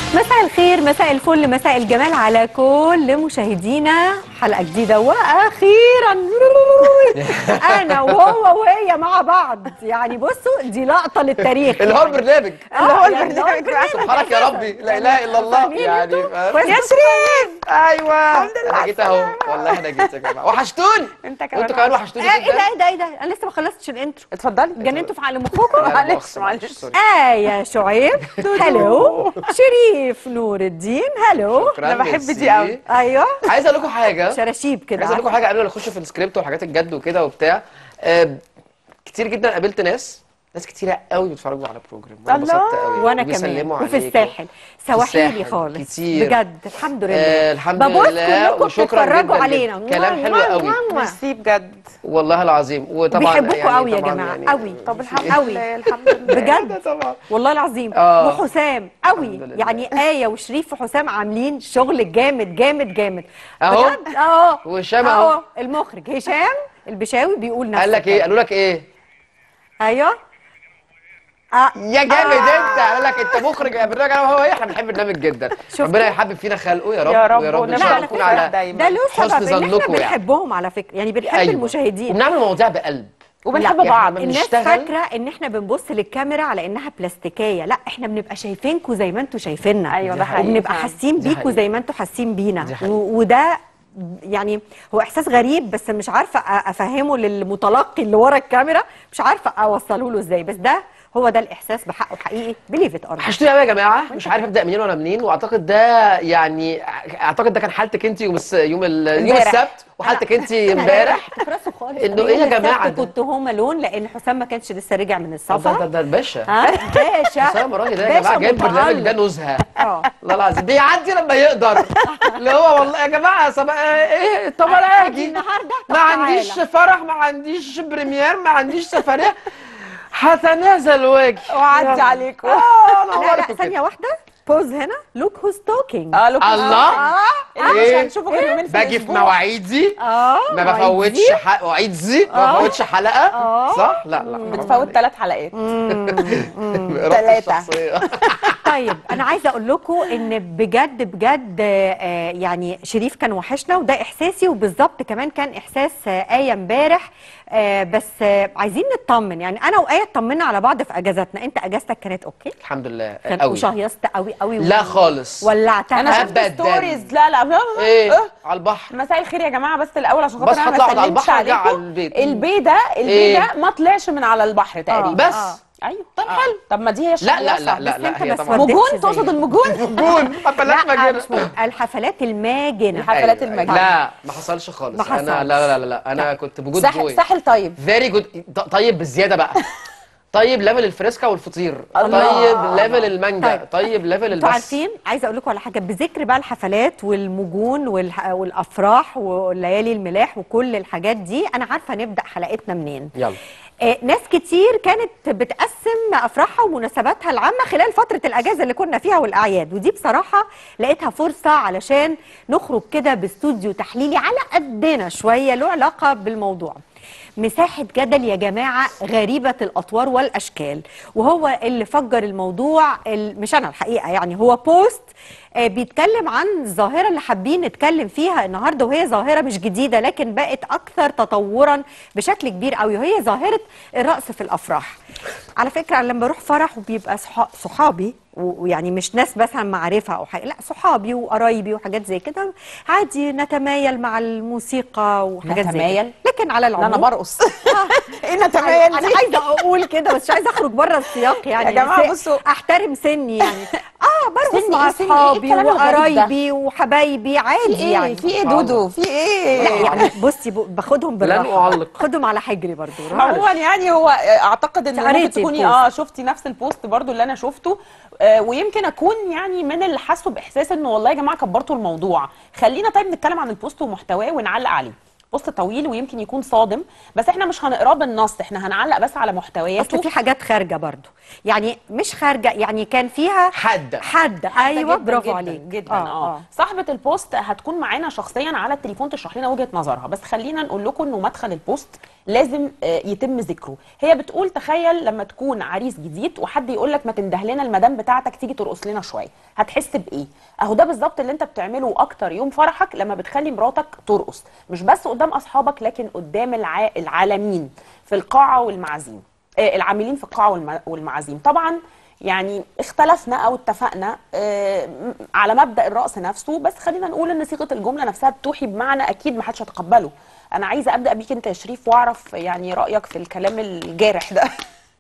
مساء الخير مساء الفل مساء الجمال على كل مشاهدينا حلقه جديده واخيرا انا وهو وهي مع بعض يعني بصوا دي لقطه للتاريخ اللي هو البرنامج اللي هو البرنامج البرنامج بقى. سبحانك يا ربي لا اله الا الله فاهمين يعني انتوا؟ فاهم؟ كويس يا شريف ايوه الحمد لله انا على جيت اهو السلامة. والله انا جيت يا جماعه وحشتوني انت كمان وانتوا كمان وحشتوني آه، ايه ده جدا ايه ده ايه ده انا لسه ما خلصتش الانترو اتفضلي جننتوا في عقل مخكم لا، معلش، مؤاخذة، معلش. سوري. آية شعيب هلو شريف نور الدين هلو شكراً، أنا بحب دي ميرسي. قوي. ايوه عايز اقول لكم حاجه شراشيب كده عايز اقول لكم حاجه قبل ما نخش في السكريبت والحاجات الجد وكده وبتاع آه، كتير جدا قابلت ناس ناس كتيره قوي بيتفرجوا على البروجرام وانا الله. انبسطت قوي وانا كمان وبيسلموا وفي عليك. الساحل سواحيلي الساحل خالص كتير. بجد الحمد لله آه، الحمد ببص لله كلكم وشكراً بتتفرجوا جداً علينا جداً. كلام حلو موا- قوي. موا- موا. ميرسي بجد والله العظيم وطبعا بيحبوكوا قوي يا طبعاً جماعة، قوي. طب الحمد قوي. لله الحمد لله بجد طبعا والله العظيم آه. وحسام قوي الحمد لله. يعني آية وشريف وحسام عاملين شغل جامد جامد جامد أهو. بجد اه وهشام أهو. المخرج هشام البشاوي بيقول نفسه قال لك ايه قالوا لك ايه ايوه آه. يا جامد انت قال لك انت مخرج يا برنامج انا وهو ايه احنا بنحب البرنامج جدا شفتوا؟ ربنا يحبب فينا خلقه يا رب يا رب ويا رب ان ونفرح شاء على الله نكون فكرة على دايما. ده له حسن سبب ان احنا ظنكم يعني. بنحبهم على فكره يعني بنحب المشاهدين وبنعمل مواضيع بقلب وبنحب لا، بعض إحنا الناس بنشتغل. فاكره ان احنا بنبص للكاميرا على انها بلاستيكيه لا احنا بنبقى شايفينكم زي ما انتم شايفيننا أيوة، ده حقيقي وبنبقى فعلا. حاسين دي بيكم حقيقي. زي ما انتم حاسين بينا دي حقيقي. و- وده يعني هو احساس غريب بس مش عارفه أ- افهمه للمتلقي اللي ورا الكاميرا مش عارفه اوصله له ازاي بس ده هو ده الاحساس بحقه حقيقي بليف ات اور وحشتوني قوي يا جماعه مش عارف ابدا منين ولا منين واعتقد ده يعني اعتقد ده كان حالتك انت يوم الس... يوم ال... يوم امبارح. السبت وحالتك انت امبارح في راسه خالص إنه أنا إيه يا يوم جماعة السبت ده؟ كنت هوم لون لان حسام ما كانش لسه رجع من ده ده, السفر ده الباشا ها باشا حسام راجل ده يا باشا جماعه جايب برنامج ده متألق. نزهه اه والله العظيم بيعدي لما يقدر اللي هو والله يا جماعه صب... ايه طب انا اجي النهارده طب ما عنديش تعالى. فرح ما عنديش بريمير ما عنديش سفريه هتنازل واجي وعدي عليكم اه لا لا نورتوا كده. ثانيه واحده بوز هنا لوك هوز توكينج اه لوك الله اللي مش إيه؟ هنشوفه غير يومين في باجي في الأسبوع. مواعيدي اه ما بفوتش ح- مواعيدي ما بفوتش حلقه آه. صح لا لا بتفوت ثلاث حلقات إرادتي تلاتة. الشخصية. طيب انا عايزه اقول لكم ان بجد بجد آه، يعني شريف كان وحشنا وده احساسي وبالظبط كمان كان احساس آه، ايه امبارح آه، بس آه، عايزين نطمن يعني انا وايه اطمنا على بعض في اجازاتنا انت اجازتك كانت اوكي الحمد لله كان قوي وشهيصت قوي قوي لا خالص ولعتها انا شفت أبداً. ستوريز لا لا ايه آه. على البحر مساء الخير يا جماعه بس الاول عشان بس خاطر انا هطلع ما أقعد على سلمتش البحر وأرجع عليكم على البيت. البي ده البي إيه؟ ده ما طلعش من على البحر تقريبا بس آه. ايوه طب حلو طب ما دي هي لا لا الشهيصة. لا لا بس أنت لا هي ما طبعا سودتش مجون زي- تقصد المجون جون حفلات لا مجنة مش مهم. الحفلات الماجنه الحفلات أيوة، المجنة. لا ما حصلش خالص ما حصلش. انا لا لا لا لا انا كنت بجود ساحل بوي ساحل طيب فيري جود طيب بالزياده بقى طيب ليفل الفريسكا والفطير الله. طيب ليفل المانجا طيب. طيب ليفل انتوا البس عارفين عايزه اقول لكم على حاجه بذكر بقى الحفلات والمجون والح... والافراح والليالي الملاح وكل الحاجات دي انا عارفه نبدا حلقتنا منين يلا آه، ناس كتير كانت بتقسم افراحها ومناسباتها العامه خلال فتره الاجازه اللي كنا فيها والاعياد ودي بصراحه لقيتها فرصه علشان نخرج كده باستوديو تحليلي على قدنا شويه له علاقه بالموضوع مساحة جدل يا جماعة غريبة الأطوار والأشكال وهو اللي فجر الموضوع ال- مش أنا الحقيقة يعني هو بوست آه، بيتكلم عن الظاهرة اللي حابين نتكلم فيها النهاردة وهي ظاهرة مش جديدة لكن بقت أكثر تطورا بشكل كبير قوي وهي ظاهرة الرقص في الأفراح على فكرة أنا لما بروح فرح وبيبقى صحا- صحابي و- ويعني مش ناس مثلا معرفة أو حاجة لا صحابي وقرايبي وحاجات زي كده عادي نتمايل مع الموسيقى وحاجات زي كده نتمايل؟ لكن على لا العموم انا برقص ايه نتميل انا دي عايزه اقول كده بس مش عايزه اخرج بره السياق يعني يا جماعة بس بصوا. احترم سني يعني اه برقص سني مع إيه؟ سني إيه اصحابي الكلام الغريب ده؟ وقرايبي وحبايبي عادي في ايه يعني في ايه دودو في لا ايه يعني بصي ب- باخدهم بالراحه أعلق. خدهم على حجري برضو عموما يعني هو اعتقد ان ممكن قريتي تكوني البوست. اه شفتي نفس البوست برضو اللي انا شفته آه ويمكن اكون يعني من اللي حاسه باحساس انه والله يا جماعه كبرتوا الموضوع خلينا طيب نتكلم عن البوست ومحتواه ونعلق عليه بوست طويل ويمكن يكون صادم بس احنا مش هنقراه بالنص احنا هنعلق بس على محتوياته اصل في حاجات خارجه برضو يعني مش خارجه يعني كان فيها حادة. حد حادة ايوه جداً برافو جداً عليك جدا اه, آه. صاحبه البوست هتكون معانا شخصيا على التليفون تشرح لنا وجهه نظرها بس خلينا نقول لكم انه مدخل البوست لازم آه، يتم ذكره هي بتقول تخيل لما تكون عريس جديد وحد يقول لك ما تنده لنا المدام بتاعتك تيجي ترقص لنا شويه هتحس بايه اهو ده بالظبط اللي انت بتعمله اكتر يوم فرحك لما بتخلي مراتك ترقص مش بس قدام اصحابك لكن قدام الع... العالمين في القاعه والمعازيم آه، العاملين في القاعه والم... والمعازيم طبعا يعني اختلفنا او اتفقنا آه، م- على مبدا الرقص نفسه بس خلينا نقول ان صيغه الجمله نفسها بتوحي بمعنى اكيد ما حدش هيتقبله انا عايزه ابدا بيك انت يا شريف واعرف يعني رايك في الكلام الجارح ده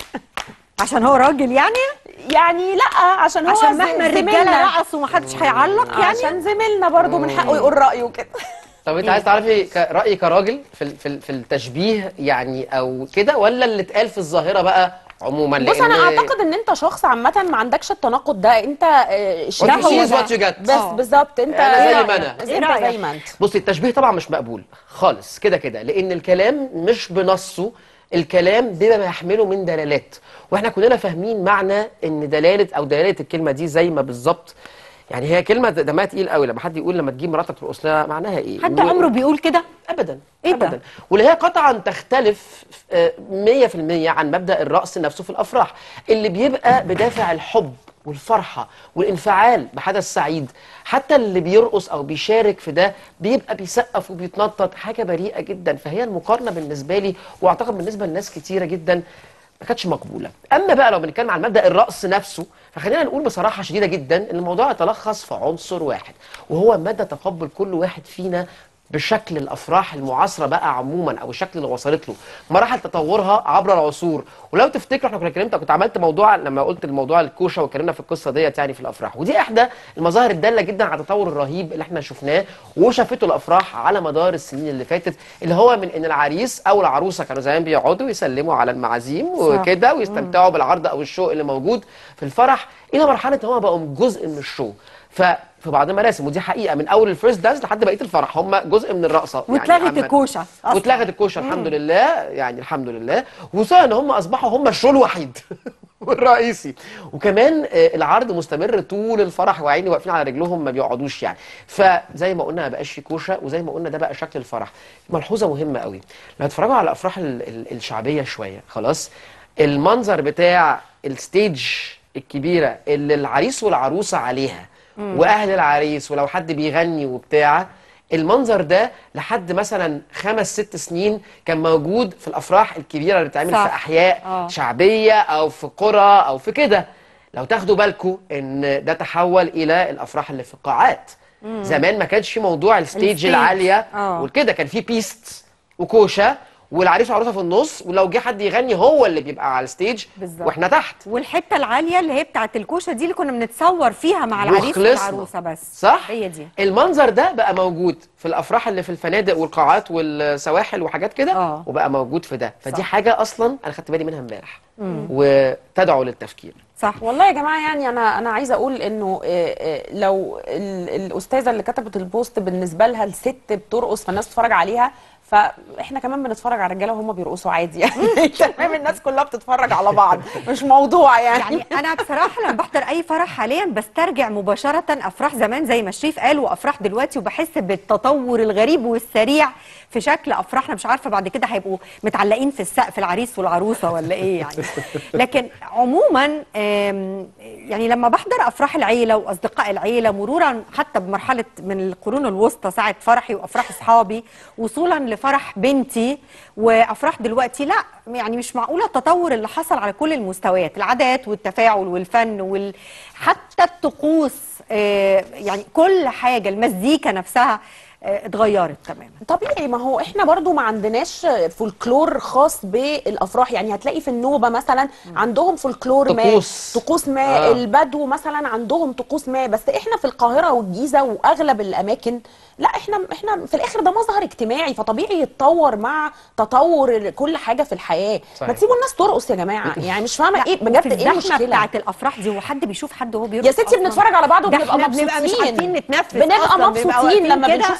عشان هو راجل يعني يعني لا عشان هو عشان ز- مهما الرجاله زميلنا. رقصوا ومحدش هيعلق يعني عشان زميلنا برضو من حقه يقول رايه كده طب انت عايز تعرفي ك- رايي كراجل في ال- في ال- في التشبيه يعني او كده ولا اللي اتقال في الظاهره بقى عموما بص انا لأن- اعتقد ان انت شخص عامه ما عندكش التناقض ده انت آه، What شريف you see is ده. what you get. بس آه. بالظبط انت أنا زي إيه ما رأيك؟ أنا. بس إيه انت رأيك؟ زي ما انت بصي التشبيه طبعا مش مقبول خالص كده كده لان الكلام مش بنصه الكلام بما ما يحمله من دلالات واحنا كلنا فاهمين معنى ان دلاله او دلاله الكلمه دي زي ما بالظبط يعني هي كلمه دمها تقيل قوي لما حد يقول لما تجيب مراتك ترقص لها معناها ايه حد عمره بيقول كده ابدا إيه ده؟ ابدا واللي هي قطعا تختلف آه، 100% عن مبدا الرقص نفسه في الافراح اللي بيبقى بدافع الحب والفرحه والانفعال بحدث سعيد حتى اللي بيرقص او بيشارك في ده بيبقى بيسقف وبيتنطط حاجه بريئه جدا فهي المقارنه بالنسبه لي واعتقد بالنسبه لناس كتيره جدا ما كانتش مقبوله اما بقى لو بنتكلم عن مبدا الرقص نفسه فخلينا نقول بصراحه شديده جدا ان الموضوع يتلخص في عنصر واحد وهو مدى تقبل كل واحد فينا بشكل الافراح المعاصره بقى عموما او الشكل اللي وصلت له مراحل تطورها عبر العصور ولو تفتكروا احنا كنا اتكلمت كنت عملت موضوع لما قلت الموضوع الكوشه واتكلمنا في القصه ديت يعني في الافراح ودي احدى المظاهر الداله جدا على التطور الرهيب اللي احنا شفناه وشافته الافراح على مدار السنين اللي فاتت اللي هو من ان العريس او العروسه كانوا زمان بيقعدوا يسلموا على المعازيم وكده ويستمتعوا بالعرض او الشو اللي موجود في الفرح الى مرحله ان هم بقوا جزء من الشو ففي بعض المراسم ودي حقيقه من اول الفيرست دانس لحد بقيه الفرح هم جزء من الرقصه واتلغت عامة. الكوشه أصلاً. واتلغت الكوشه الحمد لله يعني الحمد لله وصار ان هم اصبحوا هم الشو الوحيد والرئيسي وكمان آه، العرض مستمر طول الفرح وعيني واقفين على رجلهم ما بيقعدوش يعني فزي ما قلنا ما بقاش في كوشه وزي ما قلنا ده بقى شكل الفرح ملحوظه مهمه قوي لو هتتفرجوا على الافراح ال- ال- الشعبيه شويه خلاص المنظر بتاع الستيج الكبيره اللي العريس والعروسه عليها واهل العريس ولو حد بيغني وبتاع المنظر ده لحد مثلا خمس ست سنين كان موجود في الافراح الكبيره اللي بتتعمل صح. في احياء آه. شعبيه او في قرى او في كده لو تاخدوا بالكم ان ده تحول الى الافراح اللي في القاعات زمان ما كانش في موضوع الستيج الستيج. العاليه آه. وكده كان في بيست وكوشه والعريس والعروسه في النص ولو جه حد يغني هو اللي بيبقى على الستيج بالظبط. واحنا تحت والحته العاليه اللي هي بتاعت الكوشه دي اللي كنا بنتصور فيها مع العريس وخلصنا. والعروسه بس صح هي دي المنظر ده بقى موجود في الافراح اللي في الفنادق والقاعات والسواحل وحاجات كده آه. وبقى موجود في ده فدي صح. حاجه اصلا انا خدت بالي منها امبارح وتدعو للتفكير صح والله يا جماعه يعني انا انا عايزه اقول انه آه، آه، لو ال- الاستاذه اللي كتبت البوست بالنسبه لها الست بترقص فالناس بتتفرج عليها فاحنا كمان بنتفرج على الرجاله وهم بيرقصوا عادي يعني تمام الناس كلها بتتفرج على بعض مش موضوع يعني, يعني انا بصراحه لما بحضر اي فرح حاليا بسترجع مباشره افراح زمان زي ما شريف قال وافراح دلوقتي وبحس بالتطور الغريب والسريع في شكل افراحنا مش عارفه بعد كده هيبقوا متعلقين في السقف العريس والعروسه ولا ايه يعني لكن عموما آم، يعني لما بحضر افراح العيله واصدقاء العيله مرورا حتى بمرحله من القرون الوسطى ساعه فرحي وافراح اصحابي وصولا لفرح بنتي وافراح دلوقتي لا يعني مش معقوله التطور اللي حصل على كل المستويات العادات والتفاعل والفن وال حتى الطقوس آه، يعني كل حاجه المزيكا نفسها آه، اتغيرت تماما طبيعي ما هو احنا برضو ما عندناش فولكلور خاص بالافراح يعني هتلاقي في النوبه مثلا عندهم فولكلور ما طقوس. طقوس ما آه. آه. البدو مثلا عندهم طقوس ما بس احنا في القاهره والجيزه واغلب الاماكن لا احنا احنا في الاخر ده مظهر اجتماعي فطبيعي يتطور مع تطور كل حاجه في الحياه صحيح. ما تسيبوا الناس ترقص يا جماعه يعني مش فاهمه ايه بجد وفي ايه الزحمه المشكله بتاعت الافراح دي وحد بيشوف حد وهو بيرقص يا ستي أصلاً؟ بنتفرج على بعض ده وبنبقى احنا مبسوطين بنبقى مش عارفين نتنفس بنبقى أصلاً، بنبقى مبسوطين واقفين لما كده. بنشوف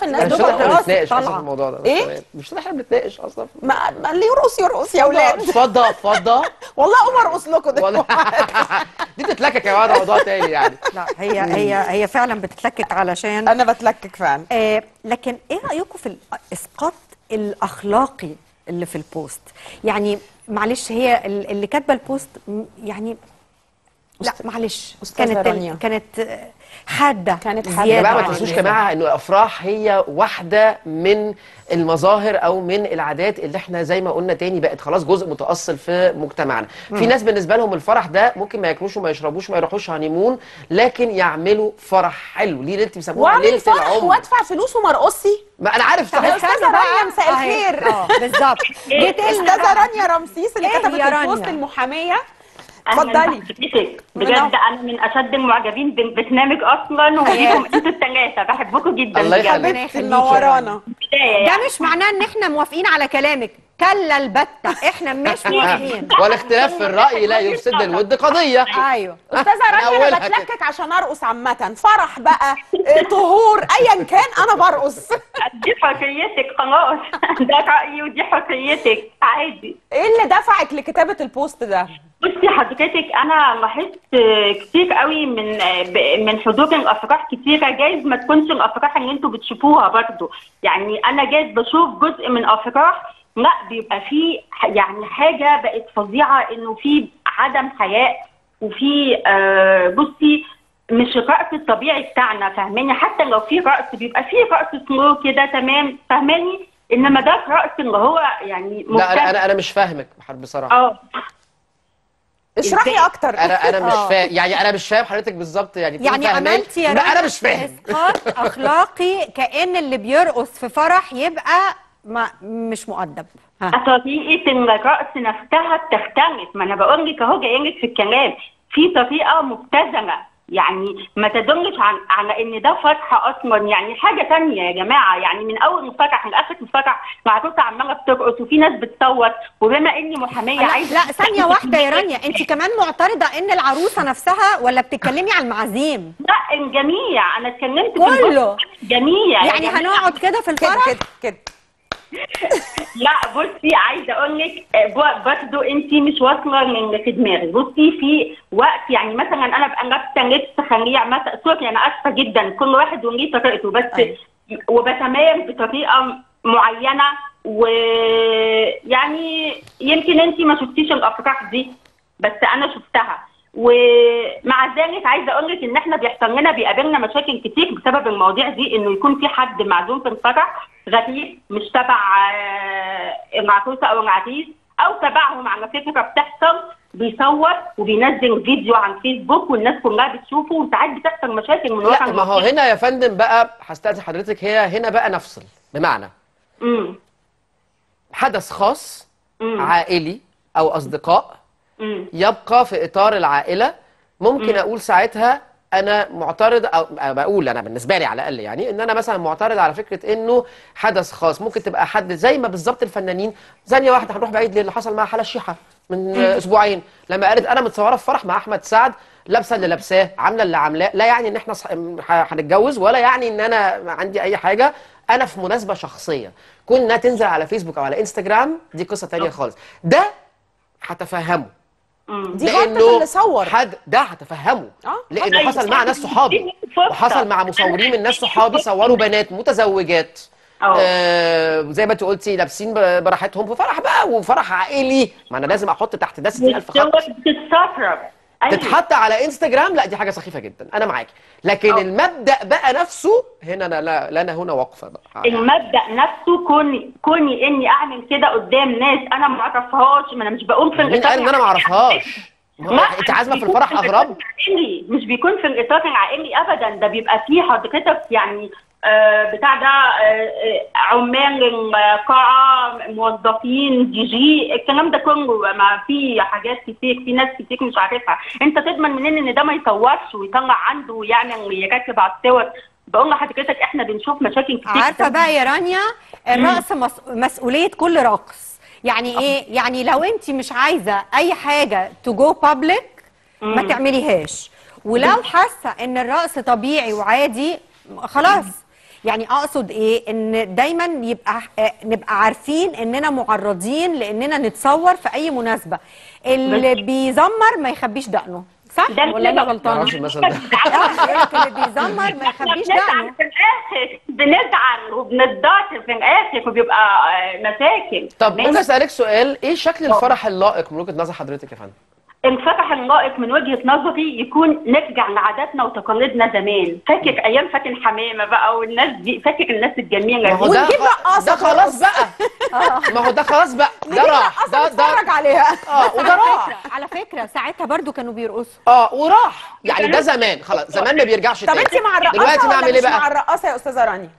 الناس مش دول احنا رقص بنتناقش اصلا طالعة. في الموضوع ده بس إيه؟ تمام. مش احنا بنتناقش اصلا في ما, ما اللي يرقص يرقص يا اولاد فضة فضة والله اقوم ارقص لكم ولا دلوقتي دي تتلكك يا جماعه ده موضوع تاني يعني لا هي هي هي فعلا بتتلكك علشان انا بتلكك فعلا آه لكن ايه رايكم في الاسقاط الاخلاقي اللي في البوست يعني معلش هي ال- اللي كاتبه البوست م- يعني لا معلش أستاذة كانت رانيا. ال- كانت آه، حاده كانت حادة. يا زيادة جماعه ما عن تنسوش يا اللزوم. جماعه انه الافراح هي واحده من المظاهر او من العادات اللي احنا زي ما قلنا تاني بقت خلاص جزء متاصل في مجتمعنا في ناس بالنسبه لهم الفرح ده ممكن ما ياكلوش وما يشربوش وما يروحوش هانيمون لكن يعملوا فرح حلو ليه اللي انت بيسموها واعمل ليله فرح العمر وادفع فلوس وما ارقصي ما انا عارف طب صحيح أستاذة استنى بقى. رانيا، مساء أهي. الخير. اه بالظبط جيت لنا استاذه بقى. رانيا رمسيس اللي إيه كتبت يا رانيا؟ البوست المحاميه أهلاً اتفضلي بحضرتك. منور. بجد انا من اشد المعجبين بالبرنامج اصلا وليكم انتوا الثلاثه بحبكم جدا الله بجد. يخليك. ربنا حبيبتي يخليكي يا منورانا بداية ده يعني. مش معناه ان احنا موافقين على كلامك كلا البتة احنا مش موافقين والاختلاف في الراي لا يفسد الود قضيه ايوه استاذه رانيا انا أولها كده. بتلكك عشان ارقص عامه فرح بقى آه، طهور ايا كان انا برقص دي حريتك خلاص ده رايي ودي حريتك عادي ايه اللي دفعك لكتابه البوست ده بصي حضرتك انا لاحظت كتير قوي من ب- من حضور الافراح كتيره جايز ما تكونش الافراح اللي انتوا بتشوفوها برضو يعني انا جايز بشوف جزء من افراح لا بيبقى في ح- يعني حاجه بقت فظيعه انه في عدم حياء وفي آه بصي مش الرقص الطبيعي بتاعنا فاهماني حتى لو في رقص بيبقى في رقص سلو كده تمام فاهماني انما ده رقص اللي هو يعني لا انا مبتذل. انا انا مش فاهمك بحر بصراحه اه اشرحي إزاي؟ اكتر انا انا مش آه. فاهم يعني انا مش فاهم حضرتك بالظبط يعني بتقولي يعني فاهمان؟ عملتي يا لا رنا انا مش فاهم اسقاط اخلاقي كان اللي بيرقص في فرح يبقى ما مش مؤدب ها طريقة الرقص نفسها بتختلف ما انا بقول لك اهو جاي لك في الكلام في طريقة مبتذلة يعني ما تدلش عن على ان ده فرح اصلا يعني حاجة تانية يا جماعة يعني من اول الفرح لاخر الفرح العروسة عمالة بترقص وفي ناس بتصور وبما اني محامية لا, عايزة لا ثانية واحدة يا رانيا انت كمان معترضة ان العروسة نفسها ولا بتتكلمي على المعازيم لا الجميع انا اتكلمت في كله. الجزء الجميع يا يعني جماعة. هنقعد كده في كده الفرح كده كده لا بصي عايزه اقول لك برضه انت مش واصله من في دماغي بصي في وقت يعني مثلا انا ابقى لابسه لبس خليع مثلا سوري انا اسفه جدا كل واحد وليه طريقته بس أيوة. وبتمام بطريقه معينه ويعني يمكن انت ما شفتيش الافراح دي بس انا شفتها ومع ذلك عايزه اقول لك ان احنا بيحصل لنا بيقابلنا مشاكل كتير بسبب المواضيع دي انه يكون في حد معزوم في الفرح غريب مش تبع آه، العروسه او العريس او تبعهم على فكره بتحصل بيصور وبينزل فيديو على الفيسبوك والناس كلها بتشوفه وساعات بتحصل مشاكل من ورا لا ما هو هنا يا فندم بقى هستأذن حضرتك هي هنا بقى نفصل بمعنى امم حدث خاص مم. عائلي او اصدقاء امم يبقى في اطار العائله ممكن اقول ساعتها انا معترض او أو بقول انا بالنسبه لي على الاقل يعني ان انا مثلا معترض على فكره انه حدث خاص ممكن تبقى حد زي ما بالظبط الفنانين ثانيه واحده هنروح بعيد ليه اللي حصل مع حلا الشيحه من اسبوعين لما قالت انا متصوره في فرح مع احمد سعد لابسه اللي لابساه عامله اللي عاملاه لا يعني ان احنا صح- ح- هنتجوز ولا يعني ان انا عندي اي حاجه انا في مناسبه شخصيه كون انها تنزل على فيسبوك او على انستجرام دي قصه تانية خالص ده هتفهمه دي غلطه اللي صور حد ده هتفهمه آه. لانه أيوة. حصل مع ناس صحابي فرصة. وحصل مع مصورين من ناس صحابي صوروا بنات متزوجات أه. آه زي ما انت قلتي لابسين ب- براحتهم في فرح بقى وفرح عائلي ما انا لازم احط تحت ده 60000 خط بتتسرب أيوة. تتحط على انستجرام لا دي حاجه سخيفه جدا انا معاكي لكن أه. المبدا بقى نفسه هنا انا لا لنا هنا واقفه بقى المبدا نفسه كوني كوني اني اعمل كده قدام ناس انا ما اعرفهاش ما انا مش بقوم في مين قال ان انا ما اعرفهاش ما هو لا، انت عازمه في بيكون الفرح الإطار اغرب العائلي مش بيكون في الاطار العائلي ابدا ده بيبقى فيه حضرتك يعني آه بتاع ده آه آه، عمال القاعه موظفين دي جي الكلام ده كله ما في حاجات كتير في ناس كتير مش عارفها انت تضمن منين ان ده ما يصورش ويطلع عنده ويعمل يركب على الصور بقول لحضرتك احنا بنشوف مشاكل كتير عارفه بقى يا رانيا الرقص مس... مسؤوليه كل راقص يعني ايه يعني لو انت مش عايزه اي حاجه تو جو بابليك ما تعمليهاش ولو حاسه ان الرقص طبيعي وعادي خلاص يعني اقصد ايه ان دايما يبقى آه، نبقى عارفين اننا معرضين لاننا نتصور في اي مناسبه اللي بيزمر ما يخبيش دقنه صح ده ولا انا كده. غلطانه معرفش المثل ده آه، اللي بيزمر ما احنا يخبيش بنزعل دقنه في الاخر بنزعل وبنتضايق في الاخر وبيبقى آه، مشاكل طب ماشي؟ ممكن اسالك سؤال ايه شكل الفرح اللائق من وجهه نظر حضرتك يا فندم الفتح اللائق من وجهه نظري يكون نرجع لعاداتنا وتقاليدنا زمان فاكر ايام فاتن حمامه بقى والناس دي فاكر الناس الجميله ما هو دي ده ونجيب خ- رقاصة ده خلاص بقى ما هو ده خلاص بقى ده راح ده ده اتفرج عليها اه وده راح على فكره ساعتها برضو كانوا بيرقصوا اه وراح يعني ده زمان خلاص زمان ما بيرجعش طب تاني انت مع الرقاصه دلوقتي ولا نعمل ايه مش مع بقى الرقاصه يا استاذه رانيا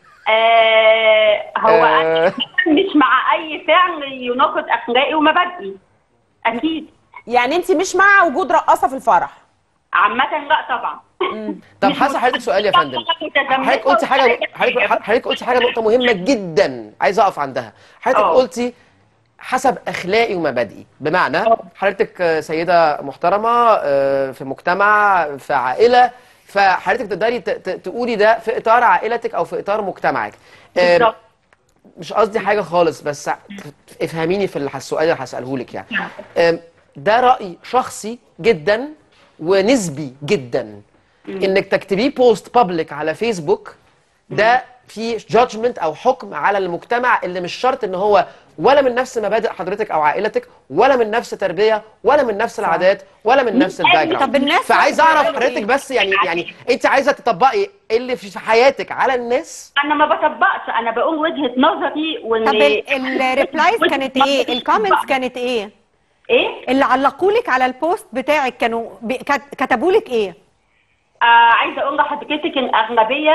آه هو آه. أنا مش مع اي فعل يناقض اخلاقي ومبادئي اكيد يعني انت مش مع وجود رقاصه في الفرح عامه لا طبعا طب حاسه حضرتك سؤال يا فندم حضرتك قلتي حاجه حضرتك حضرتك قلتي حاجه نقطه مهمه جدا عايز اقف عندها حضرتك اه. قلتي حسب اخلاقي ومبادئي بمعنى حضرتك آه، سيده محترمه آه، في مجتمع في عائله فحضرتك تقدري ت- ت- تقولي ده في اطار عائلتك او في اطار مجتمعك آه، بالظبط مش قصدي حاجه خالص بس افهميني في اللي- السؤال اللي هساله لك يعني أم، ده راي شخصي جدا ونسبي جدا انك تكتبيه بوست بابليك على فيسبوك ده في جادجمنت او حكم على المجتمع اللي مش شرط ان هو ولا من نفس مبادئ حضرتك او عائلتك ولا من نفس تربيه ولا من نفس العادات ولا من نفس الباك طب الناس فعايز اعرف بيعملوا حضرتك إيه؟ بس يعني يعني انت عايزه تطبقي اللي في حياتك على الناس انا ما بطبقش انا بقول وجهه نظري وان طب الريبلايز كانت ايه الكومنتس كانت ايه ايه اللي علقوا لك على البوست بتاعك كانوا بي- كت- كتبوا لك ايه آه عايزه اقول لحضرتك ان اغلبيه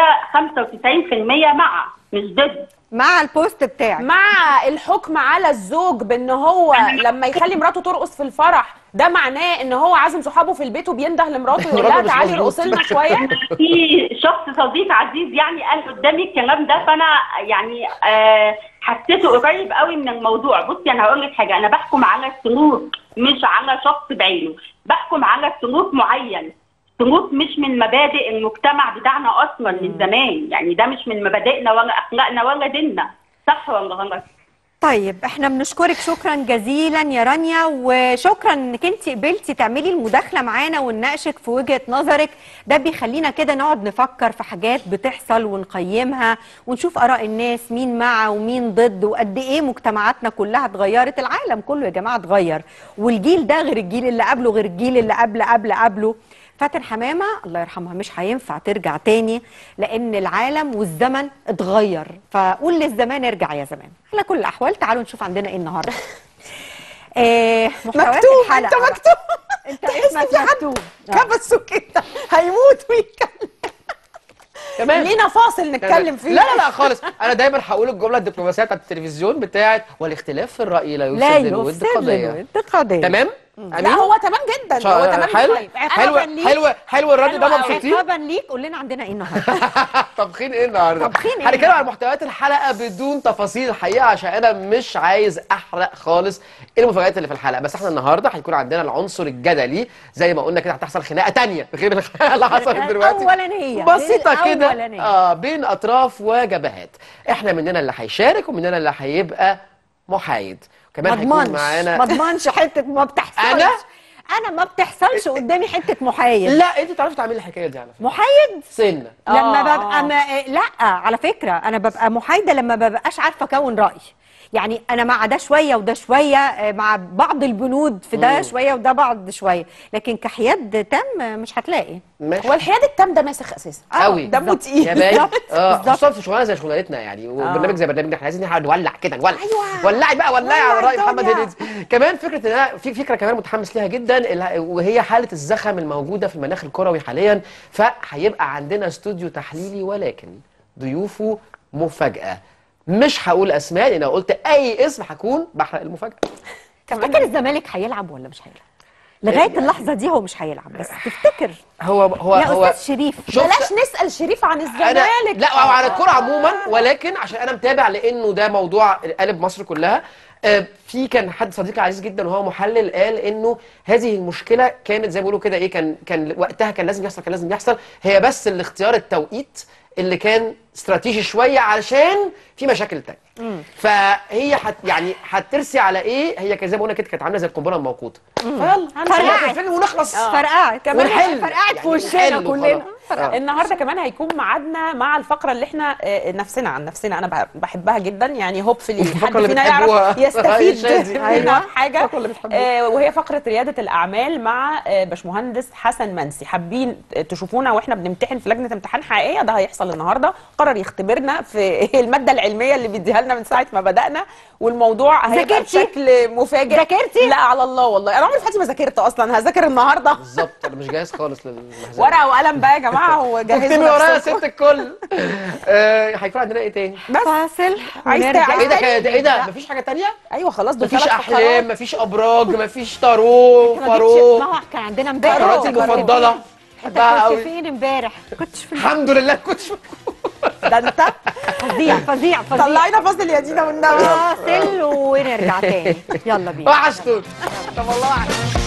95% مع مش ضد مع البوست بتاعك مع الحكم على الزوج بان هو لما يخلي مراته ترقص في الفرح ده معناه ان هو عازم صحابه في البيت وبينده لمراته يقول مراته لها مش تعالي مظبوط. ارقصي لنا شويه في شخص صديق عزيز يعني قال قدامي الكلام ده فانا يعني آه حسيته قريب قوي من الموضوع بصي انا هقول لك حاجه انا بحكم على سلوك مش على شخص بعينه بحكم على سلوك معين سلوك مش من مبادئ المجتمع بتاعنا اصلا من زمان يعني ده مش من مبادئنا ولا اخلاقنا ولا ديننا صح ولا غلط طيب احنا بنشكرك شكرا جزيلا يا رانيا وشكرا انك انت قبلتي تعملي المداخله معانا ونناقشك في وجهه نظرك ده بيخلينا كده نقعد نفكر في حاجات بتحصل ونقيمها ونشوف اراء الناس مين مع ومين ضد وقد ايه مجتمعاتنا كلها اتغيرت العالم كله يا جماعه اتغير والجيل ده غير الجيل اللي قبله غير الجيل اللي قبل قبل قبله فاتن حمامه الله يرحمها مش هينفع ترجع تاني لان العالم والزمن اتغير فقول للزمان ارجع يا زمان على كل الاحوال تعالوا نشوف عندنا ايه النهارده آه محتويات مكتوب الحلقه انت بقى. مكتوب انت تحس اسمك في حد مكتوب آه. كبسه كده هيموت ويتكلم كمان لينا فاصل نتكلم فيه لا لا لا خالص انا دايما هقول الجمله الدبلوماسيه بتاعت التلفزيون بتاعت والاختلاف في الراي لا لا يفسد للود يفسد قضيه للود قضيه تمام لا هو تمام جدا شا- هو تمام حلو طيب. حلو عقاباً ليك. حلو حلو الرد ده حلو أوي. مبسوطين عقابا ليك قول لنا عندنا ايه النهارده طبخين ايه النهارده طبخين إيه هنتكلم عن محتويات الحلقه بدون تفاصيل الحقيقه عشان انا مش عايز احرق خالص المفاجآت اللي في الحلقه بس احنا النهارده هيكون عندنا العنصر الجدلي زي ما قلنا كده هتحصل خناقه تانية غير الخناقه اللي حصلت دلوقتي الأولانية. بسيطه كده الأولانية. اه بين اطراف وجبهات احنا مننا اللي هيشارك ومننا اللي هيبقى محايد كمان ما هيكون اضمنش معانا ما اضمنش حته ما بتحصلش أنا؟ انا ما بتحصلش قدامي حته محايد لا انت تعرفي تعملي الحكايه دي على فكره محايد سنه لما آه، ببقى آه. ما لا على فكره انا ببقى محايده لما ببقاش عارفه اكون راي يعني انا مع ده شويه وده شويه آه، مع بعض البنود في ده مم. شويه وده بعض شويه لكن كحياد تام آه، مش هتلاقي ماشي هو الحياد التام ده ماسخ اساسا آه، قوي دمه بالظبط. تقيل يا باين بالظبط، اه بالظبط. خصوصا في شغلانه زي شغلانتنا يعني وبرنامج زي برنامجنا احنا عايزين نقعد نولع كده نولع أيوة. ولعي بقى ولعي على ولع راي محمد الدنيا. هنيدي كمان فكره ان انا في فكره كمان متحمس ليها جدا اللي- وهي حاله الزخم الموجوده في المناخ الكروي حاليا فهيبقى عندنا استوديو تحليلي ولكن ضيوفه مفاجاه مش هقول اسماء لان لو قلت اي اسم هكون بحرق المفاجاه تفتكر الزمالك هيلعب ولا مش هيلعب لغايه اللحظه دي هو مش هيلعب بس تفتكر هو هو يا هو استاذ شريف شفت- بلاش نسال شريف عن انا الزمالك لا او على الكوره عموما ولكن عشان انا متابع لانه ده موضوع قلب مصر كلها آه، في كان حد صديقي عزيز جدا وهو محلل قال انه هذه المشكله كانت زي ما بيقولوا كده ايه كان كان وقتها كان لازم يحصل كان لازم يحصل هي بس الاختيار التوقيت اللي كان استراتيجي شويه علشان في مشاكل تانية فهي حت يعني هترسي على ايه هي كان زي ما قلنا كده كانت عامله زي القنبله الموقوته فيلا فرقعت. الفيلم ونخلص فرقعت كمان ونحل فرقعت في يعني وشنا نحل كلنا. وخلاص. آه. النهارده كمان هيكون ميعادنا مع الفقره اللي احنا آه، نفسنا عن نفسنا انا بح- بحبها جدا يعني هوبفلي الفقرة حد اللي فينا بتحبوها. يعرف يستفيد شادي. منها أيوة. حاجه الفقرة اللي بتحبوها. آه، وهي فقره رياده الاعمال مع آه، باشمهندس حسن منسي حابين تشوفونا واحنا بنمتحن في لجنه امتحان حقيقيه ده هيحصل النهارده قرر يختبرنا في الماده العلميه اللي بيديها لنا من ساعه ما بدانا والموضوع هيبقى ذاكرتي؟ بشكل مفاجئ ذاكرتي؟ لا على الله والله انا عمري في حياتي ما ذاكرت اصلا هذاكر النهارده بالظبط انا مش جاهز خالص للمحزن ورقه وقلم بقى يا جماعه وجهزوا اكتبي ورايا يا نفسكم. ست الكل آه، هيكون عندنا ايه تاني؟ فاصل عايز ونرجع. تع- ايه ده تاني؟ كده ايه ده مفيش حاجه تانية؟ ايوه خلاص دول مفيش ثلاث احلام مفيش ابراج مفيش طارو ما جبتش- فارو ما هو كان عندنا امبارح قراراتي كنت فين؟ المفضله انت بحبها كنت قوي فين امبارح؟ كنتش في الحمد لله كنتش ده انت فظيع فظيع فظيع طلعينا فاصل يا دينا والنبي فاصل ونرجع تاني يلا بينا وحشتوني طب والله عارف.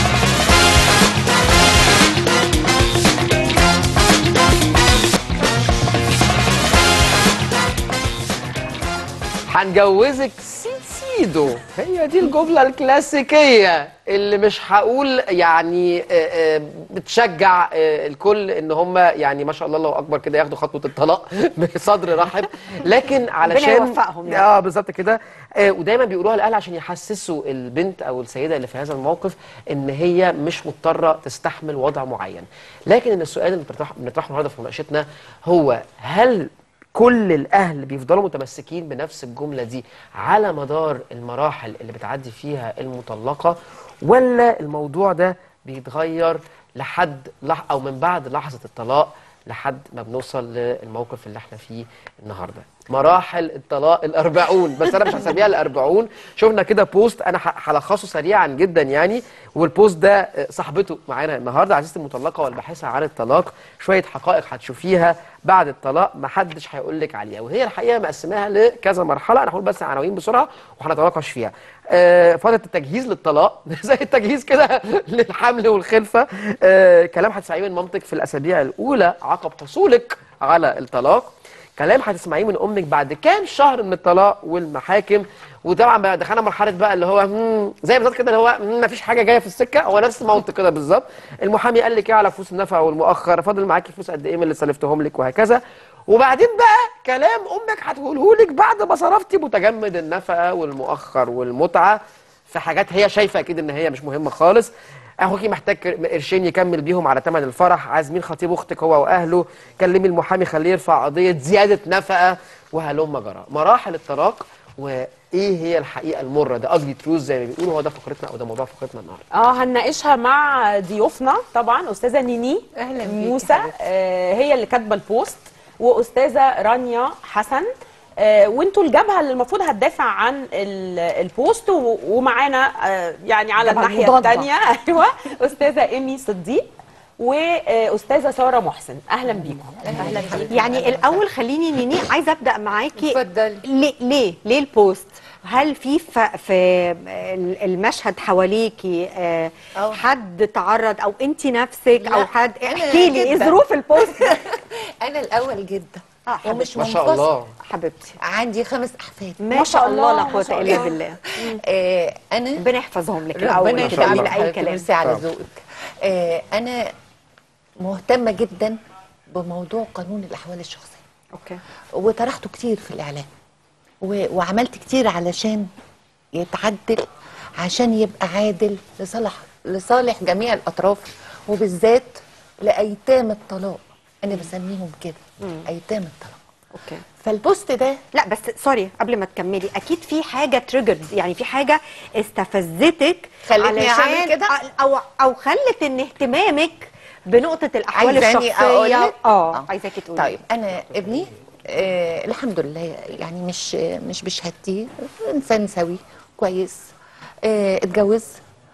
هنجوزك سيدو هي دي الجملة الكلاسيكية اللي مش هقول يعني آه، آه، بتشجع آه، الكل ان هم يعني ما شاء الله الله اكبر كده ياخدوا خطوة الطلاق بصدر رحب لكن علشان يوفقهم يعني. اه بالظبط كده آه، ودايما بيقولوها الاهل عشان يحسسوا البنت او السيدة اللي في هذا الموقف ان هي مش مضطرة تستحمل وضع معين لكن إن السؤال اللي بنطرحه بنطرحه النهارده في مناقشتنا هو هل كل الاهل بيفضلوا متمسكين بنفس الجمله دي على مدار المراحل اللي بتعدي فيها المطلقه ولا الموضوع ده بيتغير لحد لح او من بعد لحظه الطلاق لحد ما بنوصل للموقف اللي احنا فيه النهارده مراحل الطلاق الأربعون بس أنا مش هسميها الأربعون شفنا كده بوست أنا ه- هلخصه سريعا جدا يعني والبوست ده آه، صاحبته معانا النهارده عزيزتي المطلقة والباحثة عن الطلاق شوية حقائق هتشوفيها بعد الطلاق محدش هيقول لك عليها وهي الحقيقة مقسماها لكذا مرحلة أنا هقول بس عناوين بسرعة وهنتناقش فيها آه، فترة التجهيز للطلاق زي التجهيز كده للحمل والخلفة آه، كلام هتسمعيه من مامتك في الأسابيع الأولى عقب حصولك على الطلاق كلام هتسمعيه من امك بعد كام شهر من الطلاق والمحاكم وطبعا بقى دخلنا مرحله بقى اللي هو مم، زي بالظبط كده اللي هو ما فيش حاجه جايه في السكه هو نفس المنطق كده بالظبط المحامي قال لك ايه على فلوس النفقه والمؤخر فاضل معاكي فلوس قد ايه من اللي سلفتهم لك وهكذا وبعدين بقى كلام امك هتقوله لك بعد ما صرفتي متجمد النفقه والمؤخر والمتعه في حاجات هي شايفه اكيد ان هي مش مهمه خالص اخوكي محتاج كر- قرشين يكمل بيهم على ثمن الفرح عازمين خطيب اختك هو واهله كلمي المحامي خليه يرفع قضيه زياده نفقه وهلم جرى مراحل الطلاق وايه هي الحقيقه المره ده اجلي تروز زي ما بيقولوا هو ده فقرتنا او ده موضوع فقرتنا النهارده اه هنناقشها مع ضيوفنا طبعا استاذه نيني أهلاً بيكي موسى حبيبتي. آه هي اللي كاتبه البوست واستاذه رانيا حسن آه وانتوا الجبهه اللي المفروض هتدافع عن ال- البوست و- ومعانا آه يعني على الجبهة الناحيه المضادة. الثانيه ايوه استاذه ايمي صديق واستاذه ساره محسن اهلا بيكم اهلا بيكي يعني الاول خليني نيني عايزه ابدا معاكي اتفضلي. ليه ليه ليه البوست هل في ف... في المشهد حواليكي آه، أه. حد تعرض او انت نفسك او لا، حد أنا احكي لي ايه جداً. ظروف البوست انا الاول جدا آه، حبيبتي. ومش ما شاء منفصل. الله حبيبتي عندي خمس احفاد ما شاء الله لا قوه الا بالله آه انا ربنا يحفظهم لك الاول ربنا كده قبل يخليك اي حبيبتي، كلام ميرسي على طبعا. ذوقك آه انا مهتمه جدا بموضوع قانون الاحوال الشخصيه اوكي وطرحته كتير في الاعلام و... وعملت كتير علشان يتعدل عشان يبقى عادل لصالح لصالح جميع الاطراف وبالذات لايتام الطلاق انا بسميهم كده ايتام الطلاق اوكي فالبوست ده لا بس سوري قبل ما تكملي اكيد في حاجه تريجرد يعني في حاجه استفزتك خلتني أعمل علشان- كده؟ او او خلت ان اهتمامك بنقطه الاحوال عايزاني الشخصيه أقولك؟ اه آه. عايزاكي تقولي طيب انا ابني آه الحمد لله يعني مش مش بشهادتي انسان سوي كويس آه اتجوز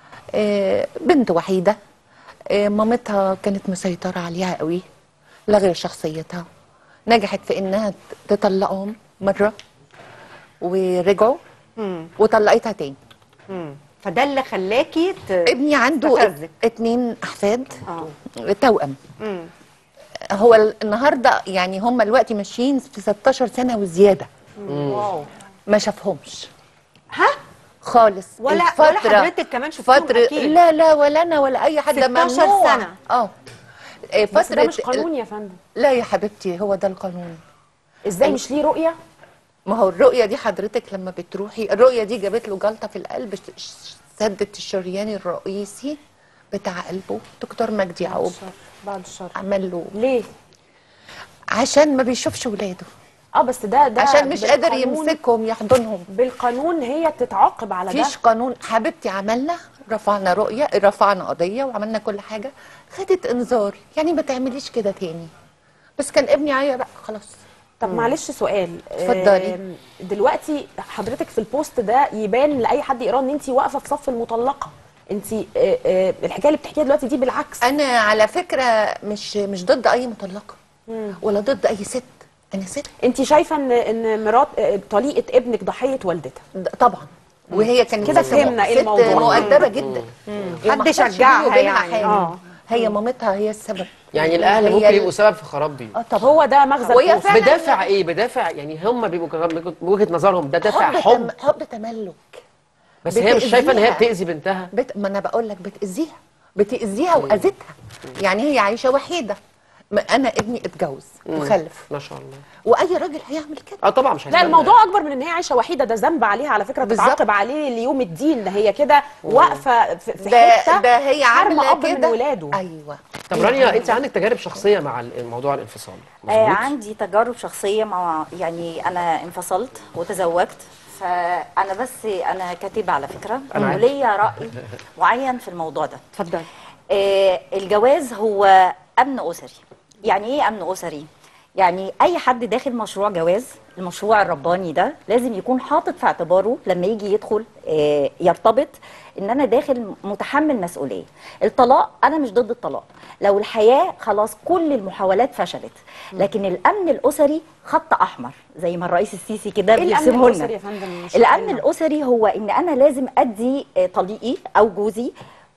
آه بنت وحيده آه مامتها كانت مسيطره عليها قوي لغير شخصيتها نجحت في انها تطلقهم مره ورجعوا وطلقتها تاني مم. فده اللي خلاكي ت... ابني عنده استفزك. ات- اتنين احفاد اه توأم مم. هو ال- النهارده يعني هم دلوقتي ماشيين في 16 سنه وزياده واو ما شافهمش ها خالص ولا- الفترة- ولا حضرتك كمان شفتهم فترة أكيد. لا لا ولا انا ولا اي حد 16 ممنوع. سنة. اه إيه، بس ده فترة مش قانون يا فندم لا يا حبيبتي هو ده القانون ازاي مش ليه رؤيه ما هو الرؤية دي حضرتك لما بتروحي الرؤية دي جابت له جلطة في القلب ش- ش- سدت الشريان الرئيسي بتاع قلبه دكتور مجدي يعقوب بعد الشر عمل له ليه عشان ما بيشوفش ولاده اه بس ده ده عشان مش قادر بالقانون- يمسكهم يحضنهم بالقانون هي تتعاقب على ده مفيش قانون حبيبتي عملنا رفعنا رؤية رفعنا قضية وعملنا كل حاجة خدت انذار يعني ما تعمليش كده تاني بس كان ابني عيا بقى خلاص طب معلش سؤال اتفضلي. آم، دلوقتي حضرتك في البوست ده يبان لاي حد يقراه ان انت واقفه في صف المطلقه انت الحكايه اللي بتحكيها دلوقتي دي بالعكس انا على فكرة مش مش ضد اي مطلقة ولا ضد اي ست انا ست انت شايفه ان ان مرات آه، طليقه ابنك ضحيه والدتها د- طبعا وهي كانت كده ست فهمنا ايه ست الموضوع. مؤدبه جدا وما حد حصلش شجعها بيني وبينها يعني. حاجة. آه. هي مامتها هي السبب يعني الاهل هي ممكن ال- يبقوا سبب في خراب بيوت اه طب هو ده مغزى وهي البوست فعلا بدافع ايه بدافع يعني هم بيبقوا بوجهه نظرهم ده دافع حب حب تم- حب تملك بس هي مش شايفه ان هي بتأذيها. بتاذي بنتها بت... ما انا بقول لك بتاذيها بتاذيها واذتها يعني هي عايشه وحيده ما انا ابني اتجوز وخلف ما شاء الله واي راجل هيعمل كده اه طبعا مش لا هيستنى. الموضوع اكبر من ان هي عايشه وحيده ده ذنب عليها على فكره بالظبط. تتعاقب عليه ليوم الدين ده هي كده واقفه في في ده حته ده هي حارمة عامله اب من كده ولاده ايوه طب رانيا انت عندك تجارب شخصيه مع الموضوع الانفصال آه مظبوط؟ عندي تجارب شخصية مع يعني أنا انفصلت وتزوجت فأنا بس أنا كاتبة على فكرة أنا عارف. وليا رأي معين في الموضوع ده اتفضل آه الجواز هو أمن أسري يعني إيه أمن أسري؟ يعني أي حد داخل مشروع جواز المشروع الرباني ده لازم يكون حاطط في اعتباره لما يجي يدخل آه يرتبط ان انا داخل متحمل مسؤوليه الطلاق انا مش ضد الطلاق لو الحياه خلاص كل المحاولات فشلت لكن الامن الاسري خط احمر زي ما الرئيس السيسي كده ايه الامن بيرسمه الاسري لنا يا فندم مش الامن فاهمة. الاسري هو ان انا لازم ادي آه، طليقي او جوزي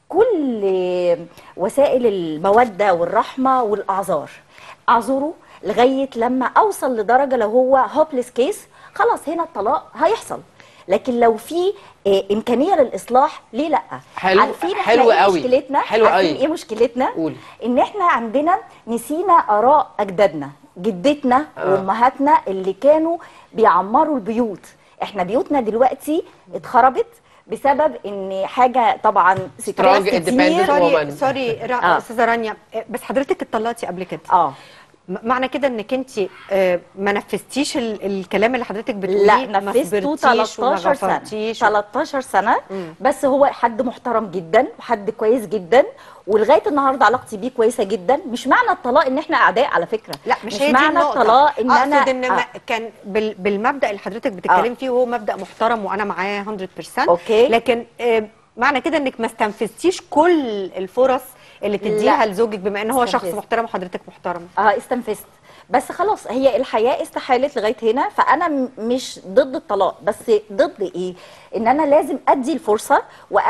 كل آه، وسائل الموده والرحمه والاعذار اعذره لغايه لما اوصل لدرجه لو هو هوبليس كيس خلاص هنا الطلاق هيحصل لكن لو في آه، امكانيه للاصلاح ليه لا حلو- عارفين احنا حلو ايه قوي. مشكلتنا حلو عارفين قوي. ايه مشكلتنا قولي. ان احنا عندنا نسينا اراء اجدادنا جدتنا آه. وامهاتنا اللي كانوا بيعمروا البيوت احنا بيوتنا دلوقتي اتخربت بسبب ان حاجه طبعا ستريس Strong كتير independent سوري woman. سوري را- آه. استاذه رانيا آه، بس حضرتك اتطلقتي قبل كده اه م- معنى كده انك انت آه، ما نفذتيش ال- الكلام اللي حضرتك بتقوليه لا ما نفذته صبرتيش وما 13 سنه غفرتيش و- 13 سنه بس هو حد محترم جدا وحد كويس جدا ولغايه النهارده علاقتي بيه كويسه جدا مش معنى الطلاق ان احنا اعداء على فكره لا مش, مش هي دي معنى النقطة. الطلاق ان انا اقصد ان آه. ما كان بال بالمبدا اللي حضرتك بتتكلمي آه. فيه وهو مبدا محترم وانا معاه 100% أوكي. لكن آه، معنى كده انك ما استنفذتيش كل الفرص اللي تديها لا. لزوجك بما ان هو شخص استنفذت. محترم وحضرتك محترمه اه استنفذت بس خلاص هي الحياه استحالت لغايه هنا فانا م- مش ضد الطلاق بس ضد ايه ان انا لازم ادي الفرصه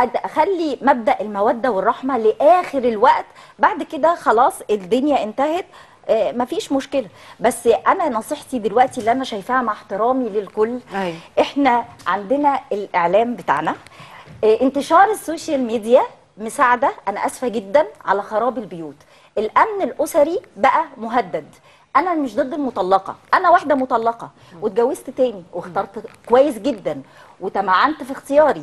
واخلي مبدا الموده والرحمه لاخر الوقت بعد كده خلاص الدنيا انتهت آه، مفيش مشكله بس انا نصيحتي دلوقتي اللي انا شايفاها مع احترامي للكل أيوة. احنا عندنا الاعلام بتاعنا آه، انتشار السوشيال ميديا مساعده انا اسفه جدا على خراب البيوت الامن الاسري بقى مهدد انا مش ضد المطلقه انا واحده مطلقه واتجوزت تاني واخترت كويس جدا وتمعنت في اختياري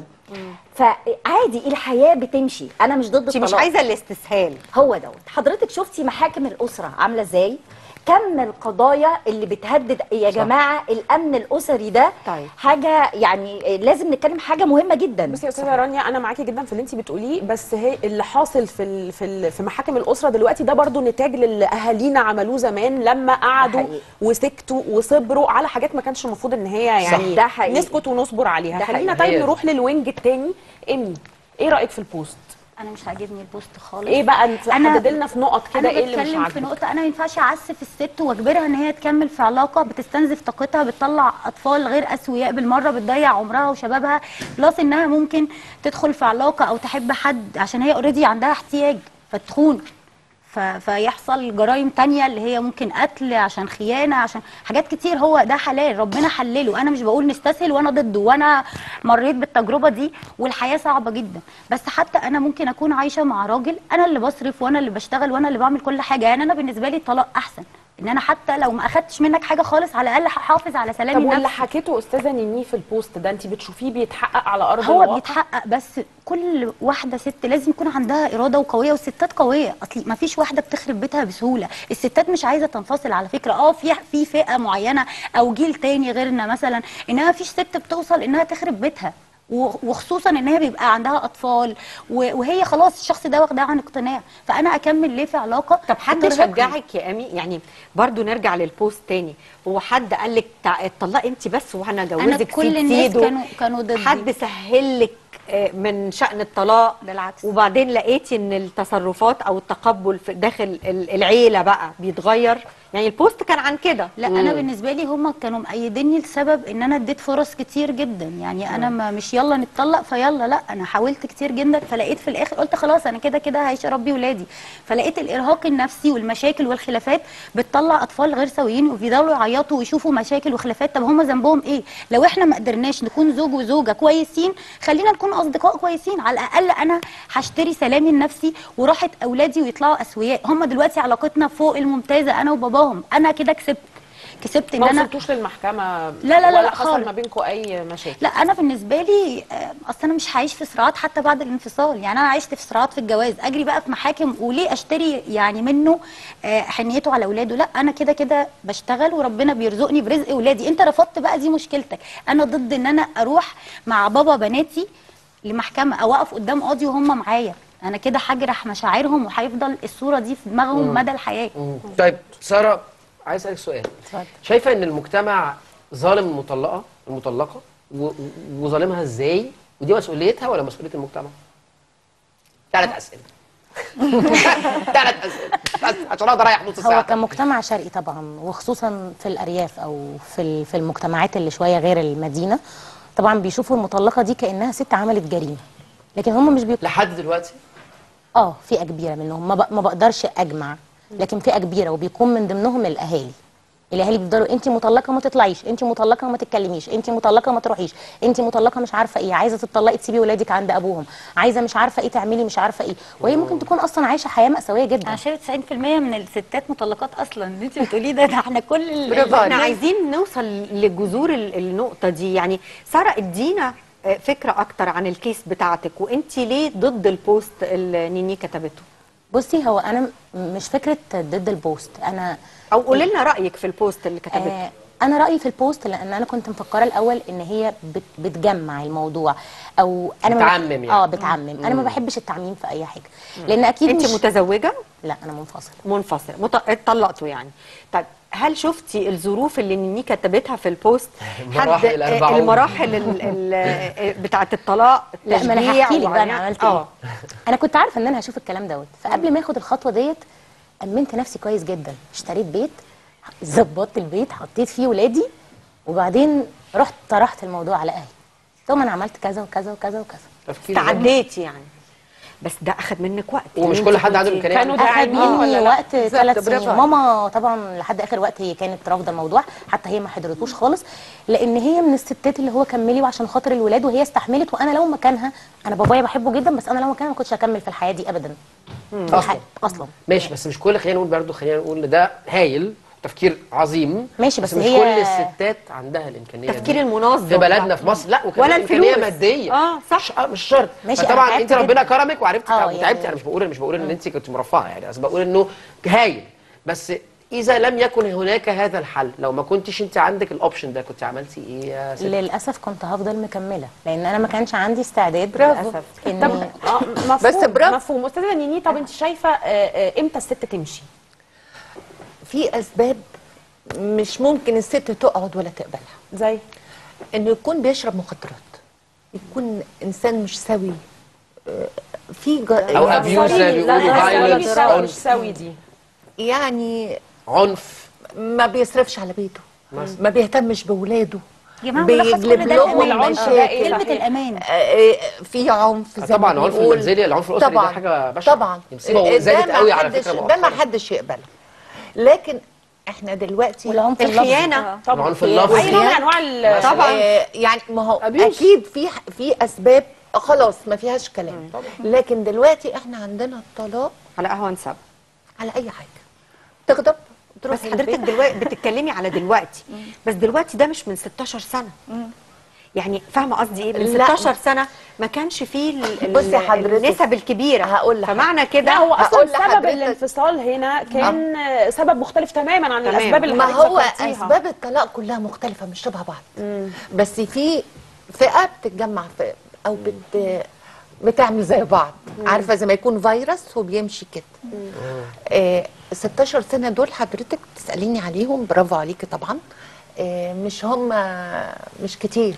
فعادي الحياه بتمشي انا مش ضد انت الطلاق مش عايزه الاستسهال هو دوت حضرتك شفتي محاكم الاسره عامله ازاي كم القضايا اللي بتهدد يا جماعه الامن الاسري ده طيب. حاجه يعني لازم نتكلم حاجه مهمه جدا بصي يا استاذه رانيا انا معاكي جدا في اللي انت بتقوليه بس هي اللي حاصل في ال في ال في محاكم الاسره دلوقتي ده برضو نتاج للي اهالينا عملوه زمان لما قعدوا حقيقي. وسكتوا وصبروا على حاجات ما كانش المفروض ان هي يعني ده حقيقي. نسكت ونصبر عليها ده خلينا حقيقي. طيب هي- نروح للوينج التاني ايمي ايه رايك في البوست انا مش عاجبني البوست خالص ايه بقى انت أنا- حدد لنا في نقط كده انا ايه اللي مش بتكلم في عاجبك نقطه انا ما ينفعش اعسف الست واجبرها ان هي تكمل في علاقه بتستنزف طاقتها بتطلع اطفال غير اسوياء بالمره بتضيع عمرها وشبابها بلس انها ممكن تدخل في علاقه او تحب حد عشان هي اوريدي عندها احتياج فتخون ف... فيحصل جرائم تانية اللي هي ممكن قتل عشان خيانة عشان حاجات كتير هو ده حلال ربنا حلله أنا مش بقول نستسهل وأنا ضده وأنا مريت بالتجربة دي والحياة صعبة جدا بس حتى أنا ممكن أكون عايشة مع راجل أنا اللي بصرف وأنا اللي بشتغل وأنا اللي بعمل كل حاجة يعني أنا بالنسبة لي الطلاق أحسن ان انا حتى لو ما اخدتش منك حاجه خالص على الاقل هحافظ على طب سلامي واللي النفسي حكيته استاذه نيني في البوست ده انت بتشوفيه بيتحقق على ارض هو الواقع بيتحقق بس كل واحده ست لازم يكون عندها اراده وقويه والستات قويه اصل ما فيش واحده بتخرب بيتها بسهوله الستات مش عايزه تنفصل على فكره اه في في فئه معينه او جيل تاني غيرنا مثلا انها فيش ست بتوصل انها تخرب بيتها و- وخصوصا ان هي بيبقى عندها اطفال و- وهي خلاص الشخص ده واخداه عن اقتناع فانا اكمل ليه في علاقه طب حد بترهقني؟ شجعك يا امي يعني برضو نرجع للبوست تاني هو حد قال لك تع- اتطلقي انت بس وانا جوزك كل سيد الناس سيده؟ كانوا- كانوا ضدي. حد سهل لك آه، من شأن الطلاق بالعكس. وبعدين لقيتي ان التصرفات او التقبل في داخل ال- العيله بقى بيتغير يعني البوست كان عن كده لا انا بالنسبه لي هم كانوا مأيديني لسبب ان انا اديت فرص كتير جدا يعني انا ما مش يلا نتطلق فيلا لا انا حاولت كتير جدا فلقيت في الاخر قلت خلاص انا كده كده هعيش اربي ولادي فلقيت الارهاق النفسي والمشاكل والخلافات بتطلع اطفال غير سويين وبيفضلوا يعيطوا ويشوفوا مشاكل وخلافات طب هم ذنبهم ايه لو احنا ما قدرناش نكون زوج وزوجه كويسين خلينا نكون اصدقاء كويسين على الاقل انا هشتري سلامي النفسي وراحه اولادي ويطلعوا اسوياء هم دلوقتي علاقتنا فوق الممتازه انا وباباهم انا كده كسبت كسبت ان ما انا وصلتوش للمحكمه لا، لا، لا، ولا لا، حصل خالص. ما بينكم اي مشاكل لا انا بالنسبه لي آه، اصل انا مش هعيش في صراعات حتى بعد الانفصال يعني انا عشت في صراعات في الجواز اجري بقى في محاكم وليه اشتري يعني منه آه، حنيته على اولاده لا انا كده كده بشتغل وربنا بيرزقني برزق اولادي انت رفضت بقى دي مشكلتك انا ضد ان انا اروح مع بابا بناتي لمحكمه او اقف قدام قاضي وهم معايا انا كده هجرح مشاعرهم وهيفضل الصوره دي في دماغهم مدى الحياه طيب ساره عايز اسالك سؤال اتفضل. شايفه ان المجتمع ظالم المطلقه المطلقه و- و- وظالمها ازاي ودي مسؤوليتها ولا مسؤوليه المجتمع ثلاث اسئله ثلاث اسئله بس عشان اقدر اريح نص هو ساعه كمجتمع شرقي طبعا وخصوصا في الارياف او في ال- في المجتمعات اللي شويه غير المدينه طبعا بيشوفوا المطلقه دي كانها ست عملت جريمه لكن هم مش بيبقوا لحد دلوقتي اه فئه كبيره منهم ما, ب... ما بقدرش اجمع لكن فئه كبيره وبيكون من ضمنهم الاهالي الاهالي بيفضلوا انت مطلقه ما تطلعيش انت مطلقه ما تتكلميش انت مطلقه ما تروحيش انت مطلقه مش عارفه ايه عايزه تطلقي تسيبي ولادك عند ابوهم عايزه مش عارفه ايه تعملي مش عارفه ايه وهي ممكن تكون اصلا عايشه حياه مأساويه جدا انا شايف 90% من الستات مطلقات اصلا اللي انت بتقوليه ده, ده احنا كل ال- برافو احنا عليك. عايزين نوصل لجذور ال- النقطة دي يعني سارة ادينا آه، فكرة أكتر عن الكيس بتاعتك وانت ليه ضد البوست اللي نيني كتبته بصي هو انا م- مش فكره ضد البوست انا أو قولي لنا رأيك في البوست اللي كتبته آه انا رايي في البوست لان انا كنت مفكره الاول ان هي بت بتجمع الموضوع او انا ما بح- بتعمم يعني. اه بتعمم انا ما بحبش التعميم في اي حاجه لان اكيد انت مش متزوجة لا انا منفصله منفصلة مط... اتطلقتوا يعني طيب هل شفتي الظروف اللي نيني كتبتها في البوست مراحل آه، الأربعون. المراحل ال... ال... بتاعة الطلاق لا ما انا التشجيع هحكي لك بقى انا وعناء- عملت اه ايه انا كنت عارفه ان انا هشوف الكلام دوت فقبل ما اخد الخطوه ديت امنت نفسي كويس جدا اشتريت بيت ظبطت البيت حطيت فيه ولادي وبعدين رحت طرحت الموضوع على اهلي ثم انا عملت كذا وكذا وكذا وكذا تفكير غلط. استعديتي يعني بس ده اخد منك وقت ومش يعني كل انت حد عنده كنتي- امكانيه كانوا يعمل داعمين اخد ولا مني لا؟ وقت بالظبط، ثلاث برافو سنين عليك. ماما طبعا لحد اخر وقت هي كانت رافضه الموضوع حتى هي ما حضرتوش خالص لان هي من الستات اللي هو كملي وعشان خاطر الولاد وهي استحملت وانا لو مكانها انا بابايا بحبه جدا بس انا لو مكانها ما كنتش هكمل في الحياه دي ابدا أصلاً. الحياة- اصلا ماشي بس مش كل خلينا نقول برضه خلينا نقول ان ده هايل تفكير عظيم ماشي، بس مش هي- كل الستات عندها الامكانيه التفكير دي. المنظم في بلدنا ده. في مصر لا وكمان ولا امكانيه الفلوس. ماديه اه صح مش, آه مش شرط ماشي، فطبعا أنا انت تعبت ربنا جداً. كرمك وعرفتي آه، تعب- يعني- وتعبتي انا مش بقول مش بقول ان انت كنت مرفهه يعني بس بقول انه هايل بس اذا لم يكن هناك هذا الحل لو ما كنتش انت عندك الاوبشن ده كنت عملتي ايه يا ست للاسف كنت هفضل مكمله لان انا ما كانش عندي استعداد برافو. للاسف طب اني آه، مفهوم بس برافو. مفهوم استاذه نيني طب انت شايفه آه، آه، امتى الست تمشي في اسباب مش ممكن الست تقعد ولا تقبلها زي انه يكون بيشرب مخدرات يكون انسان مش سوي آه، في ج... او ابيوز زي ما لا بيقولوا لا سوي فايلنس مش سوي مش عنف سوي دي يعني عنف ما بيصرفش على بيته ما بيهتمش بولاده يا جماعه ملخص كل بيجلب ده لهم الأمان. والعنف ده إيه المشاكل كلمه الامان آه، آه، في عنف زي طبعا ما العنف بنقول. المنزلي العنف الاسري ده طبعا حاجه بشعه طبعا مصيبه آه، وزادت ده قوي ما على حدش- فكره ده ما مؤخرا حدش يقبله لكن احنا دلوقتي والعنف اللفظي الخيانه طبعا العنف اللفظي اي نوع من انواع ال- طبعا. آه، يعني ما هو Abuse. اكيد في في اسباب خلاص ما فيهاش كلام لكن دلوقتي احنا عندنا الطلاق على قهوه نسب على اي حاجه تغضب تروح بس حضرتك البيت. دلوقتي بتتكلمي على دلوقتي بس دلوقتي ده مش من 16 سنه يعني فاهمه قصدي ايه من لا. 16 سنه ما كانش فيه ال- ال- بصي حضرتك، النسب الكبيره هقول لحضرتك. فمعنى كده لا هو هقول اصلا سبب لحضرتك- الانفصال هنا كان سبب مختلف تماما عن تمام. الاسباب اللي ما حضرتك هو ذكرتيها. اسباب الطلاق كلها مختلفه مش شبه بعض بس في فئه بتتجمع في او بت بتعمل زي بعض عارفه زي ما يكون فيروس وبيمشي كده آه 16 سنه دول حضرتك تساليني عليهم برافو عليكي طبعا آه مش هم مش كتير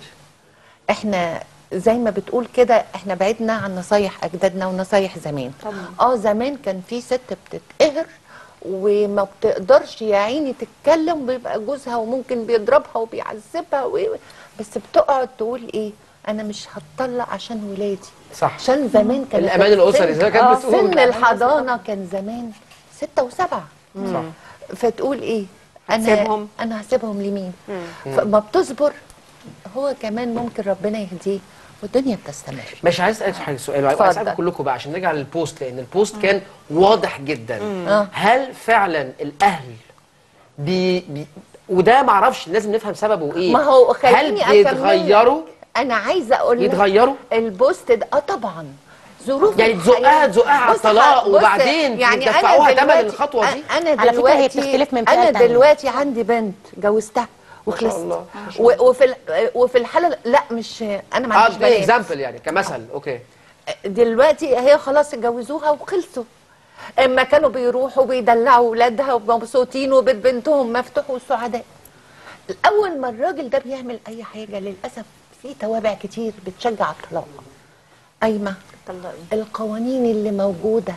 احنا زي ما بتقول كده احنا بعدنا عن نصايح اجدادنا ونصايح زمان طبعا. اه زمان كان في ست بتتقهر وما بتقدرش يا عيني تتكلم وبيبقى جوزها وممكن بيضربها وبيعذبها و... بس بتقعد تقول ايه انا مش هتطلق عشان ولادي صح عشان زمان كان الأمان الأسري زي ما كانت آه، بتقول. سن الحضانه كان زمان ستة وسبعة صح فتقول ايه هتسيبهم؟ انا انا هسيبهم لمين فما بتصبر هو كمان ممكن ربنا يهديه والدنيا بتستمر مش عايز اسالك حاجه سؤال عايز اتفضل. اسالكم كلكم بقى عشان نرجع للبوست لان البوست كان واضح جدا آه. هل فعلا الاهل بي, بي وده معرفش لازم نفهم سببه ايه ما هو هل خليني أكمل لك. بيتغيروا انا عايزه اقول لك يتغيروا البوست ده اه طبعا ظروف يعني تزقها الحياة. تزقها على بص الطلاق بص، وبعدين يعني أنا تدفعوها ثمن دلوقتي- الخطوه دي انا على فكرة دلوقتي هي بتختلف من فئة انا تانية. دلوقتي عندي بنت جوزتها وخلصت الله، و- وفي ال- وفي الحاله لا مش انا ما اه عنديش ده بنات اكزامبل يعني كمثل اوكي دلوقتي هي خلاص اتجوزوها وخلصوا اما كانوا بيروحوا بيدلعوا اولادها ومبسوطين وبيت بنتهم مفتوح وسعداء اول ما الراجل ده بيعمل اي حاجه للاسف في توابع كتير بتشجع الطلاق قايمه القوانين اللي موجوده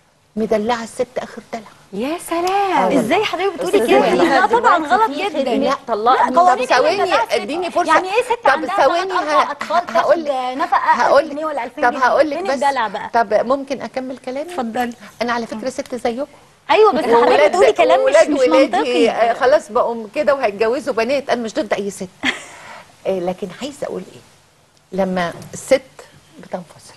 مدلعه الست اخر دلع يا سلام ازاي حضرتك بتقولي أستاذة كده ميادة، لا طبعا دلوقتي غلط في جدا خدمة لا طلاق لا قوانين طب ثواني الجنة ست. اديني فرصه يعني ايه ست طب عندها ثواني ثلاث اربع ه- اطفال هقول تاخد لك نفقه هقول 1000 جنيه ولا 2000 طب جنيه هقول لك فين بس الدلع بقى طب ممكن اكمل كلامي اتفضلي انا على فكره ست زيكم ايوه بس حضرتك وولاد- بتقولي كلام مش وولاد مش ولادي منطقي آه، خلاص بقوا كده وهيتجوزوا بنات انا مش ضد اي ست آه، لكن عايزه اقول ايه لما الست بتنفصل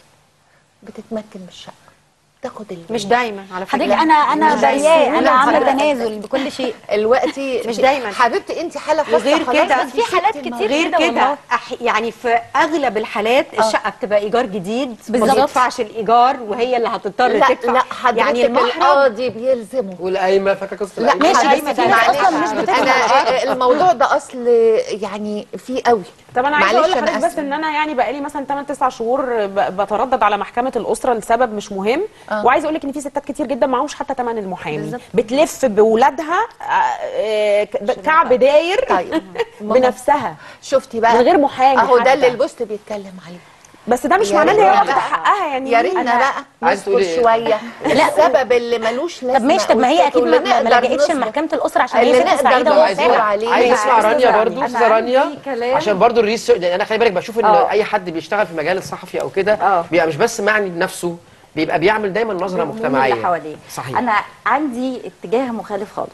بتتمكن من الشقه تاخد ال- مش دايما على فكره حضرتك انا انا مش دايما. برياه انا لا، عامله حضرتك- تنازل بكل شيء الوقتي مش دايما. حبيبتي انت حاله خاصه وغير خلاص، كده بس في حالات ست كتير غير كده كده والله. أح يعني في اغلب الحالات الشقه بتبقى ايجار جديد ما بالظبط. تدفعش الايجار وهي اللي هتضطر لا تدفع لا حضرتك يعني المحرم القاضي بيلزمه والقايمه فاكره قصه لا القايمه ماشي، حضرتك بس في ناس معلش، أصلاً مش بتدفع. انا الموضوع ده اصل يعني فيه قوي طب انا عايزه معلش اقول أنا لحضرتك بس آسفة. ان انا يعني بقالي مثلا 8 9 شهور ب- بتردد على محكمه الاسره لسبب مش مهم آه. وعايزه اقول لك ان في ستات كتير جدا معهوش حتى ثمن المحامي بالظبط. بتلف باولادها آه، آه، ك- كعب داير طيب ما هو- بنفسها شفتي بقى من غير محامي اهو ده حتى. اللي البوست بيتكلم عليه بس ده مش يا معناه ان هي ريتنا واخده بقى- حقها يعني يا ريتنا أنا- بقى عايز نصبر تقولي إيه؟ شويه السبب اللي ملوش لازمه طب ماشي طب ما هي اكيد ما, ما ما لجأتش لمحكمه الاسره عشان هي اللي ست نقدر سعيده نعمله عايز ومرتاحه عليه. عايز اسمع عايز رانيا أسمع برضو رانيا. استاذه أنا رانيا عندي كلام. عشان برضو الريسيرش لان انا خلي بالك بشوف ان آه. اي حد بيشتغل في مجال الصحفي او كده آه. بيبقى مش بس معني بنفسه بيبقى بيعمل دايما نظره بالهموم مجتمعيه اللي حواليه صحيح انا عندي اتجاه مخالف خالص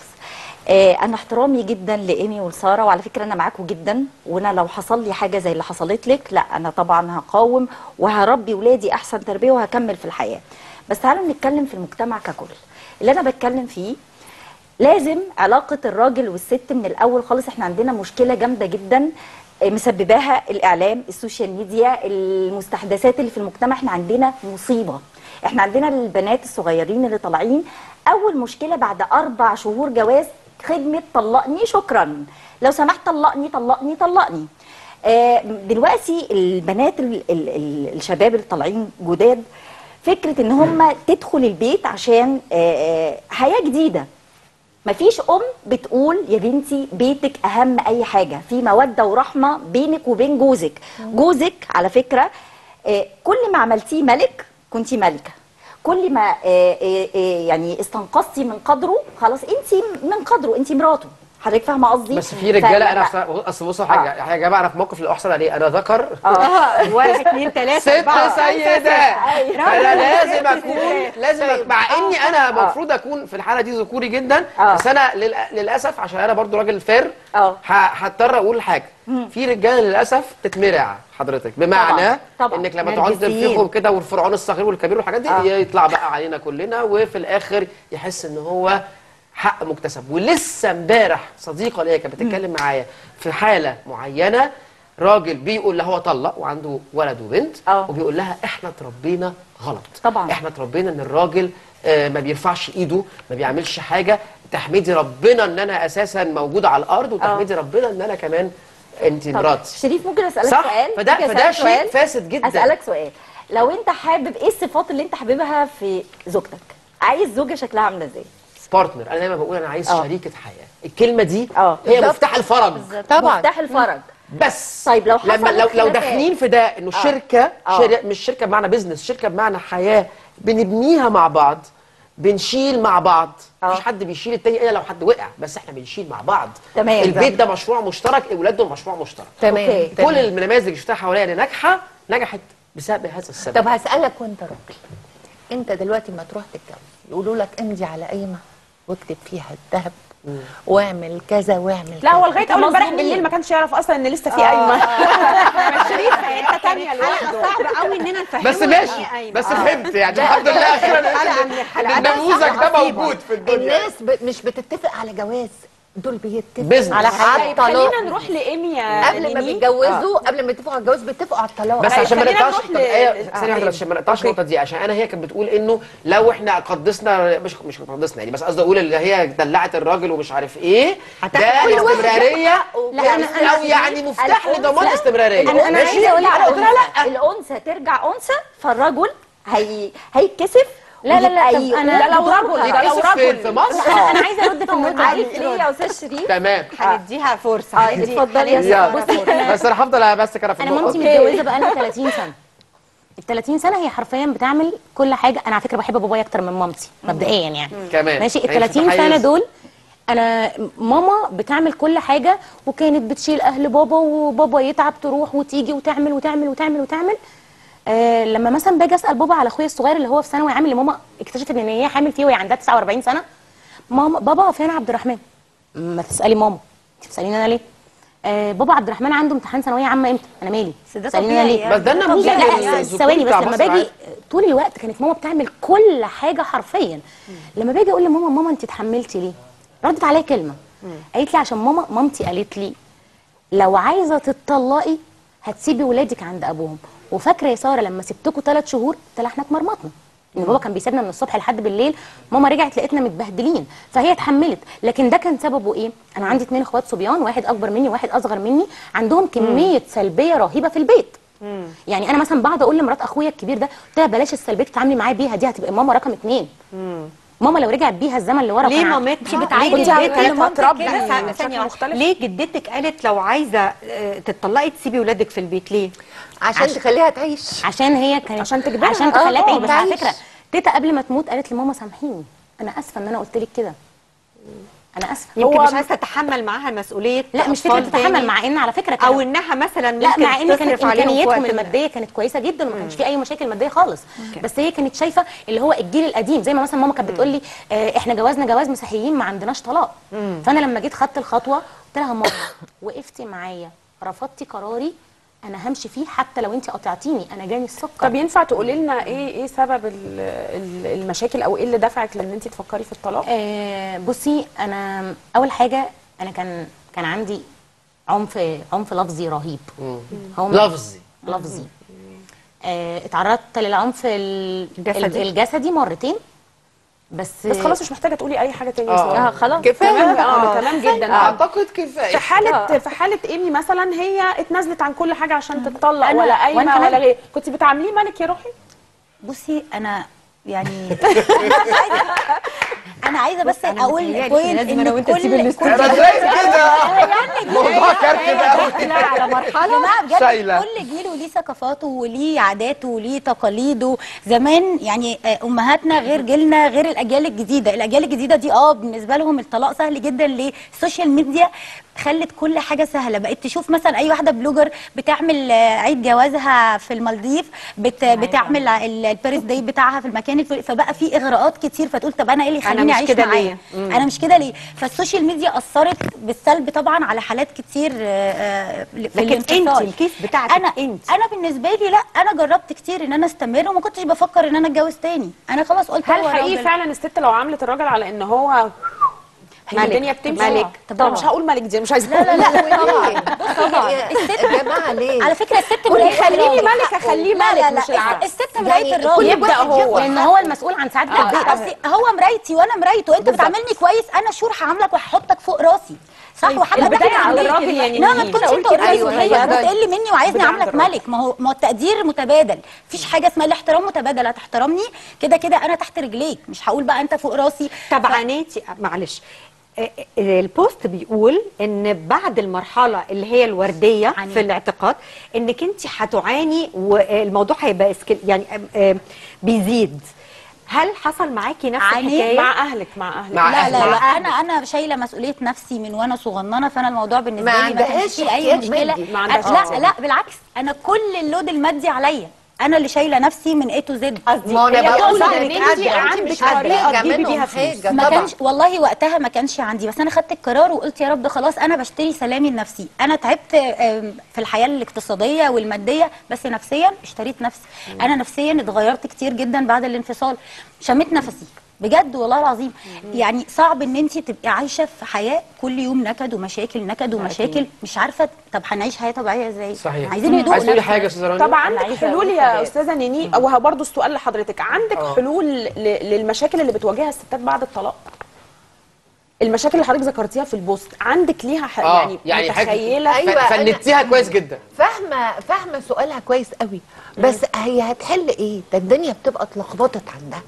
آه انا احترامي جدا لايمي ولساره وعلى فكره انا معاكم جدا وانا لو حصل لي حاجه زي اللي حصلت لك لا انا طبعا هقاوم وهربي ولادي احسن تربيه وهكمل في الحياه بس تعالوا نتكلم في المجتمع ككل اللي انا بتكلم فيه لازم علاقة الراجل والست من الأول خالص احنا عندنا مشكلة جامدة جدا آه، مسبباها الإعلام السوشيال ميديا المستحدثات اللي في المجتمع احنا عندنا مصيبة احنا عندنا البنات الصغيرين اللي طالعين أول مشكلة بعد أربع شهور جواز خدمة طلقني شكرا لو سمحت طلقني طلقني طلقني آه، دلوقتي البنات ال ال ال الشباب اللي طالعين جداد فكرة ان هم تدخل البيت عشان آه، آه، حياة جديدة مفيش ام بتقول يا بنتي بيتك اهم اي حاجه في موده ورحمه بينك وبين جوزك جوزك على فكره آه، كل ما عملتيه ملك كنت ملكه كل ما آه، آه، آه، يعني استنقذتي من قدره خلاص انت من قدره انت مراته حضرتك فاهمه قصدي بس في رجاله فلما- انا أصل- اصل بصوا حاجه يا جماعه انا في موقف اللي احسن عليه انا ذكر اه واحد اثنين ثلاثة ست أربعة خمسة، سيدات أيوة. فانا لازم اكون لازم أكون مع اني انا المفروض اكون في الحاله دي ذكوري جدا آه. بس انا للأ- للاسف عشان انا برضو راجل فير آه. ه- هضطر اقول حاجه في رجاله للاسف تتمرع حضرتك بمعنى طبعاً، طبعاً. انك لما تقعد نرجسيين. تنفخهم كده والفرعون الصغير والكبير والحاجات دي آه. يطلع بقى علينا كلنا وفي الاخر يحس ان هو حق مكتسب ولسه امبارح صديقه ليا كانت بتتكلم معايا في حاله معينه راجل بيقول لها هو طلق وعنده ولد وبنت آه. وبيقول لها احنا اتربينا غلط طبعاً. احنا اتربينا ان الراجل آه، ما بيرفعش ايده ما بيعملش حاجه تحمدي ربنا ان انا اساسا موجوده على الارض وتحمدي ربنا ان انا كمان انت طب مرات شريف ممكن اسالك صح؟ سؤال فده- ممكن فده أسألك شيء سؤال؟ فاسد جداً. اسالك سؤال لو انت حابب ايه الصفات اللي انت حاببها في زوجتك عايز زوجه شكلها عامله ازاي بارتنر انا دايما بقول انا عايز آه. شريكه حياه الكلمه دي آه. هي بالظبط. مفتاح الفرج طبعا مفتاح الفرج بس طيب لو لما حصلت لو لو خلافات. داخلين في ده انه شركه آه. شر... مش شركه بمعنى بزنس شركه بمعنى حياه بنبنيها مع بعض بنشيل مع بعض آه. مفيش حد بيشيل التاني الا لو حد وقع بس احنا بنشيل مع بعض تمام. البيت ده مشروع مشترك اولاد دول مشروع مشترك تمام أوكي. كل تمام. النماذج اللي شفتها حواليا اللي ناجحه نجحت بسبب هذا السبب طب هسألك وانت راجل انت دلوقتي ما تروح تتجوز يقولوا لك امضي على قايمه واكتب فيها الذهب واعمل كذا واعمل لا هو كذا. لغايه اول امبارح بالليل ما كانش يعرف اصلا ان لسه في قايمه شريف حته ثانيه لوحده صعب قوي اننا نفهمه بس ماشي بس فهمت يعني الحمد لله اخيرا حلقة إن- من إن الحلقات. النموذج ده عصيبة. موجود في الدنيا الناس ب... مش بتتفق على جواز دول بيتفقوا بيزنس. على طيب الطلاق خلينا نروح لإيمي يا قبل ما نيني. بيتجوزوا قبل ما يتفقوا على الجواز بيتفقوا على الطلاق بس طيب عشان ما خلينا نقطعش نروح طب ل- ايه ل- ثانيه واحده بس عشان ما نقطعش النقطه دي عشان انا هي كانت بتقول انه لو احنا قدسنا مش مش قدسنا يعني بس قصدي اقول اللي هي دلعت الراجل ومش عارف ايه ده هتاخد كل واحد استمراريه لا، يعني أنا- أنا- او يعني مفتاح الأنثى- لضمان استمراريه الأنثى أنا عايزة ترجع أقول لك- انا قلت لها لا الانثى ترجع انثى فالرجل هي هيتكسف لا، لا، لا، ويبقى طب يقول أنا- ده لو رجل دورها. ده لو يتكسف فين؟ رجل في مصر انا انا عايزه ارد في النقطه عارف دي ليه يا استاذ شريف تمام هنديها فرصة آه، هندي- اتفضلي يا هنديها يلا. فرصة. بس انا هفضل بس كده في انا النقطة مامتي دي. متجوزه بقالنا 30 سنه ال 30 سنه هي حرفيا بتعمل كل حاجه انا على فكره بحب بابايا اكتر من مامتي مبدئيا يعني كمان. ماشي ال يعني مش 30 سنه متحيز. دول انا ماما بتعمل كل حاجه وكانت بتشيل اهل بابا وبابا يتعب تروح وتيجي وتعمل وتعمل وتعمل وتعمل آه لما مثلا باجي اسال بابا على اخويا الصغير اللي هو في ثانوي عام اللي ماما اكتشفت ان هي حامل فيه وهي عندها 49 سنه ماما بابا فين عبد الرحمن ما تسالي ماما انت بتساليني انا ليه آه بابا عبد الرحمن عنده امتحان ثانويه عامه امتى انا مالي ده تساليني انا طبيعي ليه يعني. بس ده النموذج لا لا الذكوري ثواني بس بتاع لما مصر باجي عادي. طول الوقت كانت ماما بتعمل كل حاجه حرفيا لما باجي اقول لماما ماما انت اتحملتي ليه ردت عليا كلمه قالت لي عشان ماما مامتي قالت لي لو عايزه تتطلقي هتسيبي ولادك عند ابوهم وفاكره يا ساره لما سبتكوا ثلاث شهور طلع احنا اتمرمطنا ان بابا كان بيسيبنا من الصبح لحد بالليل ماما رجعت لقيتنا متبهدلين فهي اتحملت لكن ده كان سببه ايه انا عندي اتنين اخوات صبيان واحد اكبر مني وواحد اصغر مني عندهم كميه سلبيه رهيبه في البيت يعني انا مثلا بقعد اقول لمرات اخويا الكبير ده قلت لها بلاش السلبيه تتعاملي معايا بيها دي هتبقى ماما رقم اتنين ماما لو رجعت بيها الزمن لورا ليه كان ع- مامتها مش بتعالج ليه جدتك جدتك لما تربي كده ثانية بشكل واحدة. مختلف؟ ليه جدتك قالت لو عايزه آه، تطلقي تسيبي ولادك في البيت ليه؟ عشان تخليها تعيش عشان هي كانت عشان تجبرها. عشان آه، تخليها تعيش آه، بس على تعيش. فكره تيتا قبل ما تموت قالت لماما سامحيني انا اسفه ان انا قلت لك كده انا اسفه يمكن هو- مش عايزه تتحمل معاها مسؤوليه لا مش فكره أطفال تتحمل تاني. مع ان على فكره كانوا- او انها مثلا لا ممكن مع ان كانت تصرف عليهم في امكانياتهم وقت من- الماديه كانت كويسه جدا وما كانش في اي مشاكل ماديه خالص بس هي كانت شايفه اللي هو الجيل القديم زي ما مثلا ماما كانت بتقول لي آه احنا جوازنا جواز مسيحيين ما عندناش طلاق فانا لما جيت خدت الخطوه قلت لها ماما وقفتي معايا رفضتي قراري انا همشي فيه حتى لو انت قطعتيني انا جاني السكر طب ينفع تقولي لنا ايه ايه سبب ال- ال- المشاكل او ايه اللي دفعك لان انت تفكري في الطلاق آه بصي انا اول حاجه انا كان كان عندي عنف عنف لفظي رهيب هو لفظي لفظي آه اتعرضت للعنف ال- الجسدي؟ ال- الجسدي مرتين بس بس خلاص مش محتاجه تقولي اي حاجه تانية يا آه. سارة. اه خلاص تمام اه تمام جدا آه. اعتقد كفايه في حاله في حاله ايمي مثلا هي اتنازلت عن كل حاجه عشان تتطلق أنا- ولا وأنا قايمه كمان- ولا غير كنت بتعامليه ملك يا روحي بصي انا يعني انا انا عايزه بس أنا اقول متهيألي بوينت لازم أنا ان وأنت نسيب كل الاستوديو. كل انا زي كده موضوع كركب قوي لا على يا مرحله جماعه بجد شايلة. كل جيل وليه ثقافاته وليه عاداته وليه تقاليده زمان يعني آه، امهاتنا غير جيلنا غير الاجيال الجديده الاجيال الجديده دي اه بالنسبه لهم الطلاق سهل جدا ليه السوشيال ميديا خلت كل حاجه سهله بقت تشوف مثلا اي واحده بلوجر بتعمل آه، عيد جوازها في المالديف بت بتعمل ال- البيرث داي بتاعها في المكان الفلاني فبقى في اغراءات كتير فتقول طب انا ايه اللي أنا يخليني مش اعيش كده معاه ليه؟ مم. انا مش كده ليه فالسوشيال ميديا اثرت بالسلب طبعا على حالات كتير آه، آه، في لكن الانفصال. انت الكيس بتاعتك انا انت انا بالنسبه لي لا انا جربت كتير ان انا استمر وما كنتش بفكر ان انا اتجوز تاني انا خلاص قلت هل هو حقيقي راجل. فعلا الست لو عملت الراجل على ان هو هي ملك. الدنيا بتمشي ملك. طب مش هقول ملك دي مش عايزه لا لا طبعا طبعا يا الست يا جماعه ليه على فكره الست مرايه خليني الراجل. ملك اخليه لا لا ملك لا مش العكس الست مرايه يعني الراجل كل يبدأ واحد هو. ياخد لان هو المسؤول عن سعاده آه. البيت اصل هو مرايتي وانا مرايته انت بتعاملني كويس انا شور هعاملك وهحطك فوق راسي صح وحاجه البداية عند الراجل يعني لا ما مين؟ تكونش انت أيوة، اوريدي أيوة، صغير أيوة. وتقل مني وعايزني البداية عند اعاملك الراجل. ملك ما هو ما هو التقدير متبادل مفيش حاجه اسمها الاحترام متبادل هتحترمني كده كده انا تحت رجليك مش هقول بقى انت فوق راسي طب عانيتي معلش آه، آه، البوست بيقول ان بعد المرحله اللي هي الورديه عانيت. في الاعتقاد انك انت هتعاني والموضوع هيبقى اسكل يعني آه، آه، بيزيد هل حصل معاكي نفس عانيت الحكايه مع اهلك مع اهلك مع لا أهلك. لا لا مع انا انا شايله مسؤوليه نفسي من وانا صغننه فانا الموضوع بالنسبه ما لي ما كانش عندهاش فيه اي احتياج مشكله مادي. ما عندهاش لا احتياج. لا بالعكس انا كل اللود المادي عليا انا اللي شايله نفسي من اي تو زد قصدي ما انا هي بقول تقصد إنك إنك قادرة، أنت أنت عندك مش طريقه هتلاقي تجيبي منهم بيها فلوس حاجة. ما طبعا. كانش والله وقتها ما كانش عندي بس انا خدت القرار وقلت يا رب خلاص انا بشتري سلامي لنفسي انا تعبت آم، في الحياه الاقتصاديه والماديه بس نفسيا اشتريت نفسي انا نفسيا اتغيرت كتير جدا بعد الانفصال شميت نفسي بجد والله العظيم يعني صعب ان انت تبقي عايشه في حياه كل يوم نكد ومشاكل نكد ومشاكل مش عارفه طب هنعيش حياه طبيعيه ازاي صحيح عايزين هدوء عايز تقولي نفسي. حاجه يا استاذه رانيا طب عندك عايزة حلول أقول يا حاجات. استاذه نيني وهو برضه السؤال لحضرتك عندك آه. حلول ل- للمشاكل اللي بتواجهها الستات بعد الطلاق المشاكل اللي حضرتك ذكرتيها في البوست عندك ليها ح... اه يعني, يعني حاجه متخيله أيوة، ف- أنا- فندتيها كويس جدا فاهمه فاهمه سؤالها كويس قوي بس هي هتحل ايه ده الدنيا بتبقى اتلخبطت عندها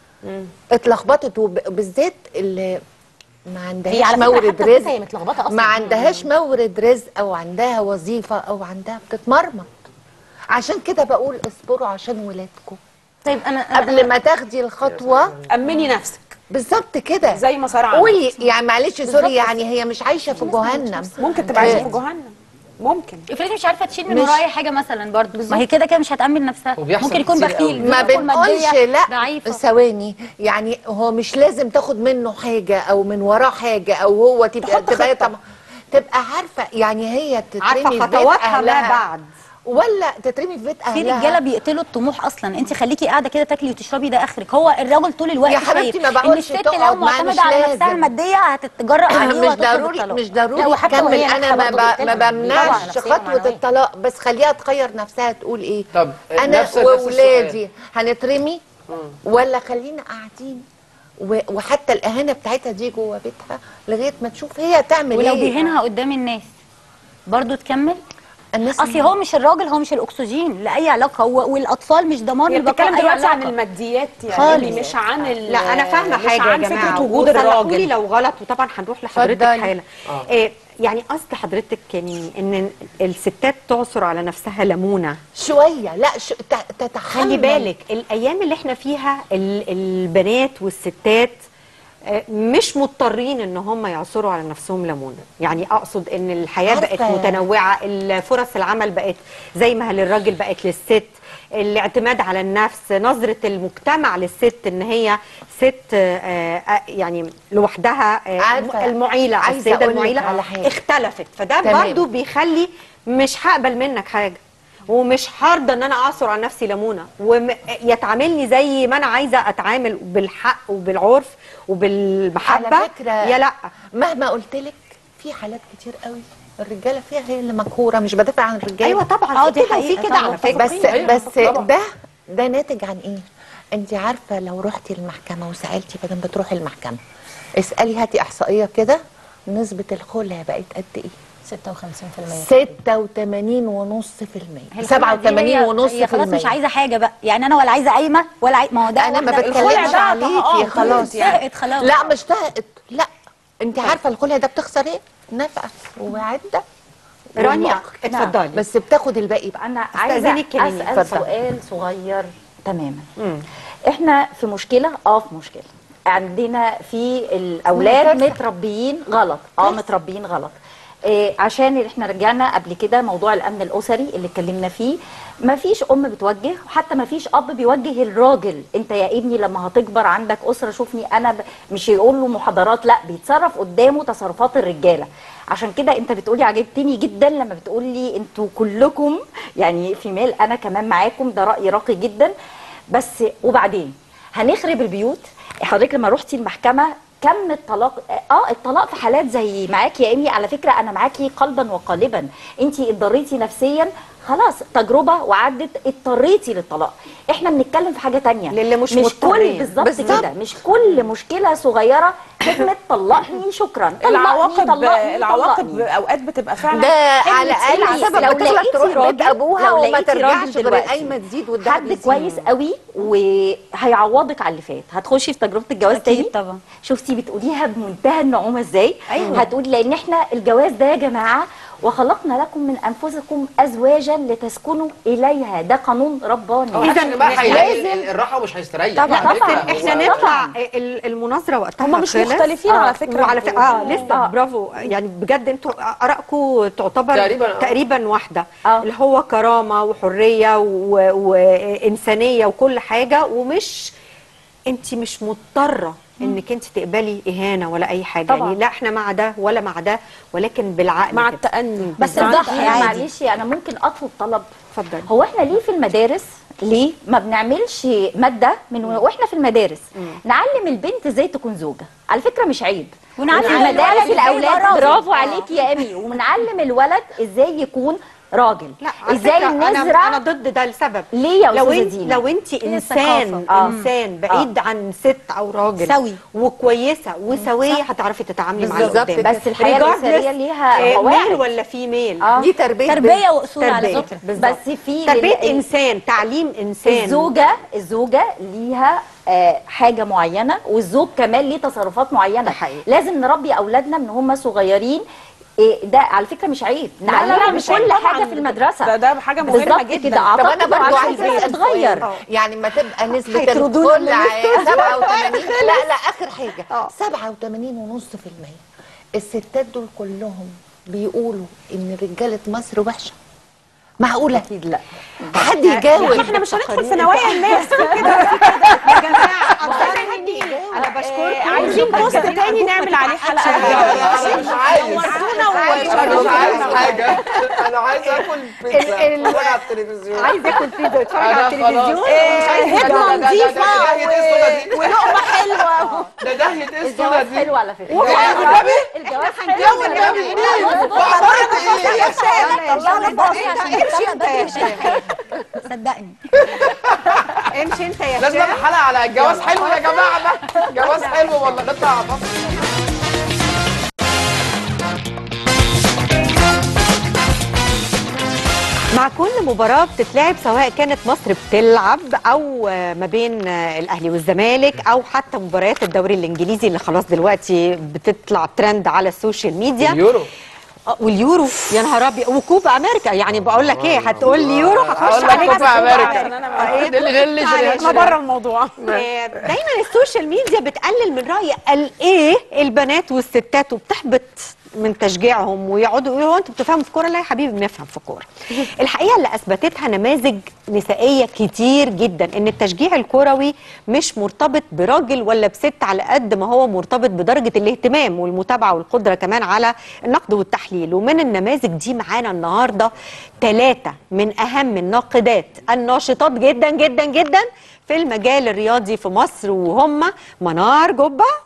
اتلخبطت وبالذات اللي ما هي عندهاش على فكره مورد حتى البيت هي رزق متلخبطه اصلا ما عندهاش مورد رزق او عندها وظيفه او عندها بتتمرمط عشان كده بقول اصبروا عشان ولادكم طيب انا أنا- قبل ما تاخدي الخطوه امني نفسك بالظبط كده زي ما ساره عملت. قولي يعني معلش سوري يعني هي مش عايشه في جهنم ممكن تبقى عايشه في جهنم ممكن افرضي مش عارفه تشيل من مش- ورايا حاجه مثلا برضه ما هي كده كده مش هتامن نفسها وبيحصل ممكن يكون كتير بخيل قوي. ما ظروفه بنقولش المادية لا ضعيفه ثواني يعني هو مش لازم تاخد منه حاجه او من وراه حاجه او هو تبقى تحط تبقى خطة. طب تبقى عارفه يعني هي تترمي عارفه في بيت خطواتها ما أهلها بعد ولا تترمي في بيت في اهلها رجاله بيقتلوا الطموح اصلا انت خليكي قاعده كده تاكلي وتشربي ده اخرك هو الراجل طول الوقت يا حبيبتي شايف ما ان بقولش الست تقعد لو معاه، مش معتمده على نفسها لازم. الماديه هتتجرأ عليه مش وهتطلب ضروري الطلاق. مش ضروري لا، وحتى تكمل وهي انا ناجحة ما, برضه ب... بتقتلها. ما طبعا بمنعش نفسيا خطوه ومعنويا. الطلاق بس خليها تغير نفسها تقول ايه طب انا نفس- نفس واولادي هنترمي ولا خلينا قاعدين و- وحتى الاهانه بتاعتها دي جوه بيتها لغايه ما تشوف هي تعمل ولو ايه بيهينها قدام الناس برضه تكمل الناس اصل هو مش الراجل هو مش الاكسجين لاي علاقه هو والاطفال مش ضمان هي لبقاء بتتكلم اي دلوقتي عن علاقه الماديات يعني خالص. مش عن ال- لا انا فاهمه مش حاجه يا عن جماعه فكره وجود وصلحولي الراجل لو غلط وطبعا هنروح لحضرتك اتفضلي. حالا إيه يعني قصد حضرتك يعني ان الستات تعصر على نفسها ليمونه شويه لا ش... ت- تتحمل خلي بالك الايام اللي احنا فيها ال- البنات والستات آه، مش مضطرين ان هم يعصروا على نفسهم ليمونه يعني اقصد ان الحياه عارفة. بقت متنوعه الفرص العمل بقت زي ما للراجل بقت للست الاعتماد على النفس نظره المجتمع للست ان هي ست آه، آه، يعني لوحدها آه، عارفة. المعيله عايزة السيده أقولك المعيله على حاجة. اختلفت فده تمام. برضو بيخلي مش هقبل منك حاجه ومش هرضى ان انا اعصر على نفسي ليمونه ويتعاملني زي ما انا عايزه اتعامل بالحق وبالعرف وبالمحبه على فكرة يا لا مهما قلت لك في حالات كتير قوي الرجاله فيها هي اللي مقهوره مش بدافع عن الرجاله ايوه طبعا آه، في دي كده وفي حقيقة كده طبعاً. على فكره بس أيوة، بس طبعاً. ده ده ناتج عن ايه انت عارفه لو رحتي المحكمه وسالتي بدل بتروحي المحكمه اسالي هاتي احصائيه كده نسبه الخلع بقت قد ايه 56% 86 ونص في المية هي الخلع دي 87 هي- ونص هي في خلاص مش المية عايزه حاجه بقى يعني انا ولا عايزه قايمه ولا عاي... ما هو ده انا ما واحدة- بتكلمش ده عليكي طهقان خلاص يعني طهقت خلاص لا مش طهقت لا انت عارفه الخلع ده بتخسر ايه نفقه وعده رانيا والمؤخر. اتفضلي بس بتاخد الباقي بقى انا عايزه استأذنك كلمني. اسال اتفضل. سؤال صغير تماما احنا في مشكله اه في مشكله عندنا في الاولاد كارثة. متربيين غلط اه متربيين غلط إيه عشان احنا رجعنا قبل كده موضوع الامن الاسري اللي اتكلمنا فيه ما فيش ام بتوجه وحتى ما فيش اب بيوجه الراجل انت يا ابني لما هتكبر عندك اسره شوفني انا ب... مش يقول له محاضرات لا بيتصرف قدامه تصرفات الرجاله عشان كده انت بتقولي عجبتني جدا لما بتقولي انتوا كلكم يعني في ميل انا كمان معاكم ده راي راقي جدا بس وبعدين هنخرب البيوت حضرتك لما رحتي المحكمه كم الطلاق اه الطلاق في حالات زي معاكي يا ايمي على فكره انا معاكي قلبا وقالبا انت اتضريتي نفسيا خلاص تجربه وعدت اضطريتي للطلاق احنا بنتكلم في حاجه تانية للي مش مش كل مضطرين. بالظبط بالظبط. كده مش كل مشكله صغيره كلمه طلقني شكرا طلقني العواقب طلقني العواقب طلقني. اوقات بتبقى فعلا ده حلم على الاقل تسيبي. سبب لو بتغلط لقيتي تروح بيت راجل- ابوها لو وما لقيتي ترجعش راجل غير دلوقتي القايمه تزيد والدهب حد يزيد. كويس قوي وهيعوضك على اللي فات هتخشي في تجربه الجواز أكيد تاني طبعا. شفتي بتقوليها بمنتهى النعومه ازاي أيوة. هتقولي لان احنا الجواز ده يا جماعه وخلقنا لكم من انفسكم ازواجا لتسكنوا اليها ده قانون رباني هو محدش يا جماعه هيلاقي لازم- ال- الراحه ومش هيستريح طبعاً. على فكرة. طبعاً. هو- احنا نطلع ال- المناظره وقتها هم مش خلص. مختلفين آه، على فكرة. وعلى فكره اه لسه آه. برافو يعني بجد انتوا ارائكم تعتبر تقريباً، آه. تقريبا واحده آه. اللي هو كرامه وحريه و- وانسانيه وكل حاجه ومش انت مش مضطره انك انت تقبلي اهانه ولا اي حاجه طبعاً. يعني لا احنا مع ده ولا مع ده ولكن بالعقل مع كده. التأني بس معلش- الضحي عادي معلش انا ممكن اطلب طلب اتفضلي هو احنا ليه في المدارس ليه ما بنعملش ماده من واحنا في المدارس نعلم البنت ازاي تكون زوجه على فكره مش عيب ونعلم في مدارس الولد إزاي الاولاد يبقى راجل. برافو عليكي يا امي ونعلم الولد ازاي يكون راجل لا على ازاي فكرة أنا, نزرع انا ضد ده لسبب ليه يا لو أستاذة انت دينا؟ لو انت هي انسان الثقافة. آه. انسان بعيد عن ست او راجل سوي. وكويسه وسويه هتعرفي تتعاملي مع اللي بالظبط قدامك كده. بس الحياه Regardless، الاسريه ليها آه، ميل قواعد ولا فيميل آه. دي تربيه تربيه واصول على تربية. فكره بس في تربيه لل- انسان تعليم انسان الزوجه الزوجه ليها آه، حاجه معينه والزوج كمان ليه تصرفات معينه ده حقيقي. لازم نربي اولادنا من هم صغيرين إيه ده على فكره مش عيب لا، لا، نعلمهم مش عيب كل طبعاً. حاجه في المدرسه ده ده حاجه مهمه بالظبط جدا كده طب انا اعتقد برضو على عايزه فكره اسال تتغير سؤال. يعني ما تبقى نسبه هيطردونا الكل من ع- 87 لا لا اخر حاجه آه. 87 ونص في المية الستات دول كلهم بيقولوا ان رجاله مصر وحشه معقوله اكيد لا حد يجاوب احنا مش هندخل في نوايا الناس انا بشكركم عايزين بوست تاني نعمل عليه حلقه انا مش عايز نورتونا انا مش عايز وشرفتونا حاجه انا عايز اكل بيتزا ال- اتفرج على التلفزيون عايز اكل بيتزا واتفرج أنا على التلفزيون خلاص. ومش عايز هدوة ده- ده- ده- ده- نظيفة ده- ده- ده- ده- ولقمه حلوه ده دهية ايه السودا الجواز دي؟ حلو على فكره والنبي الجواز يا حلو والنبي لا، بص، بص، وعمرت ايه؟ طلعنا باص عشان امشي نشتغل انت يا بدري هشام صدقني امشي انت يا لازم هشام نعمل حلقه على الجواز حلو يا جماعه بقى جواز حلو ولا نطلع بص مع كل مباراة بتتلعب سواء كانت مصر بتلعب أو ما بين الأهلي والزمالك أو حتى مباريات الدوري الإنجليزي اللي خلاص دلوقتي بتطلع ترند على السوشيال ميديا اليورو آه، واليورو يا نهار أبيض وكوبا أمريكا يعني بقول لك إيه هتقول لي يورو هخش هقول لك عليك كوبا بكوبا أمريكا. أمريكا. نلي نلي شريان احنا بره الموضوع آه، دايما السوشيال ميديا بتقلل من رأي الايه البنات والستات وبتحبط من تشجيعهم ويقعدوا يقولوا "هو انتوا بتفهموا في كوره لا يا حبيبي بنفهم في كوره الحقيقه اللي اثبتتها نماذج نسائيه كتير جدا ان التشجيع الكروي مش مرتبط براجل ولا بست على قد ما هو مرتبط بدرجه الاهتمام والمتابعه والقدره كمان على النقد والتحليل ومن النماذج دي معانا النهارده ثلاثه من اهم الناقدات الناشطات جدا جدا جدا في المجال الرياضي في مصر وهم منار جبه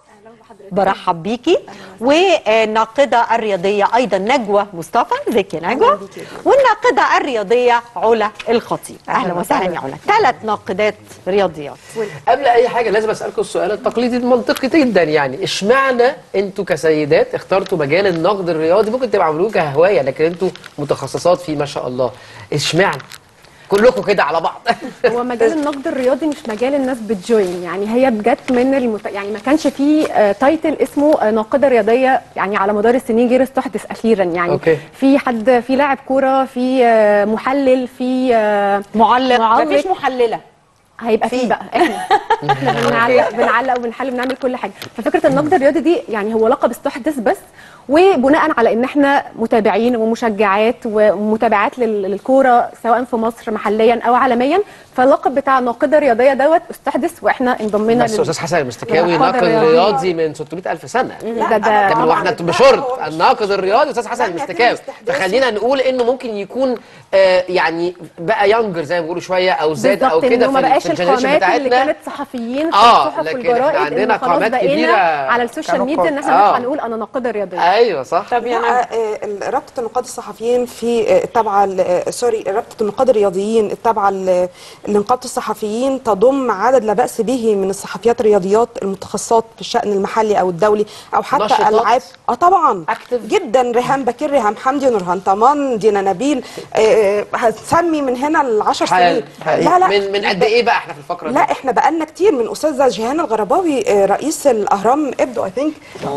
برحب بيكي والناقده الرياضيه ايضا نجوى مصطفى ازيك يا نجوى والناقده الرياضيه علا الخطيب اهلا وسهلا يا علا ثلاث ناقدات رياضيات قبل اي حاجه لازم اسالكم السؤال التقليدي المنطقي جدا يعني اشمعنى انتوا كسيدات اخترتوا مجال النقد الرياضي ممكن تبقى عملوه كهوايه لكن انتوا متخصصات فيه ما شاء الله اشمعنى كلكم كده على بعض هو مجال النقد الرياضي مش مجال الناس بتجوين يعني هي بجت من المت... يعني ما كانش فيه آه، تايتل اسمه آه، ناقده رياضيه يعني على مدار السنين غير استحدث اخيرا يعني أوكي. في حد في لاعب كوره في آه، محلل في آه، معلق مفيش محلله هيبقى فيه بقى احنا احنا بنعلق بنعلق وبنحلل بنعمل كل حاجه ففكره النقد الرياضي دي يعني هو لقب استحدث بس وبناء على ان احنا متابعين ومشجعات ومتابعات لل- للكوره سواء في مصر محليا او عالميا فاللقب بتاع ناقده رياضيه دوت استحدث واحنا انضمينا بس لل- استاذ حسن المستكاوي للنقاد ناقد الرياضي. رياضي من 600 الف سنه ده ده ده من واحنا طبعاً. بشرط لا، هو مش- الناقد الرياضي استاذ حسن لا، يتم المستكاوي استحداثه. فخلينا نقول انه ممكن يكون آه يعني بقى يانجر زي ما بيقولوا شويه او زاد او بالظبط كده انه ما في, ال- بقاش في الجنريشن القامات اللي بتاعتنا كانت صحفيين في آه، الصحف لكن والجرائد إحنا عندنا إنه خلاص قامات بقينا كبيرة على السوشيال كانوا ميديا ان احنا آه. نطلع نقول انا ناقده رياضيه ايوه صح طب يعني لا، آه، ال- رابطه النقاد الصحفيين في آه، التابعه ل- آه، سوري رابطه النقاد الرياضيين التابعه ل- لنقابه الصحفيين تضم عدد لا باس به من الصحفيات الرياضيات المتخصصات في الشان المحلي او الدولي او حتى نشطات؟ العاب اه طبعا Active؟ جدا ريهام بكير ريهام حمدي نورهان طمان دينا نبيل آه، هتسمي من هنا العشر حال سنين حال. لا لا من من قد ايه بقى احنا في الفقره لا دي احنا بقالنا كتير من استاذه جيهان الغرباوي آه، رئيس الاهرام ابدو اي ثينك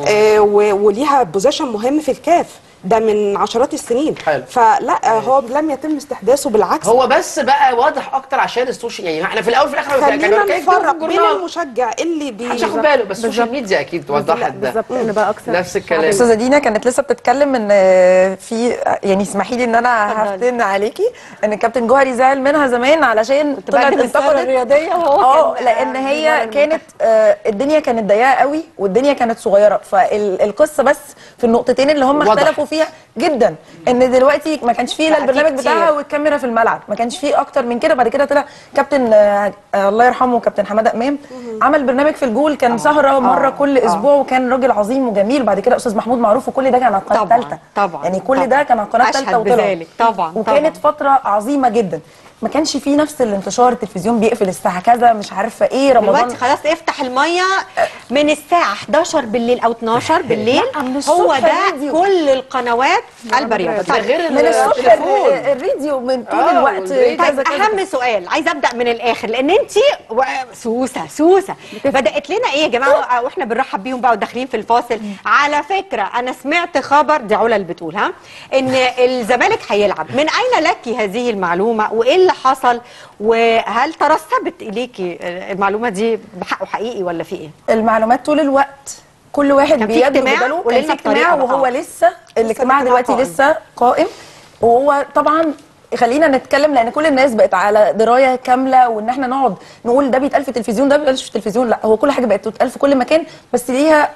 وليها بوزيشن مهم في الكاف ده من عشرات السنين حلو. فلا آه، هو لم يتم استحداثه بالعكس هو بس بقى واضح اكتر عشان السوشيال يعني احنا في الاول وفي الاخر خلينا كانوا يكتبوا في نفرق بين الجورنال. المشجع اللي بي محدش ياخد باله بس السوشيال ميديا اكيد وضحت ده بالظبط انا بقى اكثر نفس الكلام استاذه دينا كانت لسه بتتكلم ان آه، في يعني اسمحي لي ان انا اتفضلي. هفتن عليكي ان الكابتن جوهري زعل منها زمان علشان طلعت بقدم الفقرة انتقدت الرياضية وهو اه كان لان هي كانت آه، الدنيا كانت ضيقه قوي والدنيا كانت صغيره فالقصه بس في النقطتين اللي هم واضح. اختلفوا فيها جدا ان دلوقتي ما كانش فيه لا بقى في البرنامج كتير. بتاعها والكاميرا في الملعب ما كانش فيه اكتر من كده بعد كده طلع كابتن آه، آه، الله يرحمه كابتن حماده امام عمل برنامج في الجول كان سهره مره كل اسبوع وكان راجل عظيم وجميل بعد كده استاذ محمود معروف وكل ده كان على القناه طبعاً، الثالثه طبعاً، يعني كل طبعاً. ده كان على القناه أشهد الثالثه وطلع بذلك، طبعاً، وكانت طبعاً. فتره عظيمه جدا ما كانش فيه نفس الانتشار التلفزيون بيقفل الساعه كذا مش عارفه ايه رمضان دلوقتي خلاص افتح الميه من الساعه 11 بالليل او 12 بالليل لا، من هو الصبح ده الفيديو. كل القنوات قلب رياضه ده غير من الصبح التليفون. الر- الراديو من طول آه، الوقت والفيديو. طيب كذا كذا اهم سؤال عايزه ابدا من الاخر لان انت و... سوسه سوسه بدات لنا ايه يا جماعه واحنا بنرحب بيهم بقى وداخلين في الفاصل على فكره انا سمعت خبر دي علا اللي بتقول ها ان الزمالك هيلعب من اين لك هذه المعلومه وايه اللي حصل وهل ترسبت اليكي المعلومه دي بحقه حقيقي ولا في ايه المعلومات طول الوقت كل واحد كان في بيده اجتماع بداله ولا كان في لسه اجتماع بطريقة وهو بقى؟ لسه الاجتماع الاجتماع دلوقتي قائم. لسه قائم وهو طبعا خلينا نتكلم لان كل الناس بقت على درايه كامله وان احنا نقعد نقول ده بيتقال في التلفزيون ده بيتقال في التلفزيون لا هو كل حاجه بقت تتقال في كل مكان بس ليها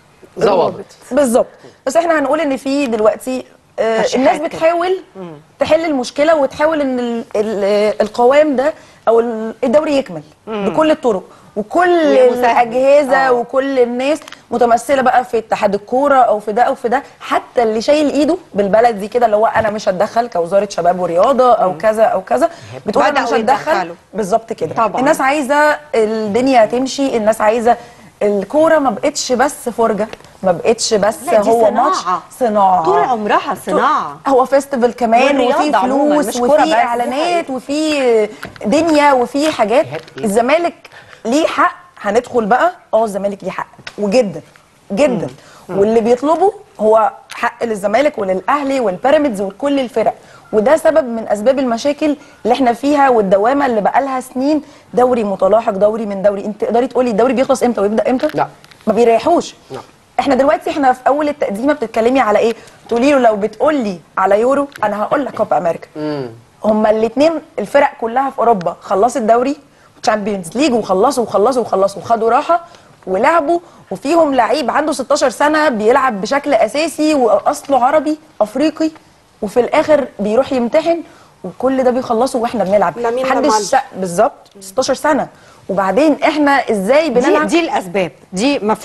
ضوابط بالظبط بس احنا هنقول ان في دلوقتي آه ترشيحات الناس كده. بتحاول تحل المشكله وتحاول ان ال ال القوام ده او ال- الدوري يكمل بكل الطرق وكل ومساهمة. الاجهزه آه. وكل الناس متمثله بقى في اتحاد الكوره او في ده او في ده حتى اللي شايل ايده بالبلد دي كده اللي هو انا مش هتدخل كوزاره شباب ورياضه او كذا او كذا بتقول انا مش بدأوا هتدخل يتدخلوا. بالظبط كده طبعاً. الناس عايزه الدنيا تمشي الناس عايزه الكوره ما بقتش بس فرجه ما بقتش بس لا، دي هو صناعة. ماتش صناعه طول عمرها صناعه هو فيستيفال كمان والرياضة وفي عموماً، فلوس مش كرة بس، وفي دي اعلانات وفي دنيا وفي حاجات الزمالك ليه حق هندخل بقى اه الزمالك ليه حق وجدا جدا واللي بيطلبه هو حق للزمالك وللاهلي والبيراميدز وكل الفرق وده سبب من اسباب المشاكل اللي احنا فيها والدوامه اللي بقالها سنين دوري متلاحق دوري من دوري انت تقدري تقولي الدوري بيخلص امتى ويبدا امتى لا. ما بيريحوش لا. احنا دلوقتي احنا في اول التقديمه بتتكلمي على ايه تقولي له لو بتقولي على يورو انا هقول لك كوبا امريكا هما الاثنين الفرق كلها في اوروبا خلصت دوري تشامبيونز ليج وخلصوا وخلصوا وخلصوا وخدوا راحه ولعبوا وفيهم لعيب عنده 16 سنه بيلعب بشكل اساسي واصله عربي افريقي وفي الاخر بيروح يمتحن وكل ده بيخلصوا واحنا بنلعب لامين محدش يامال. شا- بالظبط 16 سنه وبعدين احنا ازاي دي, بنلعب دي الاسباب دي مفهومه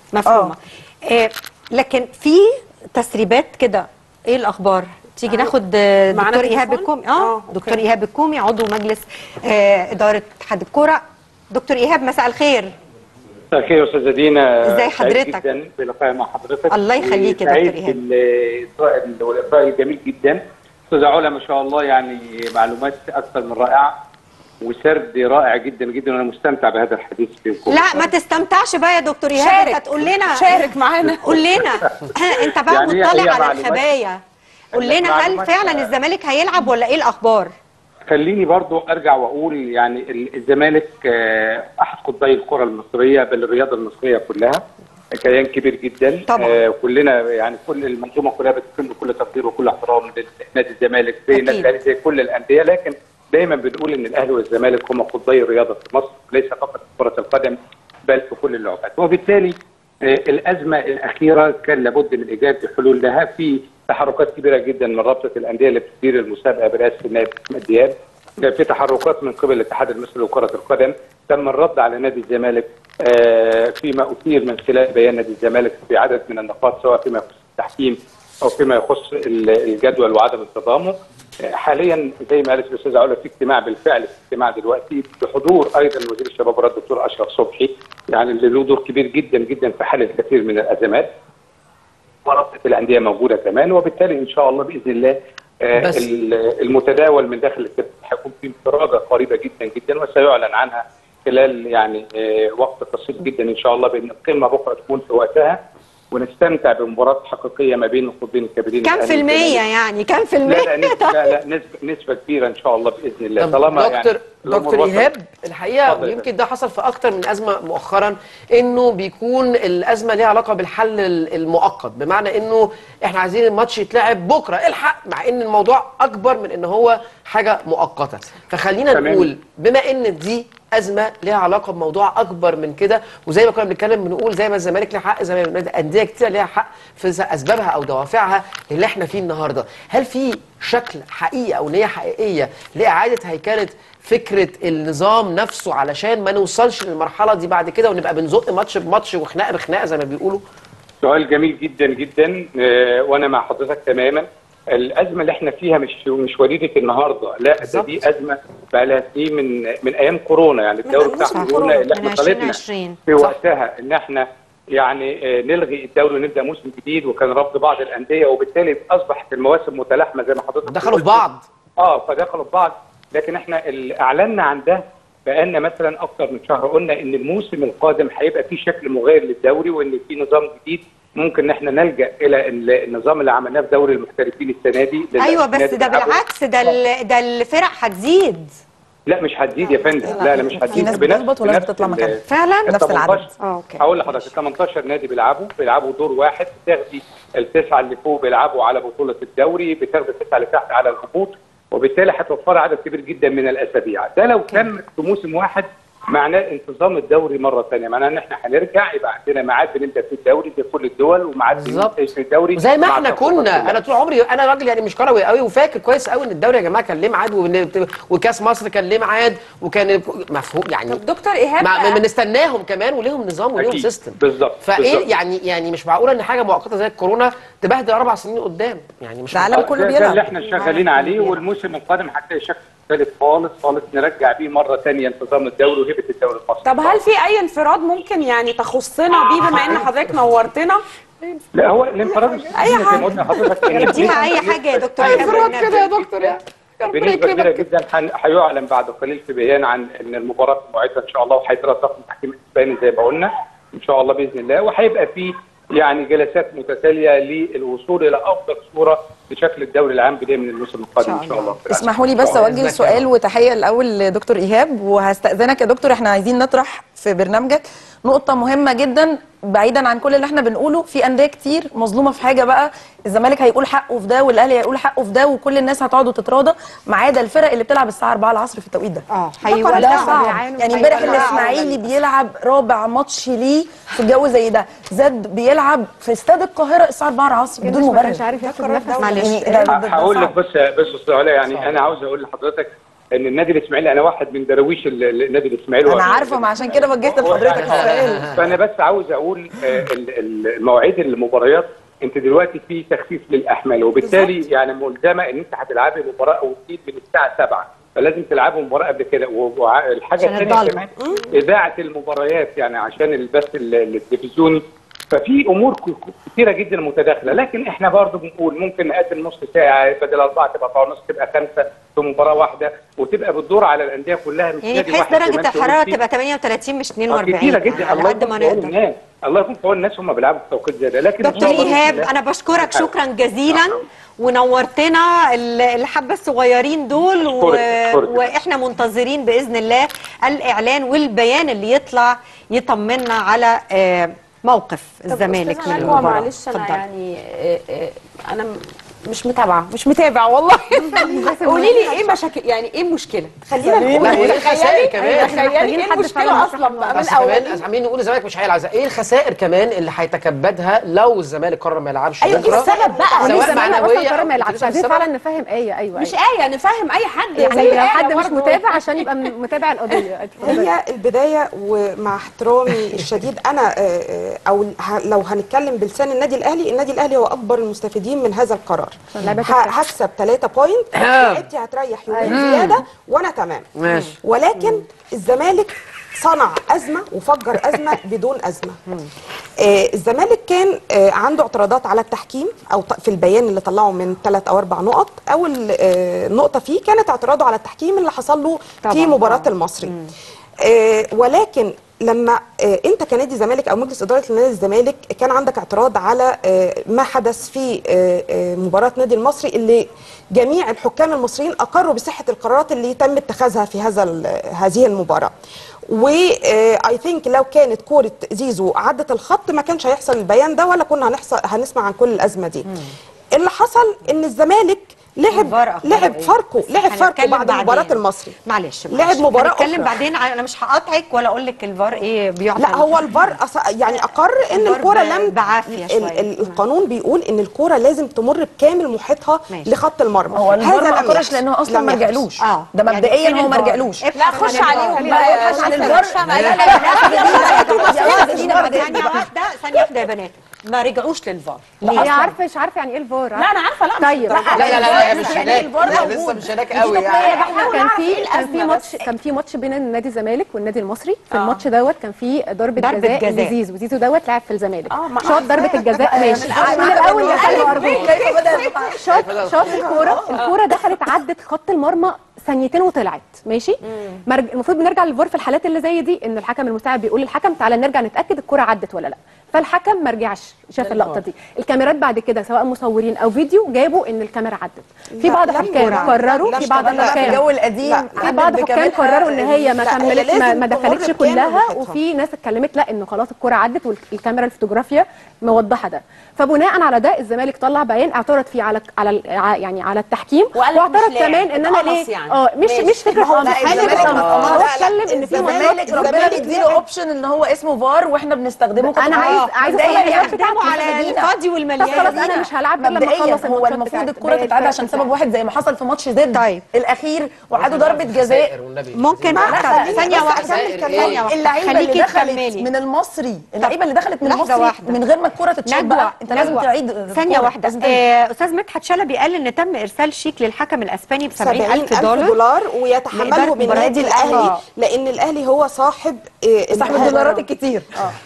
مفهومه آه. لكن في تسريبات كده ايه الاخبار تيجي ناخد آه، معانا دكتور ايهاب تليفون؟ الكومي اه دكتور ايهاب الكومي عضو مجلس آه اداره اتحاد الكوره دكتور ايهاب مساء الخير مساء الخير يا استاذه دينا ازاي سعيد حضرتك؟ جدا بلقائي مع حضرتك الله يخليك يا وسعيد دكتور إيهاب. بالإطراء والإطراء الجميل جدا استاذه علا ما شاء الله يعني معلومات اكثر من رائعه وسرد رائع جدا جدا وانا مستمتع بهذا الحديث بينكم لا ما تستمتعش بقى يا دكتور ايهاب شارك. انت تقول لنا شارك معانا. قول لنا ها، انت بقى يعني هي- مطلع هي على معلومات- الخبايا قول لنا هل معلومات- فعلا الزمالك هيلعب ولا ايه الاخبار خليني برضو ارجع واقول يعني ال- الزمالك آه، احد قطبي الكره المصريه بل الرياضه المصريه كلها كيان كبير جدا طبعاً. آه، كلنا يعني كل المنظومه كلها بتقدم كل تقدير وكل احترام لنادي الزمالك زي أكيد. النادي الاهلي زي كل الانديه لكن دايما بنقول ان الاهلي والزمالك هما قطبي الرياضه في مصر ليس فقط في كره القدم بل في كل اللعبات وبالتالي آه، الازمه الاخيره كان لابد من ايجاد حلول لها في تحركات كبيره جدا من رابطه الانديه اللي بتدير المسابقه برئاسه النائب احمد دياب كان في تحركات من قبل الاتحاد المصري لكره القدم تم الرد على نادي الزمالك آه، فيما اثير من خلال بيان نادي الزمالك في عدد من النقاط سواء فيما يخص التحكيم او فيما يخص ال- الجدول وعدم انتظامه آه، حاليا زي ما قالت الاستاذه علا في اجتماع بالفعل في اجتماع دلوقتي بحضور ايضا وزير الشباب والرياضه الدكتور اشرف صبحي يعني اللي له دور كبير جدا جدا في حل الكثير من الازمات ورابطه الانديه موجوده كمان وبالتالي ان شاء الله باذن الله آه، بس- ال- المتداول من داخل الكتاب هيكون في انفراجه قريبه جدا جدا وسيعلن عنها خلال يعني آه، وقت قصير جدا ان شاء الله بان القمه بكره تكون في وقتها ونستمتع بمباراه حقيقيه ما بين القطبين الكبيرين كم الأهلي في المية والزمالك. يعني كم في لا المية لا نسبة لا لا نسبة, نسبة كبيرة إن شاء الله بإذن الله طب طالما دكتور يعني الأمور دكتور وصلت- ايهاب الحقيقه اتفضل يا يمكن ده حصل في اكتر من ازمه مؤخرا انه بيكون الازمه ليها علاقه بالحل ال- المؤقت بمعنى انه احنا عايزين الماتش يتلعب بكره الحق مع ان الموضوع اكبر من ان هو حاجه مؤقته فخلينا تمام. نقول بما ان دي ازمه ليها علاقه بموضوع اكبر من كده وزي ما كنا بنتكلم بنقول زي ما الزمالك ليه حق زي ما الانديه كتير ليها حق في اسبابها او دوافعها اللي احنا فيه النهارده هل في شكل حقيقي او نيه حقيقيه لاعاده هيكله فكره النظام نفسه علشان ما نوصلش للمرحله دي بعد كده ونبقى بنزق ماتش بماتش وخناقه بخناقه زي ما بيقولوا سؤال جميل جدا جدا آه، وانا مع حضرتك تماما الازمه اللي احنا فيها مش مش وليده النهارده لا ده دي ازمه بقى لها سنين من من ايام كورونا يعني الدوري بتاع صح. كورونا اللي من احنا طالبنا 2020. في صح. وقتها ان احنا يعني آه، نلغي الدوري ونبدا موسم جديد وكان رفض بعض الانديه وبالتالي اصبحت المواسم متلاحمه زي ما حضرتك دخلوا في قلت. بعض اه فدخلوا في بعض لكن احنا اللي اعلنا عن ده بقالنا مثلا اكتر من شهر قلنا ان الموسم القادم هيبقى فيه شكل مغاير للدوري وان في نظام جديد ممكن ان احنا نلجا الى ال- النظام اللي عملناه في دوري المحترفين السنه دي ايوه بس للنادي ده بيلعبوا. بالعكس ده ال- ده الفرق هتزيد لا مش هتزيد يا فندم لا لا مش هتزيد ناس بنفس- بتهبط وناس بنفس بتطلع ال- مكانها. فعلا نفس العدد. 18 اه اوكي هقول لحضرتك 18 نادي بيلعبوا بيلعبوا دور واحد بتاخدي التسعه اللي فوق بيلعبوا على بطوله الدوري بتاخدي التسعه اللي تحت على الهبوط وبالتالي هتوفر عدد كبير جدا من الاسابيع ده لو تم في موسم واحد معناه انتظام الدوري مره ثانيه معناه ان احنا هنرجع يبقى عندنا ميعاد بنبدا في الدوري زي كل الدول وميعاد بالظبط. بننتهي في الدوري وزي ما مع احنا التوقفات كنا كلها. انا طول عمري انا راجل يعني مش كروي قوي وفاكر كويس قوي ان الدوري يا جماعه كان ليه ميعاد وبن- وكاس مصر كان ليه ميعاد وكان مفهوم يعني طب دكتور ايهاب مع بنستناهم كمان وليهم نظام وليهم أكيد. سيستم بالظبط فايه بالظبط. يعني يعني مش معقوله ان حاجه مؤقته زي الكورونا تبهدل اربع سنين قدام يعني مش ده عالم معقولة. كله ده- ده بيلعب. اللي احنا شغالين عليه والموسم القادم هتلاقي شكل مختلف خالص خالص نرجع بيه مره ثانيه انتظام الدوري وهبه الدوري المصري طب هل في اي انفراد ممكن يعني تخصنا بيه بما ان حضرتك نورتنا لا هو الانفراد مش أي زي ما حاجة. قلنا لحضرتك إن دي مع بنسبة- اي حاجه يا دكتور أي إيهاب انفراد والنبي. كده يا دكتور يا ربنا بنسبه كبيره يكرمك جدا هن- هيعلن بعد قليل في بيان عن ان المباراه موعدها ان شاء الله وهيترى طاقم التحكيم الاسباني زي ما قلنا ان شاء الله باذن الله وهيبقى في يعني جلسات متتاليه للوصول الى افضل صوره لشكل الدوري العام بدايه من الموسم القادم ان شاء الله اسمحوا لي بس طبعاً. اوجه إذنك سؤال يا وتحيه الاول لدكتور ايهاب وهستاذنك يا دكتور احنا عايزين نطرح في برنامجك نقطه مهمه جدا بعيدا عن كل اللي احنا بنقوله في انديه كتير مظلومه في حاجه بقى الزمالك هيقول حقه في ده والاهلي هيقول حقه في ده وكل الناس هتقعد وتتراضى ما عدا الفرق اللي بتلعب الساعه 4 العصر في التوقيت ده اه ده هيولعوا صعب بيعانوا. يعني امبارح هيولعوا. الاسماعيلي بيلعب رابع ماتش ليه في الجو زي ده زد بيلعب في استاد القاهره الساعه 4 العصر بدون ما مبرر كانش عارف ياخد نفس يعني معلش. ده- ده- ده هقول صعب. لك بس بس استاذ علاء يعني انا عاوز اقول لحضرتك ان النادي الاسماعيلي انا واحد من دراويش ال- ال- النادي الاسماعيلي انا عارفه ما عشان كده وجهت لحضرتك السؤال فانا بس عاوز اقول آه، ال- ال- مواعيد المباريات انت دلوقتي في تخفيف للاحمال وبالتالي يعني ملزمه ان انت هتلعبي مباراه او اتنين من الساعه 7 فلازم تلعبوا مباراه قبل كده والحاجه عشان الثانيه الضلمة. كمان اذاعه المباريات يعني عشان البث ال- التلفزيوني ففي امور ك- ك- كتيره جدا متداخله لكن احنا برضو بنقول ممكن نقدم نص ساعه بدل اربعه تبقى أربعة ونص تبقى خمسه في مباراه واحده وتبقى بتدور على الانديه كلها مش يعني نادي بحيث واحد زي ما درجه انت الحراره قلتي. تبقى 38 مش آه، 42 كتيره جدا على الله قد يكون ما في عون نقدر الناس الله يكون في عون الناس هم بيلعبوا في توقيت زي ده لكن إن دكتور شاء الله ايهاب بإذن الله انا بشكرك هنحاول. شكرا جزيلا ونورتنا ال- الحبه الصغيرين دول و... أشكرك، أشكرك. واحنا منتظرين باذن الله الاعلان والبيان اللي يطلع يطمنا على آه، موقف الزمالك أستاذة من نجوى، المباراه معلش انا اتفضلي. يعني آه، آه، انا م- مش متابعه مش متابع والله قولي لي ايه مشاكل يعني ايه المشكله خلينا لا، نقول وإيه الخسائر كمان؟ تخيلي ايه المشكله اصلا بقى من بس كمان الاول عمالين نقول الزمالك مش هيلعب ايه الخسائر كمان اللي هيتكبدها لو الزمالك قرر ما يلعبش أيوة، بكره إيه السبب بقى؟ سواء الزمالك معنويه اصلا قرر ما أو يلعبش كنت عايزين السبب. فعلا نفهم ايه ايوه مش أيوة. ايه نفهم اي حد يعني زي لو آية حد مش برضه. متابع عشان يبقى م- متابع القضيه اتفضلي. هي البدايه ومع احترامي الشديد انا آه، آه، او ه- لو هنتكلم بلسان النادي الاهلي النادي الاهلي هو اكبر المستفيدين من هذا القرار عشان لعبة ه- الكاس. هكسب 3 بوينت لعبتي هتريح يومين زياده وانا تمام ماشي ولكن الزمالك صنع ازمه وفجر ازمه بدون ازمه آه الزمالك كان آه عنده اعتراضات على التحكيم او ط- في البيان اللي طلعه من ثلاث او اربع نقط اول آه نقطه فيه كانت اعتراضه على التحكيم اللي حصل له طبعاً. في مباراه المصري آه ولكن لما آه انت كنادي زمالك او مجلس اداره نادي الزمالك كان عندك اعتراض على آه ما حدث في آه آه مباراه نادي المصري اللي جميع الحكام المصريين اقروا بصحه القرارات اللي تم اتخاذها في هذا ال- هذه المباراه واي ثينك لو كانت كوره زيزو عدت الخط ما كانش هيحصل البيان ده ولا كنا هنحصل هنسمع عن كل الازمه دي اللي حصل ان الزمالك لعب الفار أخباره لعب إيه؟ فاركو لعب فاركو هنتكلم بعد بعدين. مباراه المصري معلش لعب معلش. مباراة هنتكلم أخرى. بعدين ع- انا مش هقاطعك ولا اقول لك الفار ايه بيعطي لا هو الفار أص- يعني اقر ان الفار الكوره ب- لم بعافية ال- شوية. ال- القانون بيقول ان الكوره لازم تمر بكامل محيطها ماشي. لخط المرمى هو الفار ما لم اقرش يحصل. لانه اصلا لم ما يحصل. رجعلوش اه ده يعني مبدئيا فين هو ما الفار؟ رجعلوش ابحث لا عن خش الفار. عليهم خلينا بقى نبحث عن عن الفار. الفار لا، لا، ثانية واحدة ثانية واحدة يا بنات ما رجعوش للفار هي عارفه مش عارفه يعني ايه الفار لا انا عارفه لا مش طيب الدرجة. لا لا لا لا مش يعني هناك الفار لا موجود. لسه مش هناك دي قوي تقنية يعني بحاول كان أعرف في إيه كان في الأزمة ماتش بس. كان في ماتش بين نادي الزمالك والنادي المصري في آه. الماتش دوت كان في ضربه ضربة جزاء جزاء. لزيزو زيزو دوت لعب في الزمالك آه، ما- شاط ضربه الجزاء ماشي الأول من الاول يا خالد ارجوك كيف بدا القطاع؟ شاط شاط الكوره الكوره دخلت عدت خط المرمى ثانيتين وطلعت ماشي مرج... المفروض بنرجع للفار في الحالات اللي زي دي ان الحكم المساعد بيقول للحكم تعالى نرجع نتاكد الكوره عدت ولا لا فالحكم ما رجعش شاف اللقطه دي الكاميرات بعد كده سواء مصورين او فيديو جابوا ان الكاميرا عدت في لا، بعض لا، حكام الكرة قرروا لا، في بعض اشتغلنا في الحكام الجو القديم لا، في عدت بعض حكام بكاملها. قرروا ان هي ما لا، هي كملتش ما, لازم ما تمر دخلتش بكامل كلها محيطها. وفي ناس اتكلمت لا انه خلاص الكره عدت والكاميرا الفوتوغرافيه موضحه ده فبناء على ده الزمالك طلع بيان اعترض فيه على على ال- ع- يعني على التحكيم وقال لك مش واعترض لاعب، كمان ان انا اتقمص ليه يعني. اه مش ماشي. مش فكره هو اه لا، مش حاجه الزمالك اتقمص. اه هو لا، اتكلم ان في الزمالك ماتشات ربنا بيديله اوبشن ان هو اسمه فار واحنا بنستخدمه انا عايز عايز مبدئياً اصلح يعني يخدموا على مستفيدين. الفاضي طب والمليان خلاص انا مش هلعب غير لما مبدئيا اخلص هو الماتشات المفروض بتاعت الكره باقي تتعاد الفرق عشان بتاعت- سبب واحد زي ما حصل في ماتش زد طيب. الاخير وعادوا ضربه جزاء خسائر والنبي. ممكن ما- طب خليني ثانية بس واحدة أكمل ثانية كلامي. واحدة اللعيبه خليكي اللي دخلت تكملي من المصري اللعيبه اللي دخلت من لحظة المصري واحدة. من غير ما الكره تتشاط نجوى بقى انت لازم نجوى. تعيد ثانية الكرة. واحدة لازم تعيد. آه، أستاذ مدحت شلبي قال إن تم إرسال شيك للحكم الأسباني ب 70 ألف دولار دولار لإدارة ويتحمله من مباراة النادي الأهلي. الاهلي لان الاهلي هو صاحب آه، صاحب هذا- الدولارات الكتير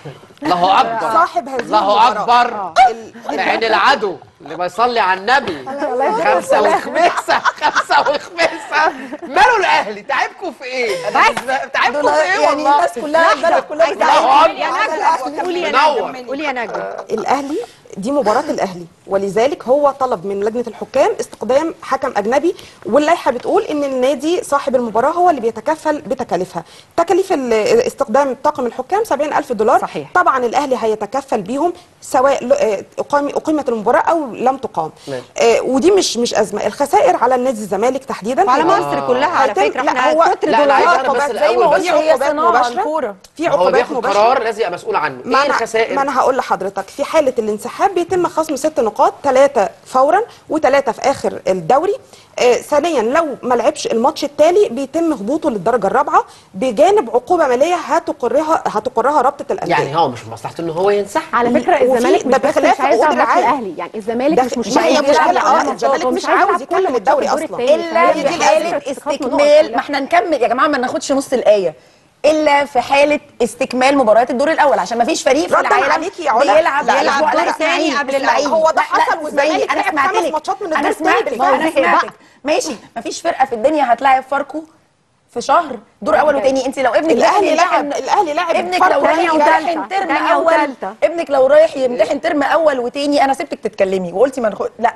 الله اكبر صاحب هذه الله المباراة. اكبر ال- عين العدو اللي بيصلي على النبي خمسة وخميسة خمسة وخميسة ماله الأهلي تعبكوا في إيه؟ تعبكوا دول في إيه يعني والله؟ الناس كلها البلد كلها عايزة بتعيد. الله قولي يا أكبر. نجوى قولي يا منور. نجوى قولي يا نجوى الاهلي دي مباراه الاهلي ولذلك هو طلب من لجنه الحكام استقدام حكم اجنبي واللائحه بتقول ان النادي صاحب المباراه هو اللي بيتكفل بتكاليفها تكاليف ال- استخدام طاقم الحكام 70 الف دولار صحيح. طبعا الاهلي هيتكفل بيهم سواء ل- آه، أقام اقيمت المباراه او لم تقام ماشي. آه، ودي مش مش ازمه الخسائر على النادي الزمالك تحديدا وعلى هيتم- مصر كلها على هيتم- فكرة لا، احنا هو- كتر لا، أنا عايز دولارات أعرف بس عقوبات زي ما الأول قلت بس في هي عقوبات صناعه مباشرة. الكوره في هو عقوبات بياخد مباشره قرار لازم يبقى مسؤول عنه ما إيه أنا- الخسائر؟ ما انا هقول لحضرتك في حاله الانسحاب الانسحاب بيتم خصم ست نقاط ثلاثه فورا وثلاثه في اخر الدوري آه ثانيا لو ما لعبش الماتش التالي بيتم هبوطه للدرجه الرابعه بجانب عقوبه ماليه هتقرها هتقرها رابطه الانديه يعني هو مش في مصلحته ان هو ينسحب على فكره وفي- الزمالك ده مش بس بخلاف مش عايز عقود يلعب ماتش الرعاية. الاهلي يعني الزمالك ده مش مش ما هي عايز مشكلة، يلعب آه، على الزمالك ماتشات، مش ومش عاوز يلعب يكمل كل الدوري ماتشات أصلاً. الدور التاني. الا فهي في دي حاله الفكرة، استخدام نقط استكمال كلها. ما احنا نكمل يا جماعه ما ناخدش نص الايه الا في حاله استكمال مباريات الدور الاول عشان ما فيش فريق في ردا العالم عليكي يا علا. بيلعب لا، بيلعب لا، دور لا، ثاني لا، قبل لا، اللعيب هو ده لا، حصل لا، والزمالك زي- انا لعب سمعت خمس لك ماتشات من انا الدور سمعت التاني. ما هو انا زهق بقى. سمعتك ماشي ما فيش فرقه في الدنيا هتلاعب فاركو في شهر دور اول وتاني انت لو ابنك الأهلي داخل لعب- يمتحن- الأهلي لعب ابنك فاركو لو رايح تانية يمتحن وتالتة. ترم تانية اول وتالتة. ابنك لو رايح يمتحن ترم اول وتاني انا سبتك تتكلمي وقلتي ما نخ... لا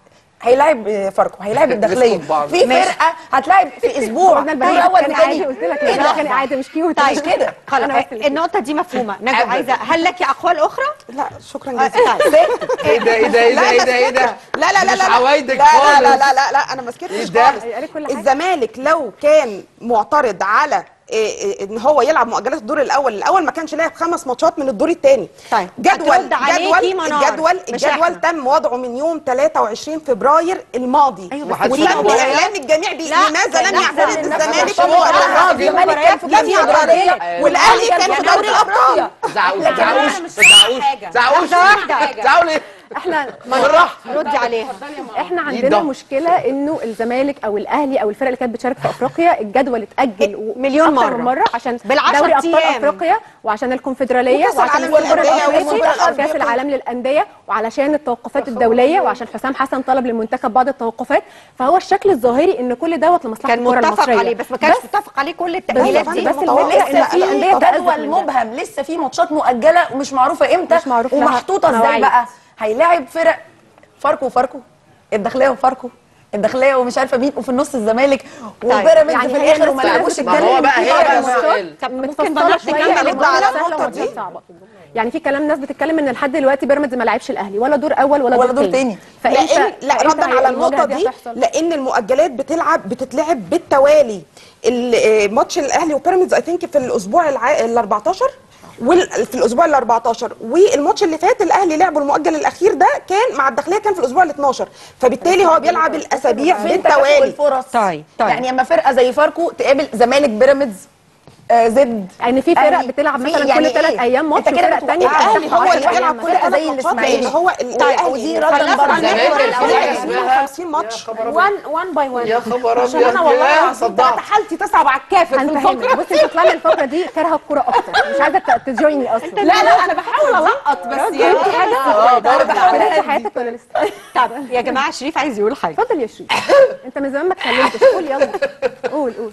هيلاعب آه، فاركو هيلاعب الداخليه مسكوا بعض. في ماشي. فرقه هتلاعب في اسبوع قلنا دور البنات اول كان عادي وتاني قلت لك إيه لا ده؟ كان عادي مش كيوت مش كده خلاص أنا بس اللي النقطه دي مفهومه نجوى أبداً. عايزه هل لك اقوال اخرى لا شكرا آه، جزيلا طيب. ايه ده ايه ده ايه ده لا، ايه بس ده ايه ده لا لا لا مش لا عوايدك لا لا خالص لا لا لا, لا انا ما إيه سكتش ده؟ خالص قالت كل حاجة. الزمالك لو كان معترض على إيه إيه ان هو يلعب مؤجلات الدور الاول الاول ما كانش لعب خمس ماتشات من الدور الثاني طيب، جدول هترد عليكي جدول منار، الجدول مش الجدول إحنا. تم وضعه من يوم 23 فبراير الماضي أيوة، بس وتم في مباريات. اعلام الجميع بيه لا، لماذا لم لحظة، يعترض لحظة. الزمالك لحظة. بمباريات؟ الزمالك كان في لم كتير يعترض درجية. والاهلي كان في دوري الابطال زعقوا لكن أنا زعقوش مش زعقوش زعقوش لحظة واحدة. زعقوا ليه احنا بالراحه ردي عليها احنا ده. عندنا مشكله انه الزمالك او الاهلي او الفرق اللي كانت بتشارك في افريقيا الجدول اتاجل و- مليون أكتر مرة. من مره عشان بالعشر دوري ابطال أيام. افريقيا وعشان الكونفدراليه وكأس وعشان العالم السوبر للأندية الافريقي والسوبر الأفريقي. وكاس العالم للانديه وعلشان التوقفات الدوليه وعشان حسام حسن طلب للمنتخب بعض التوقفات فهو الشكل الظاهري ان كل دوت لمصلحه كان الكره متفق المصريه عليه بس ما كانش بس- متفق عليه كل التأهيلات بس دي بس متوقع. المشكله ان لا، في لا، انديه طبعاً. تأذت جدول من ده. مبهم لسه في ماتشات مؤجله ومش معروفه امتى مش معروف لها ومحطوطه ازاي مواعيد. بقى هيلاعب فرق فاركو وفاركو الداخليه وفاركو الداخليه ومش عارفه مين وفي النص الزمالك وبيراميدز يعني في هي الاخر وما الناس لعبوش ما هو الدوري بقى هي في بقى ماتشات السؤال طب ممكن مفصله بنات شويه نكمل يعني نرد على سهلة النقطة وماتشات دي. صعبه يعني في كلام ناس بتتكلم ان لحد دلوقتي بيراميدز ما لعبش الاهلي ولا دور اول ولا, ولا دور تاني. فإمتى- لان لا فإمتى ردا على المواجهة النقطه دي هتحصل؟ لان المؤجلات بتلعب بتتلعب بالتوالي ال- آه، ماتش الاهلي وبيراميدز اي ثينك في الاسبوع ال 14 وفي الاسبوع ال 14 والماتش اللي فات الاهلي لعبه المؤجل الاخير ده كان مع الداخليه كان في الاسبوع ال 12 فبالتالي هو بيلعب الاسابيع فين تكافؤ بالتوالي الفرص طيب، طيب. يعني اما فرقه زي فاركو تقابل زمالك بيراميدز آه زد يعني في فرق أهلي. بتلعب في مثلا يعني كل ثلاث إيه؟ ايام ماتش أنت كده وفرق بتبقى تانية الاهلي بتلعب هو عشر اللي بيلعب أيام كل مثلاً. زي الاسماعيلي لان هو طيب ودي ردا برضه زمان الكرة الفرق الأولى. اسمها 50 ماتش وان وان باي وان يا خبر عشان أبيض. انا والله يا العظيم صدعت. بقت حالتي تصعب على الكافر في هنفهمك الفقره بصي انت طالعه الفتره دي كارهه الكوره اكتر مش عايزه ت- تجويني اصلا لا لا انا بحاول القط بس راجل، يعني انت حاجه آه، برضه. بدأتي حياتك ولا لسه طب يا جماعه شريف عايز يقول حاجه اتفضل يا شريف انت من زمان ما اتكلمتش قول يلا قول قول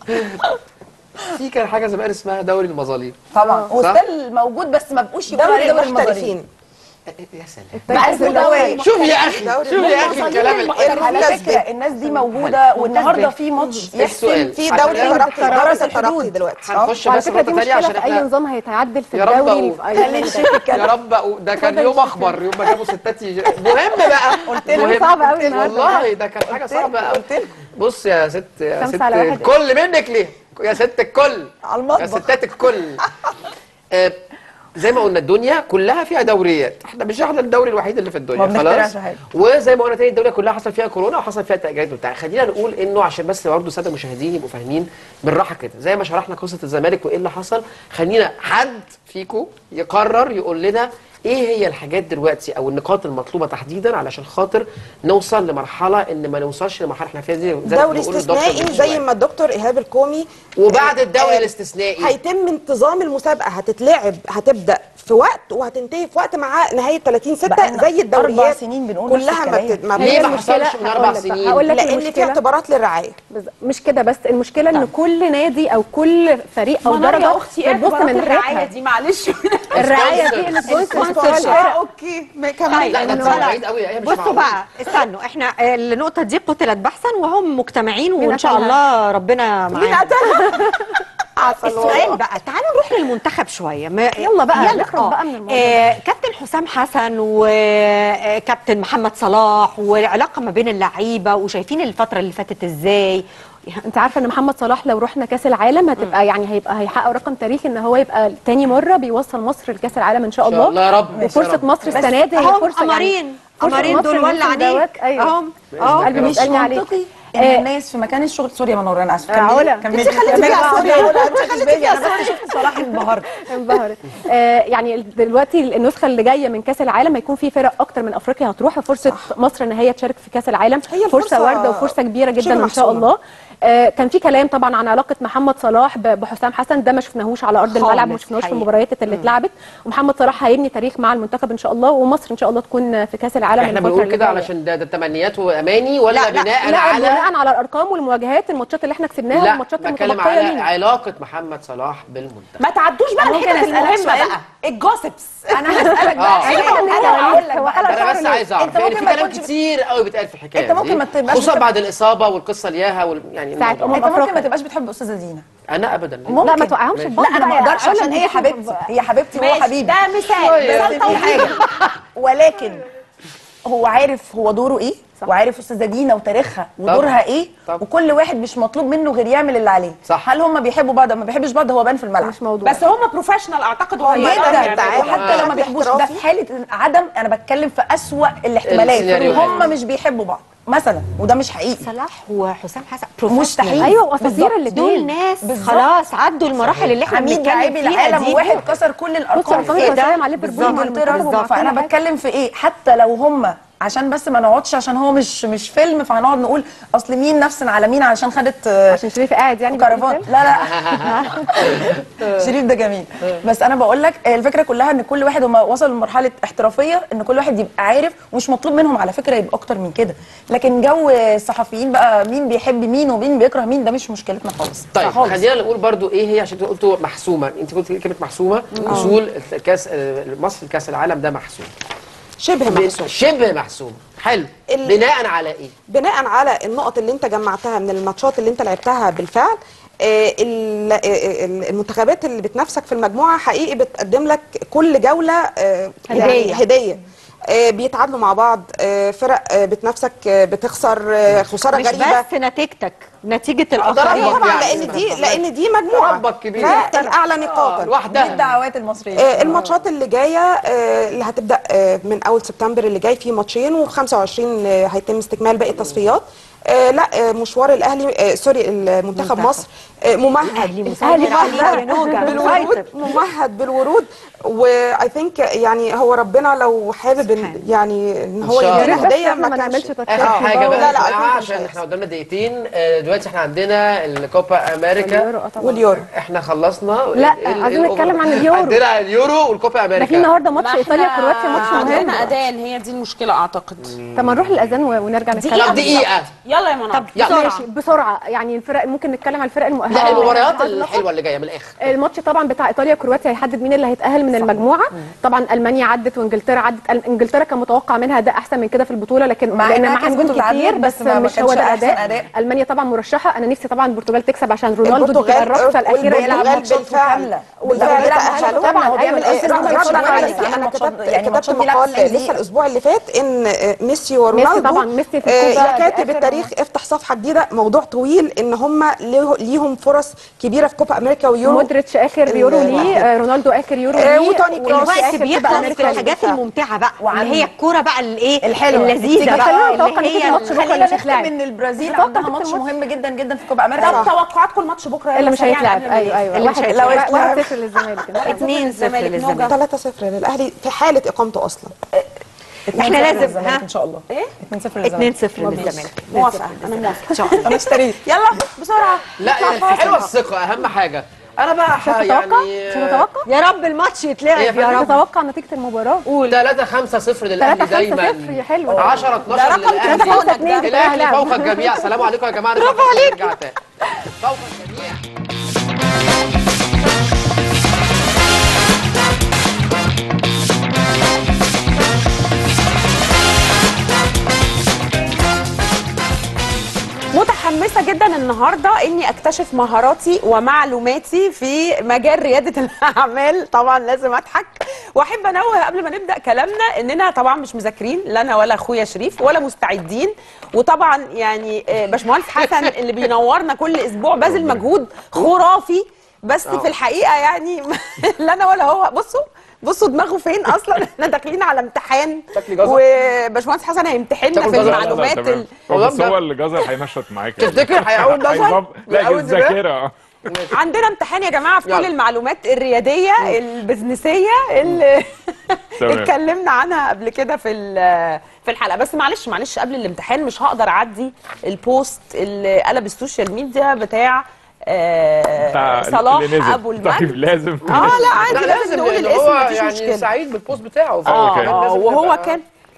في كان حاجه زمان اسمها دوري المظالم طبعا وستيل موجود بس ما بقوش يقولوا عليه دوري دوري المظالم المحترفين يا سلام بقى اسمه دوري شوف يا اخي شوف يا اخي الكلام الحلو على فكره الناس دي موجوده والنهارده في ماتش السؤال في دوري عشان- الترقي قرارات درجه الترقي الحدود. دلوقتي هنخش وعلى بس فكره نقطه دي ثانيه مشكله عشان في اي احنا نظام هيتعدل في يا رب الدوري أقول. في اي خلي الشيخ يتكلم. يا رب أقول- ده كان يوم اخبر يوم ما جابوا ستات يج... مهم بقى قلت له صعب أوي النهاردة. والله ده كان حاجه صعبه قوي بص يا ست يا خمسة ست على واحد. الكل منك ليه يا ست الكل على يا المطبخ ستات الكل آه، زي ما قلنا الدنيا كلها فيها دوريات احنا مش احنا الدوري الوحيد اللي في ما الدنيا بنخترعش خلاص حاجة. وزي ما قلنا تاني الدنيا كلها حصل فيها كورونا وحصل فيها تاجيلات وبتاع خلينا نقول انه عشان بس برضه الساده المشاهدين يبقوا فاهمين بالراحه كده زي ما شرحنا قصه الزمالك وايه اللي حصل خلينا حد فيكم يقرر يقول لنا ايه هي الحاجات دلوقتي او النقاط المطلوبه تحديدا علشان خاطر نوصل لمرحله ان ما نوصلش لمرحله احنا فيها دي زي ما دوري بيقول الدكتور استثنائي من زي شوية. ما الدكتور ايهاب الكومي وبعد آه، الدوري آه، الاستثنائي هيتم انتظام المسابقه هتتلعب هتبدا في وقت وهتنتهي في وقت مع نهايه 30 6 بقالنا زي أربع الدوريات سنين بنقول نفس كلها ما الكلام. بت- ما ليه بت- ما حصلش من اربع هقول لك بقى، سنين هقول لك لان في المشكله اعتبارات للرعايه بز- مش كده بس المشكله ان كل نادي او كل فريق او منار درجه يا اختي ايه بتبص من الرعايه ناحيتها دي معلش الرعايه دي اللي تبص اه اوكي طيب لا ده إنه طلع لا. بعيد قوي يا إيه مش بصوا معقول. بقى استنوا احنا آه، النقطه دي قتلت بحثا وهم مجتمعين وان شاء قتلها؟ الله ربنا معاهم السؤال بقى تعالوا نروح للمنتخب شويه ما يلا بقى، يلا نخرج آه. بقى من الموضوع آه كابتن حسام حسن وكابتن محمد صلاح والعلاقه ما بين اللعيبه وشايفين الفتره اللي فاتت ازاي انت عارفه ان محمد صلاح لو رحنا كاس العالم هتبقى يعني هيبقى هيحقق رقم تاريخي ان هو يبقى تاني مره بيوصل مصر لكاس العالم ان شاء إن الله شاء الله يا رب. وفرصه يا رب. مصر بس السنه دي هي أهم فرصه قمرين. فرصة قمرين مصر دول الموسم ولا عينيك. دوت. ايوه أهم. اه قلبي مش بيسالني عليك منطقي ان آه، الناس في مكان الشغل سوري يا منور انا اسفه آه، علا. كملي انت خليتي كملي. فيها سوري سوري. يا علا انت خليتي خليتي فيها انا بس شفت صلاح انبهرت انبهرت آه يعني دلوقتي النسخه اللي جايه من كاس العالم هيكون في فرق اكتر من افريقيا هتروح فرصه مصر ان هي تشارك في كاس العالم هي فرصه الفرصة وارده وفرصه كبيره شبه جدا ان شاء محسومة. الله آه كان في كلام طبعا عن علاقه محمد صلاح ب- بحسام حسن ده ما شفناهوش على ارض الملعب ما خالص شفناهوش في حقيقي. المباريات اللي اتلعبت ومحمد صلاح هيبني تاريخ مع المنتخب ان شاء الله ومصر ان شاء الله تكون في كاس العالم احنا الفترة بنقول اللي كده جاية. علشان ده, ده تمنيات واماني ولا لا لا بناء لا على بناء على الارقام والمواجهات الماتشات اللي احنا كسبناها لا والماتشات بتكلم المتبقيه على لينا علاقه محمد صلاح بالمنتخب ما تعدوش بقى أنا ممكن الحتت أسألك المهمه سؤال؟ بقى الجوسبس انا هسالك بقى آه. سؤال. انا هقول لك هو بقى. قلق انا بس شعره عايز ليه؟ اعرف أنت لان ممكن في ما كلام تكونش- كتير قوي بيتقال في الحكايه أنت ممكن دي. ما تبقاش خصوصا بتحب- بعد الاصابه والقصه الياها وال... يعني ساعة الموضوع. انت ممكن أفريقيا. ما تبقاش بتحب استاذه دينا انا ابدا لا ما ممكن. توقعهمش في ماشي. بعض لا انا ما بقى يا اقدرش علا، عشان هي بتشوف- حبيبتي هي حبيبتي وهو ماشي حبيبي ده مثال شوية. بس مثال في توضيح. حاجه ولكن هو عارف هو دوره ايه صح. وعارف استاذه دينا وتاريخها طبعا. ودورها ايه طبعا. وكل واحد مش مطلوب منه غير يعمل اللي عليه صح. هل هم بيحبوا بعض ما بيحبش بعض هو بان في الملعب مش موضوع بس هم بروفيشنال اعتقد وهم جدا يقدروا يعملوا وحتى ده. لو ما بيحبوش ده في حاله عدم انا بتكلم في اسوأ الاحتمالات السيناريوهات. هم مش بيحبوا بعض مثلا وده مش حقيقي صلاح وحسام حسن مستحيل ايوه واساطير بالظبط. اللي دول ناس بالظبط. خلاص عدوا المراحل اللي احنا عميد بنتكلم لاعبي فيها العالم دي وواحد كسر كل بص الارقام ارقام إيه ده؟ القياسيه مع ليفربول بالظبط. مع انجلترا المنتخب ومع كل فانا حاجة. بتكلم في ايه حتى لو هم عشان بس ما نقعدش عشان هو مش مش فيلم فهنقعد نقول اصل مين نفس على مين علشان خدت آه، عشان شريف قاعد يعني كرفان بيقول لا لا شريف ده جميل بس انا بقول لك الفكره كلها ان كل واحد هم وصلوا لمرحله احترافيه ان كل واحد يبقى عارف ومش مطلوب منهم على فكره يبقى اكتر من كده لكن جو الصحفيين بقى مين بيحب مين ومين بيكره مين ده مش مشكلتنا خالص طيب خالص. خلينا نقول برضو ايه هي عشان قلتوا محسومه انت قلت كلمه محسومه وصول كاس مصر لكاس العالم ده محسوم شبه محسوم شبه محسوم حلو ال- بناء على ايه بناء على النقط اللي انت جمعتها من الماتشات اللي انت لعبتها بالفعل آه، ال- آه، ال- المنتخبات اللي بتنافسك في المجموعه حقيقي بتقدم لك كل جوله آه، يعني هدية. هديه آه، بيتعادلوا مع بعض آه، فرق آه، بتنافسك آه، بتخسر آه، خساره مش غريبه بس نتيجتك نتيجه ضربك الاخرين طبعا يعني. لان دي لان دي مجموعه ربك كبير. فالاعلى نقاطا دي لوحدها الدعوات المصريه آه، الماتشات اللي جايه آه، اللي هتبدا آه، من اول سبتمبر اللي جاي في ماتشين و25 هيتم استكمال باقي التصفيات آه، لا آه، مشوار الاهلي آه، سوري المنتخب مصر آه، ممهد اهلي مسيطر عليك يا نوجة بالورود مسيطر ممهد بالورود واي ثينك يعني هو ربنا لو حابب إن- يعني ان هو إن شاء يدينا الله. بس هديه احنا ما ما نعملش كانش تطبيق اخر حاجه بقى لا، يا لا، جماعه أكيد مش عشان هيحصل. احنا قدامنا دقيقتين آه، دلوقتي احنا عندنا الكوبا امريكا اليورو، آه طبعاً. واليورو احنا خلصنا لا، إيه- إيه عايزين الأوفر؟ نتكلم عن اليورو. عندنا اليورو والكوبا ده امريكا في النهارده ماتش ما ايطاليا إحنا كرواتيا ماتش مهم عندنا اذان هي دي المشكله اعتقد طب ما نروح للاذان و- ونرجع نتكلم طب دقيقه يلا يا منى طب يلا. بسرعه ماشي بسرعه يعني الفرق ممكن نتكلم عن الفرق المؤهله لا المباريات اللي هتلعب الحلوه اللي جايه من الاخر الماتش طبعا بتاع ايطاليا كرواتيا هيحدد مين اللي هيتاهل من المجموعه طبعا المانيا عدت وانجلترا عدت ال- انجلترا كان متوقع منها ده احسن من كده في البطوله لكن مع لان إنها معاها كسبت نجوم وتعادلت، كتير بس بس ما- ما مش كانش هو ده أحسن الاداء أداء. المانيا طبعا مرشحه انا نفسي طبعا البرتغال تكسب عشان رونالدو دي تبقى البرتغال الرقصه الاخيره والبرتغال يلعب ماتشات بالفعل كاملة. بالفعل بالفعل تأهلوا طبعاً، هو بيعمل آه، أسيست أنا وماتشات كتبت عالية. عليكي، عمل انا ماتشات- كتبت يعني كتبت ماتشات بيلعب مقال في الليل. لسه الاسبوع اللي فات ان آه، ميسي ورونالدو طبعاً، ميسي في آه، الكوبا يا كاتب آخر التاريخ افتح صفحه جديده موضوع طويل ان هم ليهم فرص كبيره في كوبا امريكا ويورو مودريتش اخر يورو ال- ليه آه، رونالدو اخر يورو آه، ليه وتوني كروس. وميسي الوقت آخر كوبا بيخلص في أمريكا الحاجات ليه. الممتعه بقى وعن- اللي هي الكوره بقى الايه الحلوة. اللذيذه تيجي- بقى خلينا اللي نتوقع نتيجة هي الماتش بكرة خلينا اللي مش نختم هيتلعب. ان البرازيل نتوقع عندها نتيجة ماتش الماتش. مهم جدا جدا في كوبا طب امريكا توقعاتكم الماتش بكره اللي مش سريعاً هيتلعب قبل ما ايوه ننهي. ايوه اللي مش واحد هيتلعب. واحد- واحد صفر للزمالك 2 0 الزمالك، للزمالك نوجة. 3 0 للاهلي في حاله اقامته اصلا احنا لازم الزمالك ها ان شاء الله ايه 2 0 2 0 للزمالك موافقه انا موافقه ان شاء الله انا اشتريت يلا بسرعه لا يعني حلوه الثقه اهم حاجه انا بقى ح- تتوقع يعني مش هتتوقع يا رب الماتش يتلعب إيه يا يا فندم؟ رب تتوقع نتيجه المباراه قول 3 5 0 للاهلي 3 5 دايما 0 يا حلو 10 12 ده رقم للاهلي 3 5 2 الاهلي فوق الجميع السلام عليكم يا جماعه برافو عليك نرجع تاني فوق الجميع متحمسه سعيده جدا النهارده اني اكتشف مهاراتي ومعلوماتي في مجال رياده الاعمال طبعا لازم اضحك واحب انوه قبل ما نبدا كلامنا اننا طبعا مش مذاكرين لا انا ولا اخويا شريف ولا مستعدين وطبعا يعني آه، باشمهندس حسن اللي بينورنا كل اسبوع باذل مجهود خرافي بس آه. في الحقيقه يعني لا انا ولا هو بصوا بصوا دماغه فين اصلا احنا داخلين على امتحان شكلي جزر. وباشمهندس حسن هيمتحننا شكله في جزر. المعلومات لا، لا، ال... تمام. هو بس والله هو اللي جزر هينشط معاك تفتكر هيعود جزر؟ هيظبط- لا هيعود الذاكره عندنا امتحان يا جماعه في كل يلا. المعلومات الرياديه البزنسيه اللي تمام. اتكلمنا عنها قبل كده في ال- في الحلقه بس معلش معلش قبل الامتحان مش هقدر اعدي البوست اللي قلب السوشيال ميديا بتاع آه بتاع صلاح اللي نزل. ابو المجد طيب لازم اه لا عادي لا لازم نقول لأن الاسم هو مفيش يعني مشكله سعيد بالبوست بتاعه اه أوكي. اه لازم وهو نبقى- كان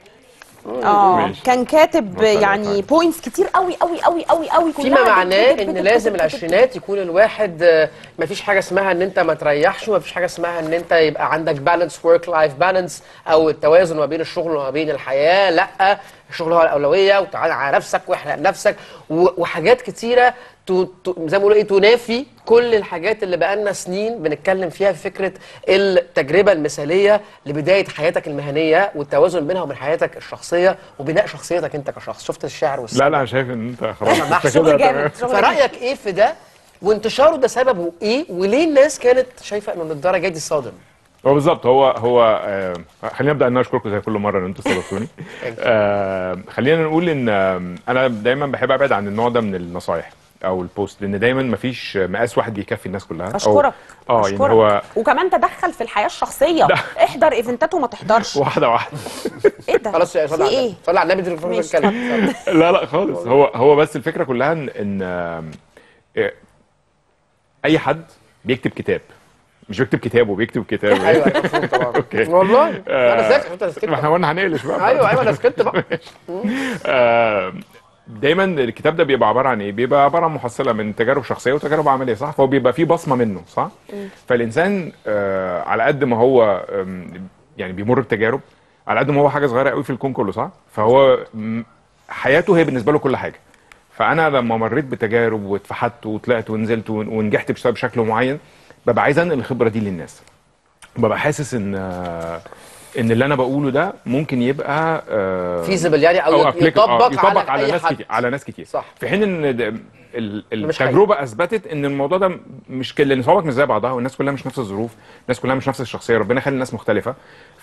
اه ماشي. كان كاتب مثلا يعني حاجة. بوينتس كتير قوي قوي قوي قوي قوي فيما كلها معناه بت- بت- ان بت- لازم بت- بت- العشرينات يكون الواحد آه، مفيش حاجه اسمها ان انت ما تريحش ومفيش حاجه اسمها ان انت يبقى عندك بالانس ورك لايف بالانس او التوازن ما بين الشغل وما بين الحياه لا الشغل هو الاولويه وتعالى على نفسك واحرق نفسك و- وحاجات كتيره تو- تو- زي ما بيقولوا ايه تنافي كل الحاجات اللي بقالنا سنين بنتكلم فيها في فكره التجربه المثاليه لبدايه حياتك المهنيه والتوازن بينها وبين حياتك الشخصيه وبناء شخصيتك انت كشخص شفت الشعر والسعر لا لا انا شايف ان انت خلاص انا انت محسوب كده جامد تمام. فرايك ايه في ده وانتشاره ده سببه ايه وليه الناس كانت شايفه انه للدرجه دي صادم هو بالظبط هو هو آه خلينا نبدا ان أنا اشكركم زي كل مره ان انتوا استضفتوني آه خلينا نقول ان آه انا دايما بحب ابعد عن النوع ده من النصايح او البوست لان دايما مفيش مقاس واحد بيكفي الناس كلها أو- اشكرك اه يعني أشكرك. هو وكمان تدخل في الحياه الشخصيه احضر ايفنتات وما تحضرش واحده واحده ايه ده خلاص يا في صلى على ايه النبي صلى على النبي دي ماشي، نتكلم لا لا خالص هو هو بس الفكره كلها ان ان آم، آه، اي حد بيكتب كتاب مش بيكتب كتاب وبيكتب كتاب ايوه أيوة، مفهوم طبعا اوكي والله آه، انا ذاكر انت سكت ما احنا قلنا هنقلش بقى ايوه ايوه انا سكت بقى آه، دايما الكتاب ده بيبقى عباره عن ايه؟ بيبقى عباره عن محصله من تجارب شخصيه وتجارب عمليه صح؟ فهو بيبقى فيه بصمه منه صح؟ فالانسان آه على قد ما هو آم، يعني بيمر بتجارب على قد ما هو حاجه صغيره قوي في الكون كله صح؟ فهو م- حياته هي بالنسبه له كل حاجه. فانا لما مريت بتجارب واتفحت وطلعت ونزلت ون- ونجحت بش- بشكل معين ببقى عايز انقل الخبره دي للناس. ببقى حاسس ان آه، ان اللي انا بقوله ده ممكن يبقى آه، Feasible يعني أو applicable- يطبق آه، على يطبق على أي ناس حد. كتير على ناس كتير صح. في حين ان ده- ال- مش حقيقي. التجربه اثبتت ان الموضوع ده مش كل لان صحابك مش زي بعضها والناس كلها مش نفس الظروف الناس كلها مش نفس الشخصيه ربنا خلي الناس مختلفه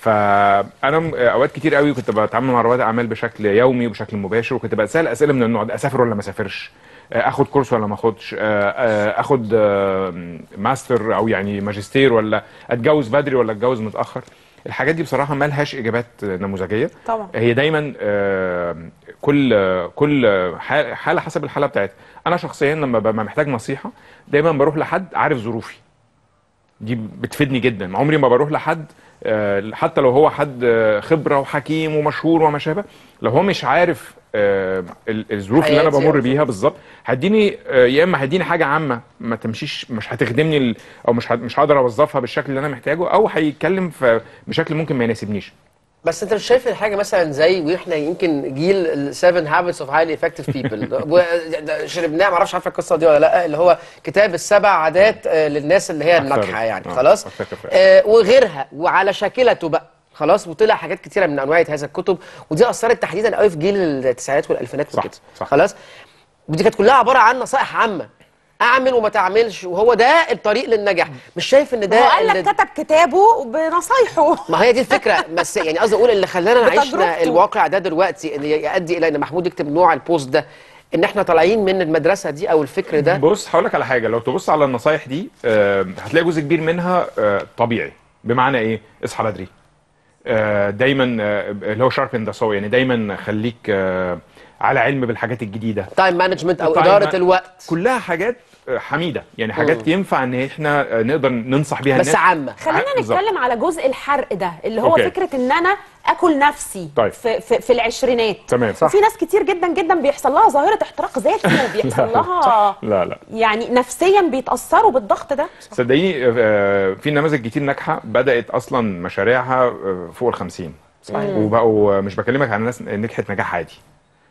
فانا م- اوقات كتير قوي كنت بتعامل مع رواد اعمال بشكل يومي وبشكل مباشر وكنت بسال اسئله من النوع ده اسافر ولا ما اسافرش آه، اخد كورس ولا ما اخدش آه، آه، اخد آه، ماستر او يعني ماجستير ولا اتجوز بدري ولا اتجوز متاخر الحاجات دي بصراحه ما لهاش اجابات نموذجيه طبعا هي دايما آه، كل كل ح- حاله حسب الحاله بتاعتها انا شخصيا لما ببقى محتاج نصيحه دايما بروح لحد عارف ظروفي دي بتفيدني جدا عمري ما بروح لحد آه، حتى لو هو حد آه، خبره وحكيم ومشهور وما شابه لو هو مش عارف آه، ال- الظروف اللي انا حياتي بمر أو بيها بالظبط هيديني آه، يا اما هيديني حاجه عامه ما تمشيش مش هتخدمني ال- او مش ه- مش هقدر اوظفها بالشكل اللي انا محتاجه او هيتكلم في بشكل ممكن ما يناسبنيش بس انت مش شايف الحاجه مثلا زي واحنا يمكن جيل ال 7 هابتس اوف هايلي افكتيف بيبل شربناه ما اعرفش عارفه القصه دي ولا لا اللي هو كتاب السبع عادات آه، للناس اللي هي أكثر. الناجحه يعني آه، خلاص أكثر كفاءة. آه وغيرها وعلى شاكلته بقى خلاص وطلع حاجات كتيره من انواع هذا الكتب ودي اثرت تحديدا قوي في جيل التسعينات والالفينات وكده صح. خلاص ودي كانت كلها عباره عن نصائح عامه اعمل وما تعملش وهو ده الطريق للنجاح مش شايف ان ده هو قال لك اللي- كتب كتابه بنصايحه ما هي دي الفكره بس يعني قصدي اقول اللي خلانا نعيشنا بتجربته. الواقع ده دلوقتي اللي يؤدي الى ان محمود يكتب نوع البوست ده ان احنا طالعين من المدرسه دي او الفكر ده بص هقول لك على حاجه لو تبص على النصايح دي آه، هتلاقي جزء كبير منها آه، طبيعي بمعنى ايه اصحى بدري آه، دايما آه، اللي هو شارب ان ذا سو يعني دايما خليك آه، على علم بالحاجات الجديده تايم مانجمنت او التايم اداره ما- الوقت كلها حاجات آه، حميده يعني حاجات ينفع ان احنا آه، نقدر ننصح بيها بس الناس عامه خلينا بالظبط. نتكلم على جزء الحرق ده اللي هو أوكي. فكره ان انا اكل نفسي طيب. في, في, في العشرينات تمام وفي ناس كتير جدا جدا بيحصل لها ظاهره احتراق ذاتي وبيحصل لها لا لا يعني نفسيا بيتاثروا بالضغط ده صدقيني آه، في نماذج كتير ناجحه بدات اصلا مشاريعها آه، فوق ال 50 صحيح. وبقوا مش بكلمك عن ناس نجحت نجاح عادي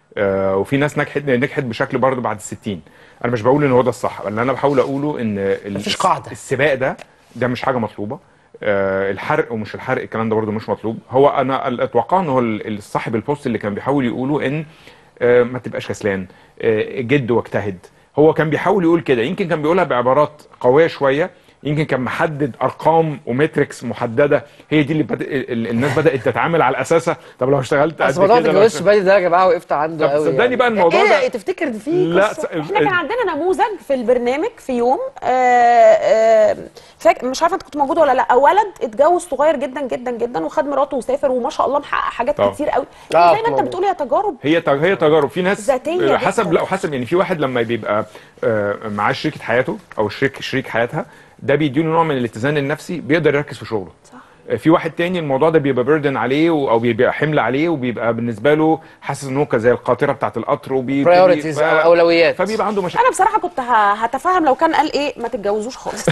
آه وفي ناس نجحت نجحت بشكل برضه بعد الستين انا مش بقول ان هو ده الصح اللي انا بحاول اقوله ان ال- مفيش قاعدة. السباق ده ده مش حاجه مطلوبه آه الحرق ومش الحرق الكلام ده برضه مش مطلوب هو انا ال- اتوقع ان هو ال- ال- صاحب البوست اللي كان بيحاول يقوله ان آه ما تبقاش كسلان آه جد واجتهد هو كان بيحاول يقول كده يمكن كان بيقولها بعبارات قويه شويه يمكن كان محدد ارقام ومتركس محدده هي دي اللي بدأ ال- الناس بدات تتعامل على اساسها طب لو اشتغلت اصل قد موضوع كده لو الجواز اشتغلت- بدري ده يا جماعه وقفت عنده طب قوي صدقني يعني. بقى الموضوع ايه ده- ده تفتكر ان في لا قصة؟ احنا كان عندنا نموذج في البرنامج في يوم آه آه فاك مش عارفه انت كنت موجود ولا لا ولد اتجوز صغير جدا جدا جدا وخد مراته وسافر وما شاء الله محقق حاجات طبعا. كتير قوي آه، زي ما انت طبعا. بتقول هي تجارب هي تج- هي تجارب في ناس ذاتية حسب جداً. لا وحسب يعني في واحد لما بيبقى آه، معاه شريكه حياته او شريك شريك حياتها ده بيديله نوع من الاتزان النفسي بيقدر يركز في شغله صح. في واحد تاني الموضوع ده بيبقى بيردن عليه و- او بيبقى حمل عليه وبيبقى بالنسبه له حاسس ان هو زي القاطره بتاعه القطر وبي Priorities أو أولويات. فبيبقى عنده مشاكل انا بصراحه كنت ه- هتفهم لو كان قال ايه ما تتجوزوش خالص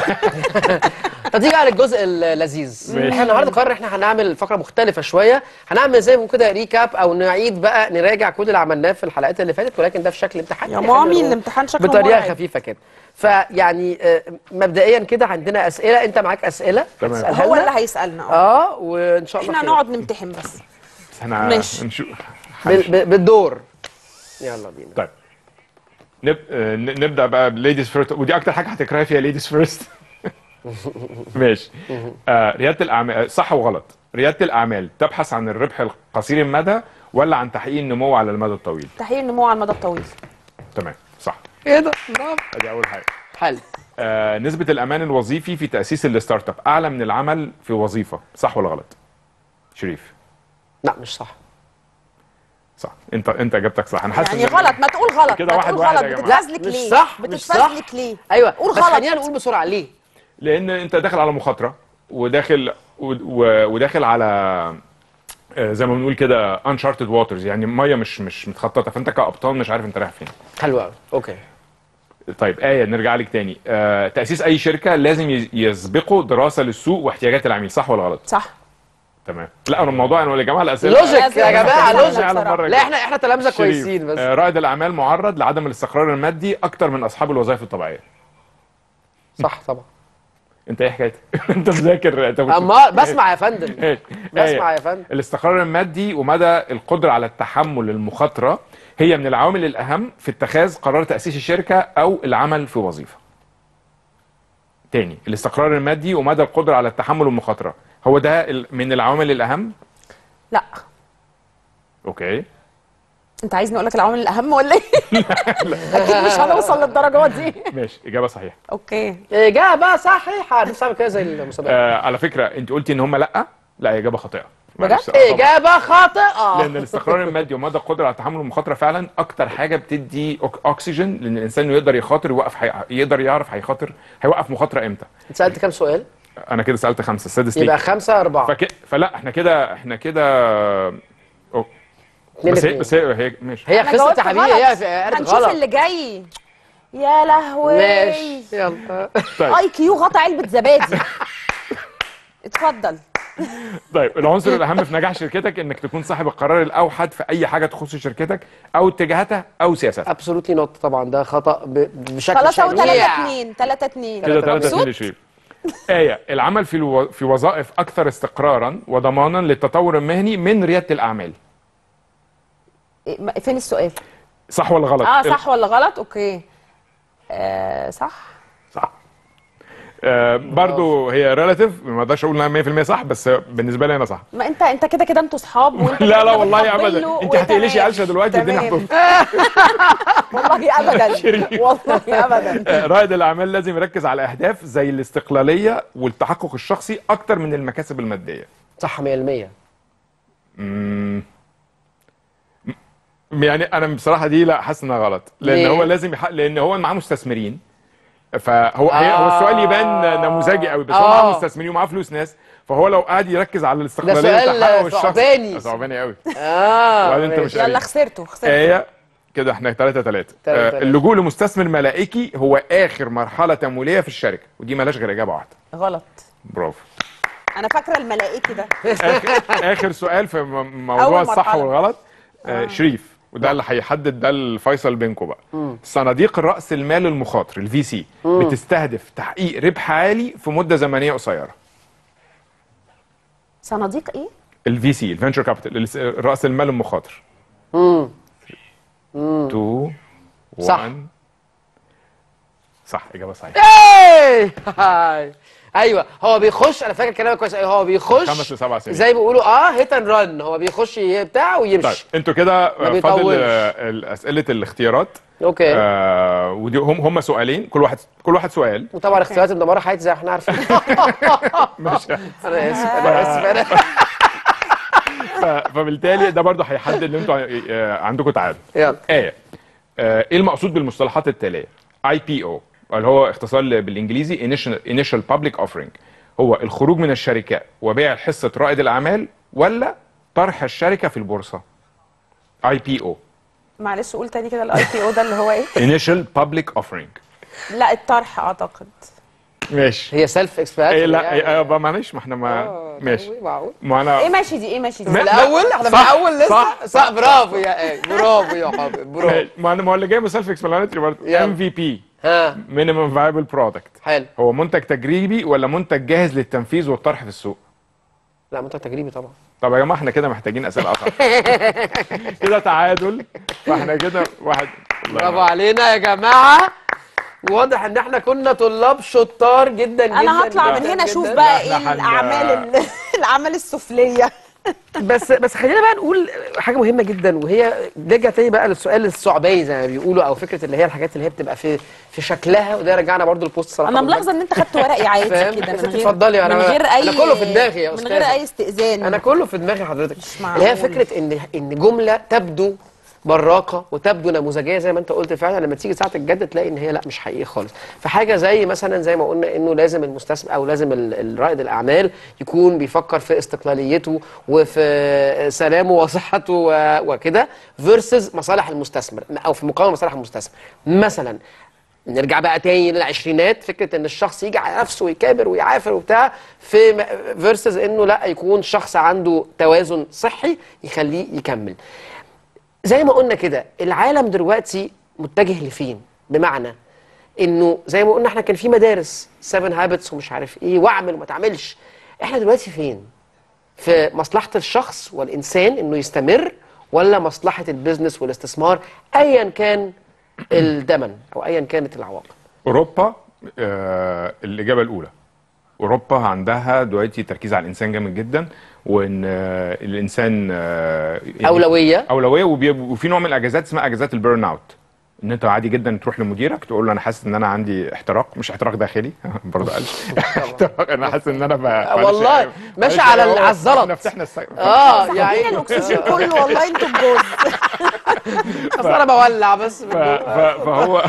طب تيجي على الجزء اللذيذ ماشي. احنا النهارده قررنا احنا هنعمل فقره مختلفه شويه هنعمل زي ما بنقول كده ريكاب او نعيد بقى نراجع كل اللي عملناه في الحلقات اللي فاتت ولكن ده في شكل امتحان يا يعني مامي خلينا الامتحان شكله بطريقه مرعب. خفيفه كده فيعني آه، مبدئيا كده عندنا اسئله انت معاك اسئله تمام. هتسألها هو لنا. اللي هيسالنا اه وان شاء الله احنا خير. هنقعد نمتحن بس احنا ماشي. نشوف بال- بال- بالدور يلا بينا طيب نب... آه، ن- نبدا بقى بليديز فيرست ودي اكتر حاجه هتكرهي فيها ليديز فيرست ماشي آه رياده الاعمال صح وغلط رياده الاعمال تبحث عن الربح القصير المدى ولا عن تحقيق النمو على المدى الطويل تحقيق النمو على المدى الطويل تمام صح ايه ده برافو ادي اول حاجه حل آه نسبه الامان الوظيفي في تاسيس الستارت اب اعلى من العمل في وظيفه صح ولا غلط شريف لا مش صح صح انت انت اجابتك صح انا حاسس يعني إن- غلط ما تقول غلط كده ما واحد تقول واحد غلط يا جماعة. بتتفزلك مش ليه صح مش صح بتتفزلك ليه ايوه قول بس غلط خلينا نقول بسرعه ليه لان انت داخل على مخاطره وداخل و- و- وداخل على آه، زي ما بنقول كده uncharted waters يعني ميه مش مش متخططه فانت كابطال مش عارف انت رايح فين حلو قوي اوكي طيب آية نرجع لك تاني آه، تأسيس أي شركة لازم يز- يسبقه دراسة للسوق واحتياجات العميل صح ولا غلط؟ صح تمام لا أنا الموضوع أنا يا جماعة الأسئلة لوجيك يا جماعه أنا لوجيك على مرة لا كده. احنا احنا تلامذه شريف، كويسين بس آه، رائد الأعمال معرض لعدم الاستقرار المادي أكتر من أصحاب الوظائف الطبيعية صح طبعا أنت إيه حكايتك؟ أنت مذاكر أنت اما بسمع يا فندم ماشي. بسمع آية، يا فندم الاستقرار المادي ومدى القدرة على التحمل المخاطرة هي من العوامل الأهم في اتخاذ قرار تأسيس الشركة أو العمل في وظيفة. تاني الاستقرار المادي ومدى القدرة على التحمل المخاطرة هو ده ال- من العوامل الأهم؟ لا أوكي انت عايزني اقول لك العوامل الاهم ولا ايه اكيد مش هنوصل للدرجات دي ماشي إجابة صحيحة. اوكي اجابه صحيحه نفسي اعمل كده زي المسابقات آه على فكرة أنت قلتي إن هم لأ؟ لا هي إجابة خاطئة. معلش، بجد آه، طبعاً. اجابه خاطئه لان الاستقرار المادي ومدى القدره على تحمل المخاطره فعلا اكتر حاجه بتدي أك- اكسجين لان الانسان إنه يقدر يخاطر يوقف حي... يقدر يعرف هيخاطر هيوقف مخاطره امتى انت سالت كام سؤال انا كده سالت خمسه السادس يبقى ليك خمسة أربعة فك... فلا احنا كده احنا كده أو... اتنين بس هي اتنين. بس هي, هي... ماشي هي أنا خسرت جاوبت يا حبيبي غلط. هي قالت هنشوف غلط اللي جاي يا لهوي ماشي يلا طيب اي كيو غطى علبه زبادي اتفضل طيب العنصر الاهم في نجاح شركتك انك تكون صاحب القرار الاوحد في اي حاجه تخص شركتك او اتجاهاتها او سياساتها ابسولوتلي نوت طبعا ده خطا ب... بشكل خلاص اهو 3 شنيع 2 3 2 كده 3 2 لشريف آية العمل في الو... في وظائف أكثر استقرارا وضمانا للتطور المهني من ريادة الأعمال إيه، ما- فين السؤال صح ولا غلط؟ اه صح ولا غلط اوكي آه صح صح آه برضو هي ريلاتيف ما اقدرش اقول انها 100% صح بس بالنسبه لي انا صح ما انت انت كده كده انتوا صحاب وانت لا لا كده والله بتطبل ابدا له انت هتقلشي وتمام. قلشه دلوقتي الدنيا تمام. هتقف والله ابدا والله ابدا آه، رائد الاعمال لازم يركز على اهداف زي الاستقلاليه والتحقق الشخصي اكتر من المكاسب الماديه صح 100% مم. م- يعني انا بصراحه دي لا حاسس انها غلط لان ليه؟ هو لازم يحق... لان هو معاه مستثمرين فهو هي هو السؤال يبان نموذجي قوي بس هو معاه آه. مستثمرين ومعاه فلوس ناس فهو لو قعد يركز على الاستقلاليه سؤال والتحقق الشخصي ثعباني. ثعباني قوي اه وبعدين انت مش ماشي. قاري. يلا خسرته خسرته آية كده احنا 3 3 تلاتة تلاتة. اللجوء لمستثمر ملائكي هو اخر مرحله تمويليه في الشركه ودي مالهاش غير اجابه واحده غلط برافو انا فاكره الملائكي ده اخر اخر سؤال في م- موضوع أول الصح مرحلة. والغلط آه. شريف وده اللي هيحدد ده الفيصل بينكم بقى مم. صناديق راس المال المخاطر الفي سي مم. بتستهدف تحقيق ربح عالي في مده زمنيه قصيره صناديق ايه الفي سي الفينشر كابيتال راس المال المخاطر امم 2 صح. 1 صح اجابه صحيحه ايه هاي. ايوه هو بيخش انا فاكر كلامك كويس أيوة، هو بيخش خمس لسبع سنين. زي بيقولوا اه هيت اند رن هو بيخش ي- بتاع طيب ويمشي انتوا كده ما آه، فاضل بيطولش. آه، اسئله الاختيارات اوكي آه ودي هم هم سؤالين كل واحد كل واحد سؤال وطبعا اختيارات مدمره حياتي زي ما احنا عارفين ماشي انا اسف انا اسف انا ف- فبالتالي ده برضه هيحدد ان انتوا آه، عندكم تعادل يلا ايه آه، ايه المقصود بالمصطلحات التاليه اي بي او اللي هو اختصار ل- بالانجليزي انيشال بابليك اوفرنج هو الخروج من الشركه وبيع حصه رائد الاعمال ولا طرح الشركه في البورصه اي بي او معلش قول تاني كده الاي بي او ده اللي هو ايه انيشال بابليك اوفرنج لا الطرح اعتقد ماشي هي سيلف اكسبيرت إيه لا إيه آه، معلش ما احنا ما ماشي معقول ما انا ايه ماشي دي ايه ماشي دي من لا، الاول احنا من صح، الاول لسه صح، صح برافو يا ايه برافو يا حبيبي برافو ماشي. ما انا ما هو اللي جاي من سيلف اكسبلانتري برضه يلا. ام في بي ها مينيمم فايبل برودكت حلو هو منتج تجريبي ولا منتج جاهز للتنفيذ والطرح في السوق لا منتج تجريبي طبعا طب يا جماعه احنا كده محتاجين اسئله اصعب كده تعادل فاحنا كده واحد الله برافو ينور. علينا يا جماعه واضح ان احنا كنا طلاب شطار جدا جدا انا هطلع من جداً هنا اشوف جداً. بقى لا، ايه إحنا هن- الاعمال ال- الاعمال السفليه بس بس خلينا بقى نقول حاجه مهمه جدا وهي نرجع تاني بقى للسؤال الثعباني زي ما بيقولوا او فكره اللي هي الحاجات اللي هي بتبقى في في شكلها وده رجعنا برضو البوست صراحه انا ملاحظه ان انت خدت ورقي عادي فاهم؟ كده يا من ستي غير اتفضلي، أنا- من غير اي أنا كله في دماغي يا من غير أستاذة. اي استئذان انا كله في دماغي حضرتك معقول. اللي هي فكره ان ان جمله تبدو براقه وتبدو نموذجيه زي ما انت قلت فعلا لما تيجي ساعه الجد تلاقي ان هي لا مش حقيقيه خالص فحاجه زي مثلا زي ما قلنا انه لازم المستثمر او لازم ال- الرائد الاعمال يكون بيفكر في استقلاليته وفي سلامه وصحته و- وكده فيرسز مصالح المستثمر او في مقابل مصالح المستثمر مثلا نرجع بقى تاني للعشرينات فكره ان الشخص يجي على نفسه ويكابر ويعافر وبتاع في فيرسز انه لا يكون شخص عنده توازن صحي يخليه يكمل زي ما قلنا كده العالم دلوقتي متجه لفين بمعنى انه زي ما قلنا احنا كان في مدارس 7 هابتس ومش عارف ايه واعمل وما تعملش احنا دلوقتي فين في مصلحه الشخص والانسان انه يستمر ولا مصلحه البيزنس والاستثمار ايا كان الدمن او ايا كانت العواقب اوروبا آه الاجابه الاولى اوروبا عندها دلوقتي تركيز على الانسان جامد جدا وان آه الانسان آه يعني أولوية. اولويه وبي- وفي نوع من الاجازات اسمها اجازات البيرن اوت ان انت عادي جدا تروح لمديرك تقول له انا حاسس ان انا عندي احتراق مش احتراق داخلي برضه قالش احتراق انا حاسس ان انا ب... معلش- والله معلش ماشي على هو- ال- على الزلط. احنا فتحنا السقف اه صاحبين يعني الاكسجين كله والله انتوا الجوز اصل انا بولع بس ف... ف... فهو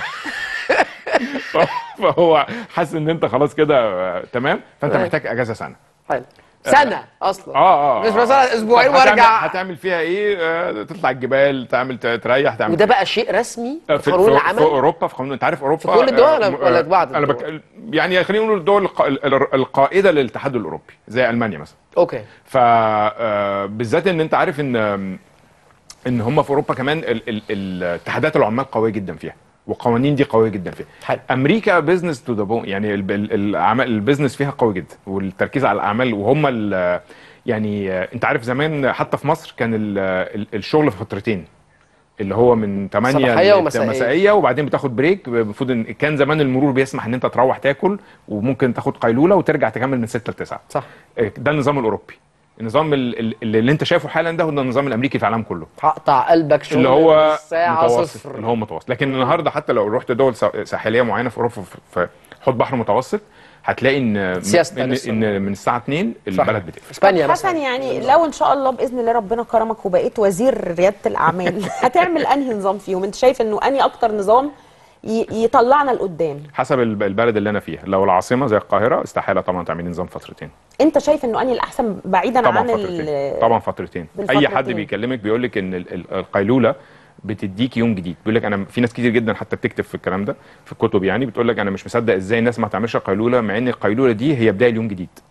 فهو حاسس ان انت خلاص كده آه، تمام فانت أيوة. محتاج اجازه سنه حلو سنه اصلا اه اه مش مثلا اسبوعين طب هتعمل- وارجع هتعمل فيها ايه آه، تطلع الجبال تعمل ت- تريح تعمل وده بقى شيء رسمي آه، في في, قانون في, العمل في اوروبا في قانون انت عارف اوروبا في كل الدول آه، ولا- م- ولا آه، بعض انا بك... يعني خلينا نقول الدول الق... ال- القائده للاتحاد الاوروبي زي المانيا مثلا اوكي ف آه، بالذات ان انت عارف ان آم، ان هم في اوروبا كمان ال- ال- ال- اتحادات العمال قويه جدا فيها والقوانين دي قويه جدا فيها حلو. امريكا بزنس تو ذا بون يعني ال- ال- الاعمال البزنس فيها قوي جدا والتركيز على الاعمال وهم ال- يعني آه، انت عارف زمان حتى في مصر كان ال- ال- الشغل في فترتين اللي هو من 8 صباحية ل ومسائية. مسائيه وبعدين بتاخد بريك المفروض ان كان زمان المرور بيسمح ان انت تروح تاكل وممكن تاخد قيلوله وترجع تكمل من 6 ل 9 صح ده النظام الاوروبي النظام ال- ال- اللي انت شايفه حالا ده هو النظام الامريكي في العالم كله هقطع قلبك شغل اللي هو ساعة متوسط صفر اللي هو متوسط لكن النهارده حتى لو رحت دول سا- ساحليه معينه في اوروبا في- في حوض بحر متوسط هتلاقي ان سياسة ان, لسه. إن من الساعه 2 البلد بتقفل اسبانيا حسن مثلا يعني لو ان شاء الله باذن الله ربنا كرمك وبقيت وزير رياده الاعمال هتعمل انهي نظام فيهم انت شايف انه انهي اكتر نظام ي- يطلعنا لقدام حسب الب- البلد اللي انا فيها لو العاصمه زي القاهره استحاله طبعا تعملي نظام فترتين انت شايف انه انهي الاحسن بعيدا طبعا عن فترتين ال- طبعا فترتين اي بالفترتين. حد بيكلمك بيقول لك ان ال- ال- القيلوله بتديك يوم جديد بيقول لك انا في ناس كتير جدا حتى بتكتب في الكلام ده في الكتب يعني بتقول لك انا مش مصدق ازاي الناس ما تعملش قيلوله مع ان القيلوله دي هي بدايه اليوم جديد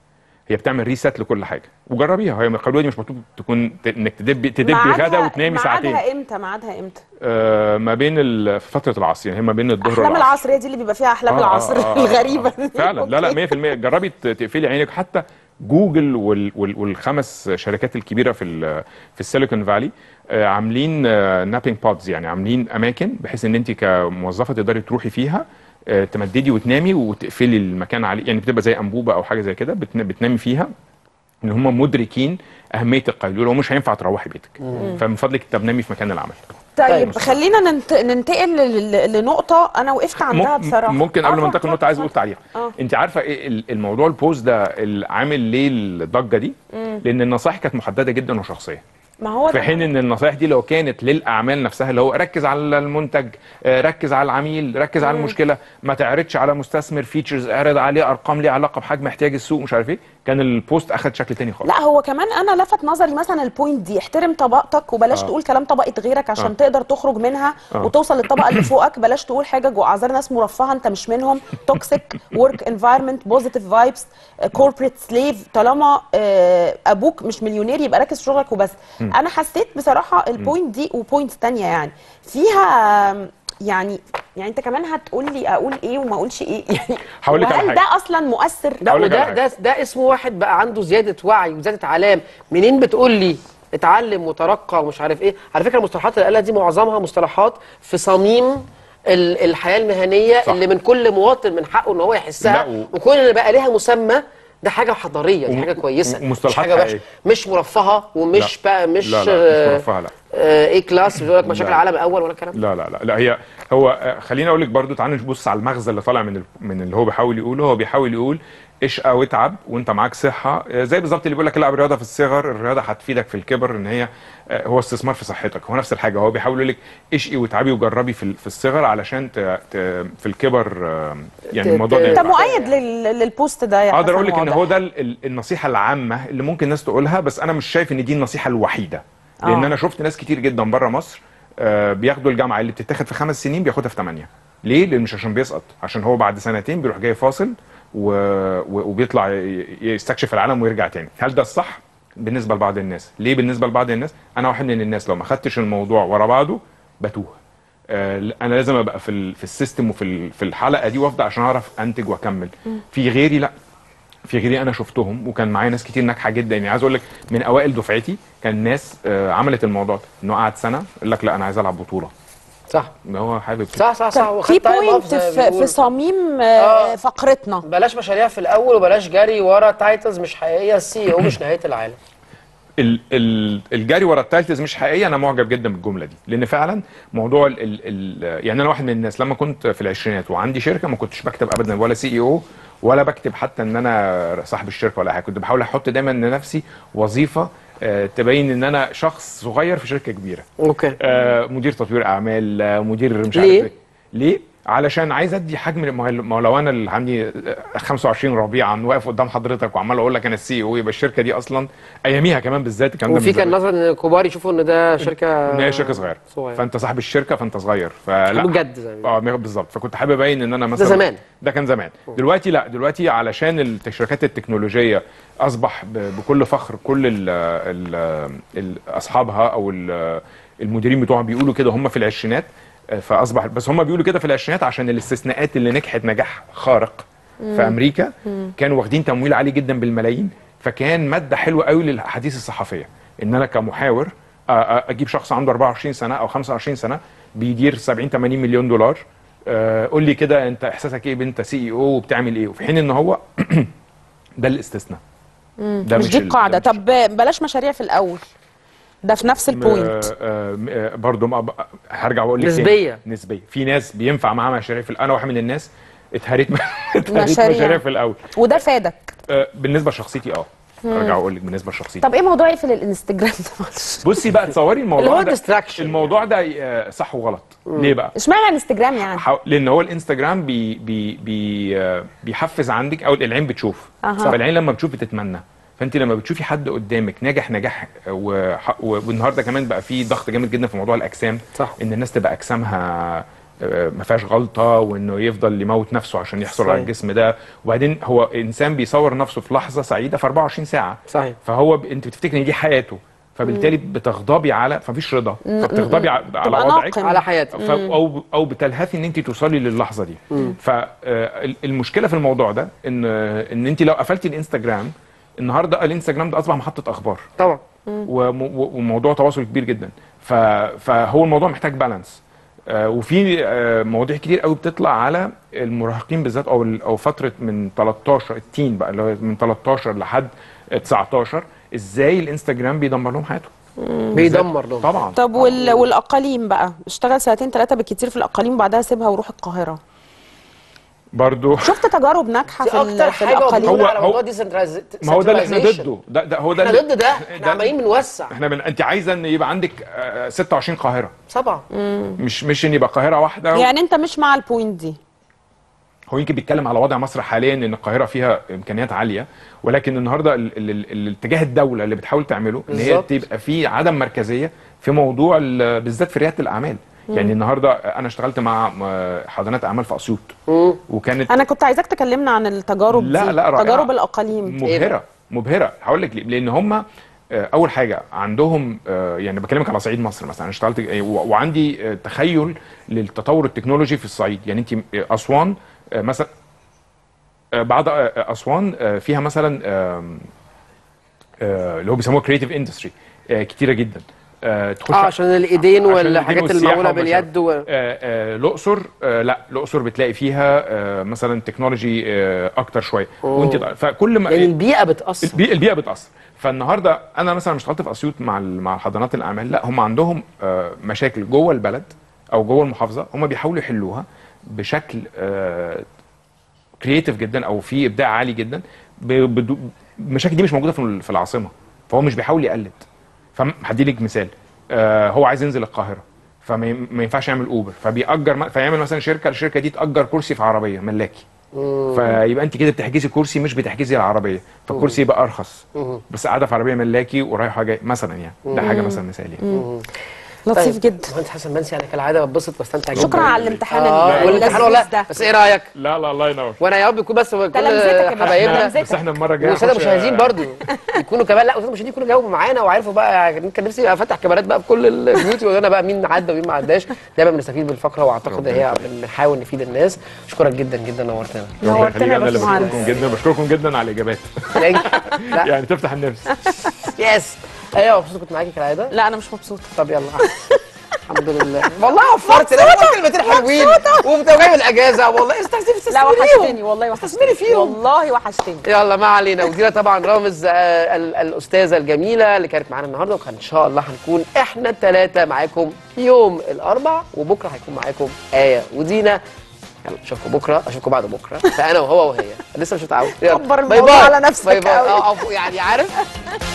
هي بتعمل ريست لكل حاجه وجربيها هي القيلوله دي مش مطلوب تكون ت- انك تدبي تدبي ميعادها- غدا وتنامي ساعتين ميعادها امتى ميعادها امتى آه ما بين ال- في فتره العصر يعني هي ما بين الظهر احلام والعصر العصر هي دي اللي بيبقى فيها احلام آه، آه، العصر آه، آه، الغريبه آه. فعلا لا لا 100% جربي ت- تقفلي عينك حتى جوجل وال وال والخمس شركات الكبيره في ال في السيليكون فالي آه، عاملين نابينج بودز يعني عاملين اماكن بحيث ان انت كموظفه تقدري تروحي فيها آه، تمددي وتنامي وتقفلي المكان عليه يعني بتبقى زي انبوبه او حاجه زي كده بتن- بتنامي فيها ان هم مدركين اهميه القيلوله ومش هينفع تروحي بيتك مم. فمن فضلك طب نامي في مكان العمل طيب خلينا ننت... ننتقل لل- لنقطه انا وقفت عندها مم- بصراحه ممكن قبل ما انتقل النقطه عايز اقول تعليق اه انت عارفه ايه ال- الموضوع البوست ده اللي عامل ليه الضجه دي مم. لان النصائح كانت محدده جدا وشخصيه ما هو في ده حين ان النصائح دي لو كانت للاعمال نفسها اللي هو ركز على المنتج آه، ركز على العميل ركز على مم. المشكله ما تعرضش على مستثمر فيتشرز اعرض عليه ارقام ليها علاقه بحجم احتياج السوق مش عارف ايه كان البوست اخد شكل تاني خالص لا هو كمان انا لفت نظري مثلا البوينت دي احترم طبقتك وبلاش آه. تقول كلام طبقه غيرك عشان آه. تقدر تخرج منها آه. وتوصل للطبقه اللي فوقك بلاش تقول حاجه جو اعذار ناس مرفهه انت مش منهم توكسيك ورك انفايرمنت بوزيتيف فايبس كوربريت سليف طالما آه، ابوك مش مليونير يبقى ركز في شغلك وبس مم. انا حسيت بصراحه البوينت دي وبوينت تانية يعني فيها آم، يعني يعني انت كمان هتقول لي اقول ايه وما اقولش ايه يعني هقول لك على وهل حاجة. ده اصلا مؤثر لا وده ده ده اسمه واحد بقى عنده زياده وعي وزياده علام منين بتقول لي اتعلم وترقى ومش عارف ايه على فكره المصطلحات اللي قالها دي معظمها مصطلحات في صميم ال- الحياه المهنيه صح. اللي من كل مواطن من حقه ان هو لا، يحسها و- وكون اللي بقى ليها مسمى ده حاجه حضاريه دي و- حاجه كويسه مش ومصطلحات حاجه وحشه حقيقية. مش مرفهه ومش لا. بقى مش لا لا آه، مش مرفهه لا آه، ايه كلاس بيقول لك مشاكل لا. العالم اول ولا الكلام ده لا لا لا لا هي هو آه، خليني اقول لك برضو تعالى نبص على المغزى اللي طالع من ال- من اللي هو بيحاول يقوله هو بيحاول يقول اشقى واتعب وانت معاك صحه آه، زي بالظبط اللي بيقول لك العب رياضه في الصغر الرياضه هتفيدك في الكبر ان هي آه، هو استثمار في صحتك هو نفس الحاجه هو بيحاول يقول لك اشقي واتعبي وجربي في ال- في الصغر علشان ت- ت- في الكبر آه، يعني الموضوع ده انت ينفع. مؤيد لل- للبوست ده يا اقدر حسن اقول لك ان واضح. هو ده ال- ال- النصيحه العامه اللي ممكن الناس تقولها بس انا مش شايف ان دي النصيحه الوحيده لان آه. انا شفت ناس كتير جدا بره مصر آه، بياخدوا الجامعه اللي بتتاخد في خمس سنين بياخدها في ثمانيه ليه؟ لان مش عشان بيسقط عشان هو بعد سنتين بيروح جاي فاصل و... و... وبيطلع ي- يستكشف العالم ويرجع تاني هل ده الصح؟ بالنسبه لبعض الناس ليه بالنسبه لبعض الناس انا واحد من الناس لو ما خدتش الموضوع ورا بعضه بتوه آه، انا لازم ابقى في ال... في السيستم وفي ال... في الحلقه دي وافضل عشان اعرف انتج واكمل في غيري لا في غيري انا شفتهم وكان معايا ناس كتير ناجحه جدا يعني عايز اقول لك من اوائل دفعتي كان ناس آه، عملت الموضوع ده انه قعد سنه يقول لك لا انا عايز العب بطوله صح ما هو حابب كده. صح صح صح طب وخد في time off بوينت زي ما في, في بيقولوا. صميم آه، فقرتنا بلاش مشاريع في الاول وبلاش جري ورا تايتلز مش حقيقيه السي او مش نهايه العالم ال ال الجري ورا التايتلز مش حقيقي انا معجب جدا بالجمله دي لان فعلا موضوع ال ال ال يعني انا واحد من الناس لما كنت في العشرينات وعندي شركه ما كنتش بكتب ابدا ولا سي اي او ولا بكتب حتى ان انا صاحب الشركه ولا حاجه كنت بحاول احط دايما لنفسي وظيفه آه، تبين ان انا شخص صغير في شركه كبيره اوكي آه، مدير تطوير اعمال آه، مدير مش ليه؟ عارف ايه ليه علشان عايز ادي حجم ما هو- ما هو لو انا اللي عندي 25 ربيعا واقف قدام حضرتك وعمال اقول لك انا السي او يبقى الشركه دي اصلا اياميها كمان بالذات الكلام ده وفي من كان زمان. نظره ان الكبار يشوفوا ان ده شركه ان هي شركه صغيره صغيرة. فانت صاحب الشركه فانت صغير فلا بجد زي ما اه بالظبط فكنت حابب ابين ان انا مثلا زمان. ده كان زمان دلوقتي لا دلوقتي علشان الشركات التكنولوجيه اصبح ب- بكل فخر كل ال ال ال اصحابها او ال- المديرين بتوعهم بيقولوا كده هم في العشرينات آه، فاصبح بس هم بيقولوا كده في العشرينات عشان الاستثناءات اللي نجحت نجاح خارق مم. في امريكا مم. كانوا واخدين تمويل عالي جدا بالملايين فكان ماده حلوه قوي للاحاديث الصحفيه ان انا كمحاور أ- أ- اجيب شخص عنده 24 سنه او 25 سنه بيدير 70 80 مليون دولار آه، قول لي كده انت احساسك ايه انت سي اي او وبتعمل ايه وفي حين ان هو ده الاستثناء مم. ده مش مش دي ال- القاعده طب بلاش مشاريع في الاول ده في نفس البوينت آه، آه، آه، برضو ما ب- هرجع واقول لك تاني. نسبية. نسبيه في ناس بينفع معاها مشاريع في انا واحد من الناس اتهريت اتهريت مشاريع. مشاريع في الاول وده فادك آه، بالنسبه لشخصيتي اه مم. ارجع واقول لك بالنسبه لشخصيتي طب ايه موضوع يقفل الانستجرام ده معلش بصي بقى تصوري الموضوع اللي هو ده الموضوع ده آه، صح وغلط ليه بقى اشمعنى الانستجرام يعني حاو- لان هو الانستجرام بي بي بي آه، بيحفز عندك او العين بتشوف أها. فالعين لما بتشوف بتتمنى فانت لما بتشوفي حد قدامك ناجح نجاح آه، وح- و- والنهارده كمان بقى في ضغط جامد جدا في موضوع الاجسام صح. ان الناس تبقى اجسامها آه، ما فيهاش غلطه وانه يفضل يموت نفسه عشان يحصل على صحيح. الجسم ده وبعدين هو انسان بيصور نفسه في لحظه سعيده في 24 ساعه صحيح فهو ب... انت بتفتكر ان دي حياته فبالتالي بتغضبي على فمفيش رضا مم. فبتغضبي ع- على تبقى وضعك ناقم. على حياتك. ف... مم. او او بتلهثي ان انت توصلي للحظه دي مم. فالمشكله في الموضوع ده ان ان انت لو قفلتي الانستجرام النهارده الانستجرام ده اصبح محطه اخبار طبعا وم- و- وموضوع تواصل كبير جدا ف... فهو الموضوع محتاج بالانس آه، وفي آه، مواضيع كتير قوي بتطلع على المراهقين بالذات او ال- او فتره من 13 التين بقى اللي هو من 13 لحد 19 ازاي الانستجرام بيدمر لهم حياتهم بيدمر لهم طبعا طب وال... والاقاليم بقى اشتغل سنتين ثلاثه بالكتير في الاقاليم وبعدها سيبها وروح القاهره برضو شفت تجارب ناجحه دي في, ال... اكتر في حاجه الاقاليم موجوده هو- على هو- موضوع ديسنترايز ما هو ده اللي احنا ضده ده, ده هو ده احنا اللي- ضد ده احنا عمالين بنوسع احنا بن... انت عايزه ان يبقى عندك آه، 26 قاهره طبعا مش مش ان يبقى قاهره واحده يعني انت مش مع البوينت دي هو يمكن بيتكلم على وضع مصر حاليا ان القاهره فيها امكانيات عاليه ولكن النهارده ال- ال- ال- الاتجاه الدوله اللي بتحاول تعمله ان هي بالظبط. تبقى في عدم مركزيه في موضوع ال- بالذات في رياده الاعمال مم. يعني النهارده انا اشتغلت مع م- حاضنات اعمال في اسيوط وكانت انا كنت عايزاك تكلمنا عن التجارب لا دي لا رائعة. تجارب الاقاليم مبهره مبهره هقول لك ليه لان هم اول حاجه عندهم آه، يعني بكلمك على صعيد مصر مثلا انا اشتغلت آه، و- وعندي آه، تخيل للتطور التكنولوجي في الصعيد يعني انت آه، اسوان آه، مثلا آه، بعد آه، اسوان آه، فيها مثلا آم، آه، اللي هو بيسموها كريتيف اندستري كتيره جدا آه، تخش اه عشان الايدين عشان والحاجات الإيدين والسياحة المعموله والمشاريع. باليد و... آه، آه، الاقصر آه، لا الاقصر بتلاقي فيها آه، مثلا تكنولوجي آه، اكتر شويه أوه. وانت فكل ما يعني البيئه بتاثر البيئه, البيئة بتاثر فالنهارده انا مثلا اشتغلت في اسيوط مع ال- مع حضانات الاعمال لا هم عندهم آه، مشاكل جوه البلد او جوه المحافظه هم بيحاولوا يحلوها بشكل كرييتيف جدا او في ابداع عالي جدا ب- بدو- المشاكل دي مش موجوده في ال- في العاصمه فهو مش بيحاول يقلد فهدي لك مثال آه، هو عايز ينزل القاهره فما ي- ما ينفعش يعمل اوبر فبيأجر م- فيعمل مثلا شركه الشركه دي تأجر كرسي في عربيه ملاكي فيبقى انت كده بتحجزي كرسي مش بتحجزي العربيه فالكرسي يبقى ارخص مم. بس قاعده في عربيه ملاكي ورايحه جاي مثلا يعني ده حاجه مم. مثلا مثال يعني مم. لطيف طيب. جدا مهندس حسن منسي انا كالعاده بتبسط واستمتع جدا شكرا على الامتحان آه ال- والامتحان اللذيذ والله ده. بس ايه رايك؟ لا لا الله ينور وانا يا رب يكون بس كل تلامذتك يا باشا، حبايبنا تلامذتك. بس احنا المره الجايه والساده هنخش- المشاهدين برضو يكونوا كمان لا والساده المشاهدين يكونوا جاوبوا معانا وعرفوا بقى يعني كان نفسي ابقى فاتح كاميرات بقى في كل البيوت ويقول لنا بقى مين عدى ومين ما عداش دايما بنستفيد بالفقره واعتقد هي بنحاول نفيد الناس اشكرك جدا جدا نورتنا ربنا يخليك انا اللي بشكركم جدا بشكركم جدا على الاجابات لا. يعني تفتح النفس يس ايوه مبسوط كنت معاكي كالعاده لا انا مش مبسوطه طب يلا الحمد لله والله وفرت ده قلت كلمتين حلوين وانت جاي من الاجازه والله استحسن لا استثمري وحشتني والله وحشتني فيهم. والله وحشتني يلا ما علينا ودينا طبعا رامز آه، ال- الاستاذه الجميله اللي كانت معانا النهارده وكان ان شاء الله هنكون احنا الثلاثه معاكم يوم الاربع وبكره هيكون معاكم ايه ودينا يلا اشوفكم بكره اشوفكم بعد بكره فانا وهو وهي لسه مش متعود يلا كبر باي الموضوع باي على نفسك باي باي قوي. اه آه، يعني عارف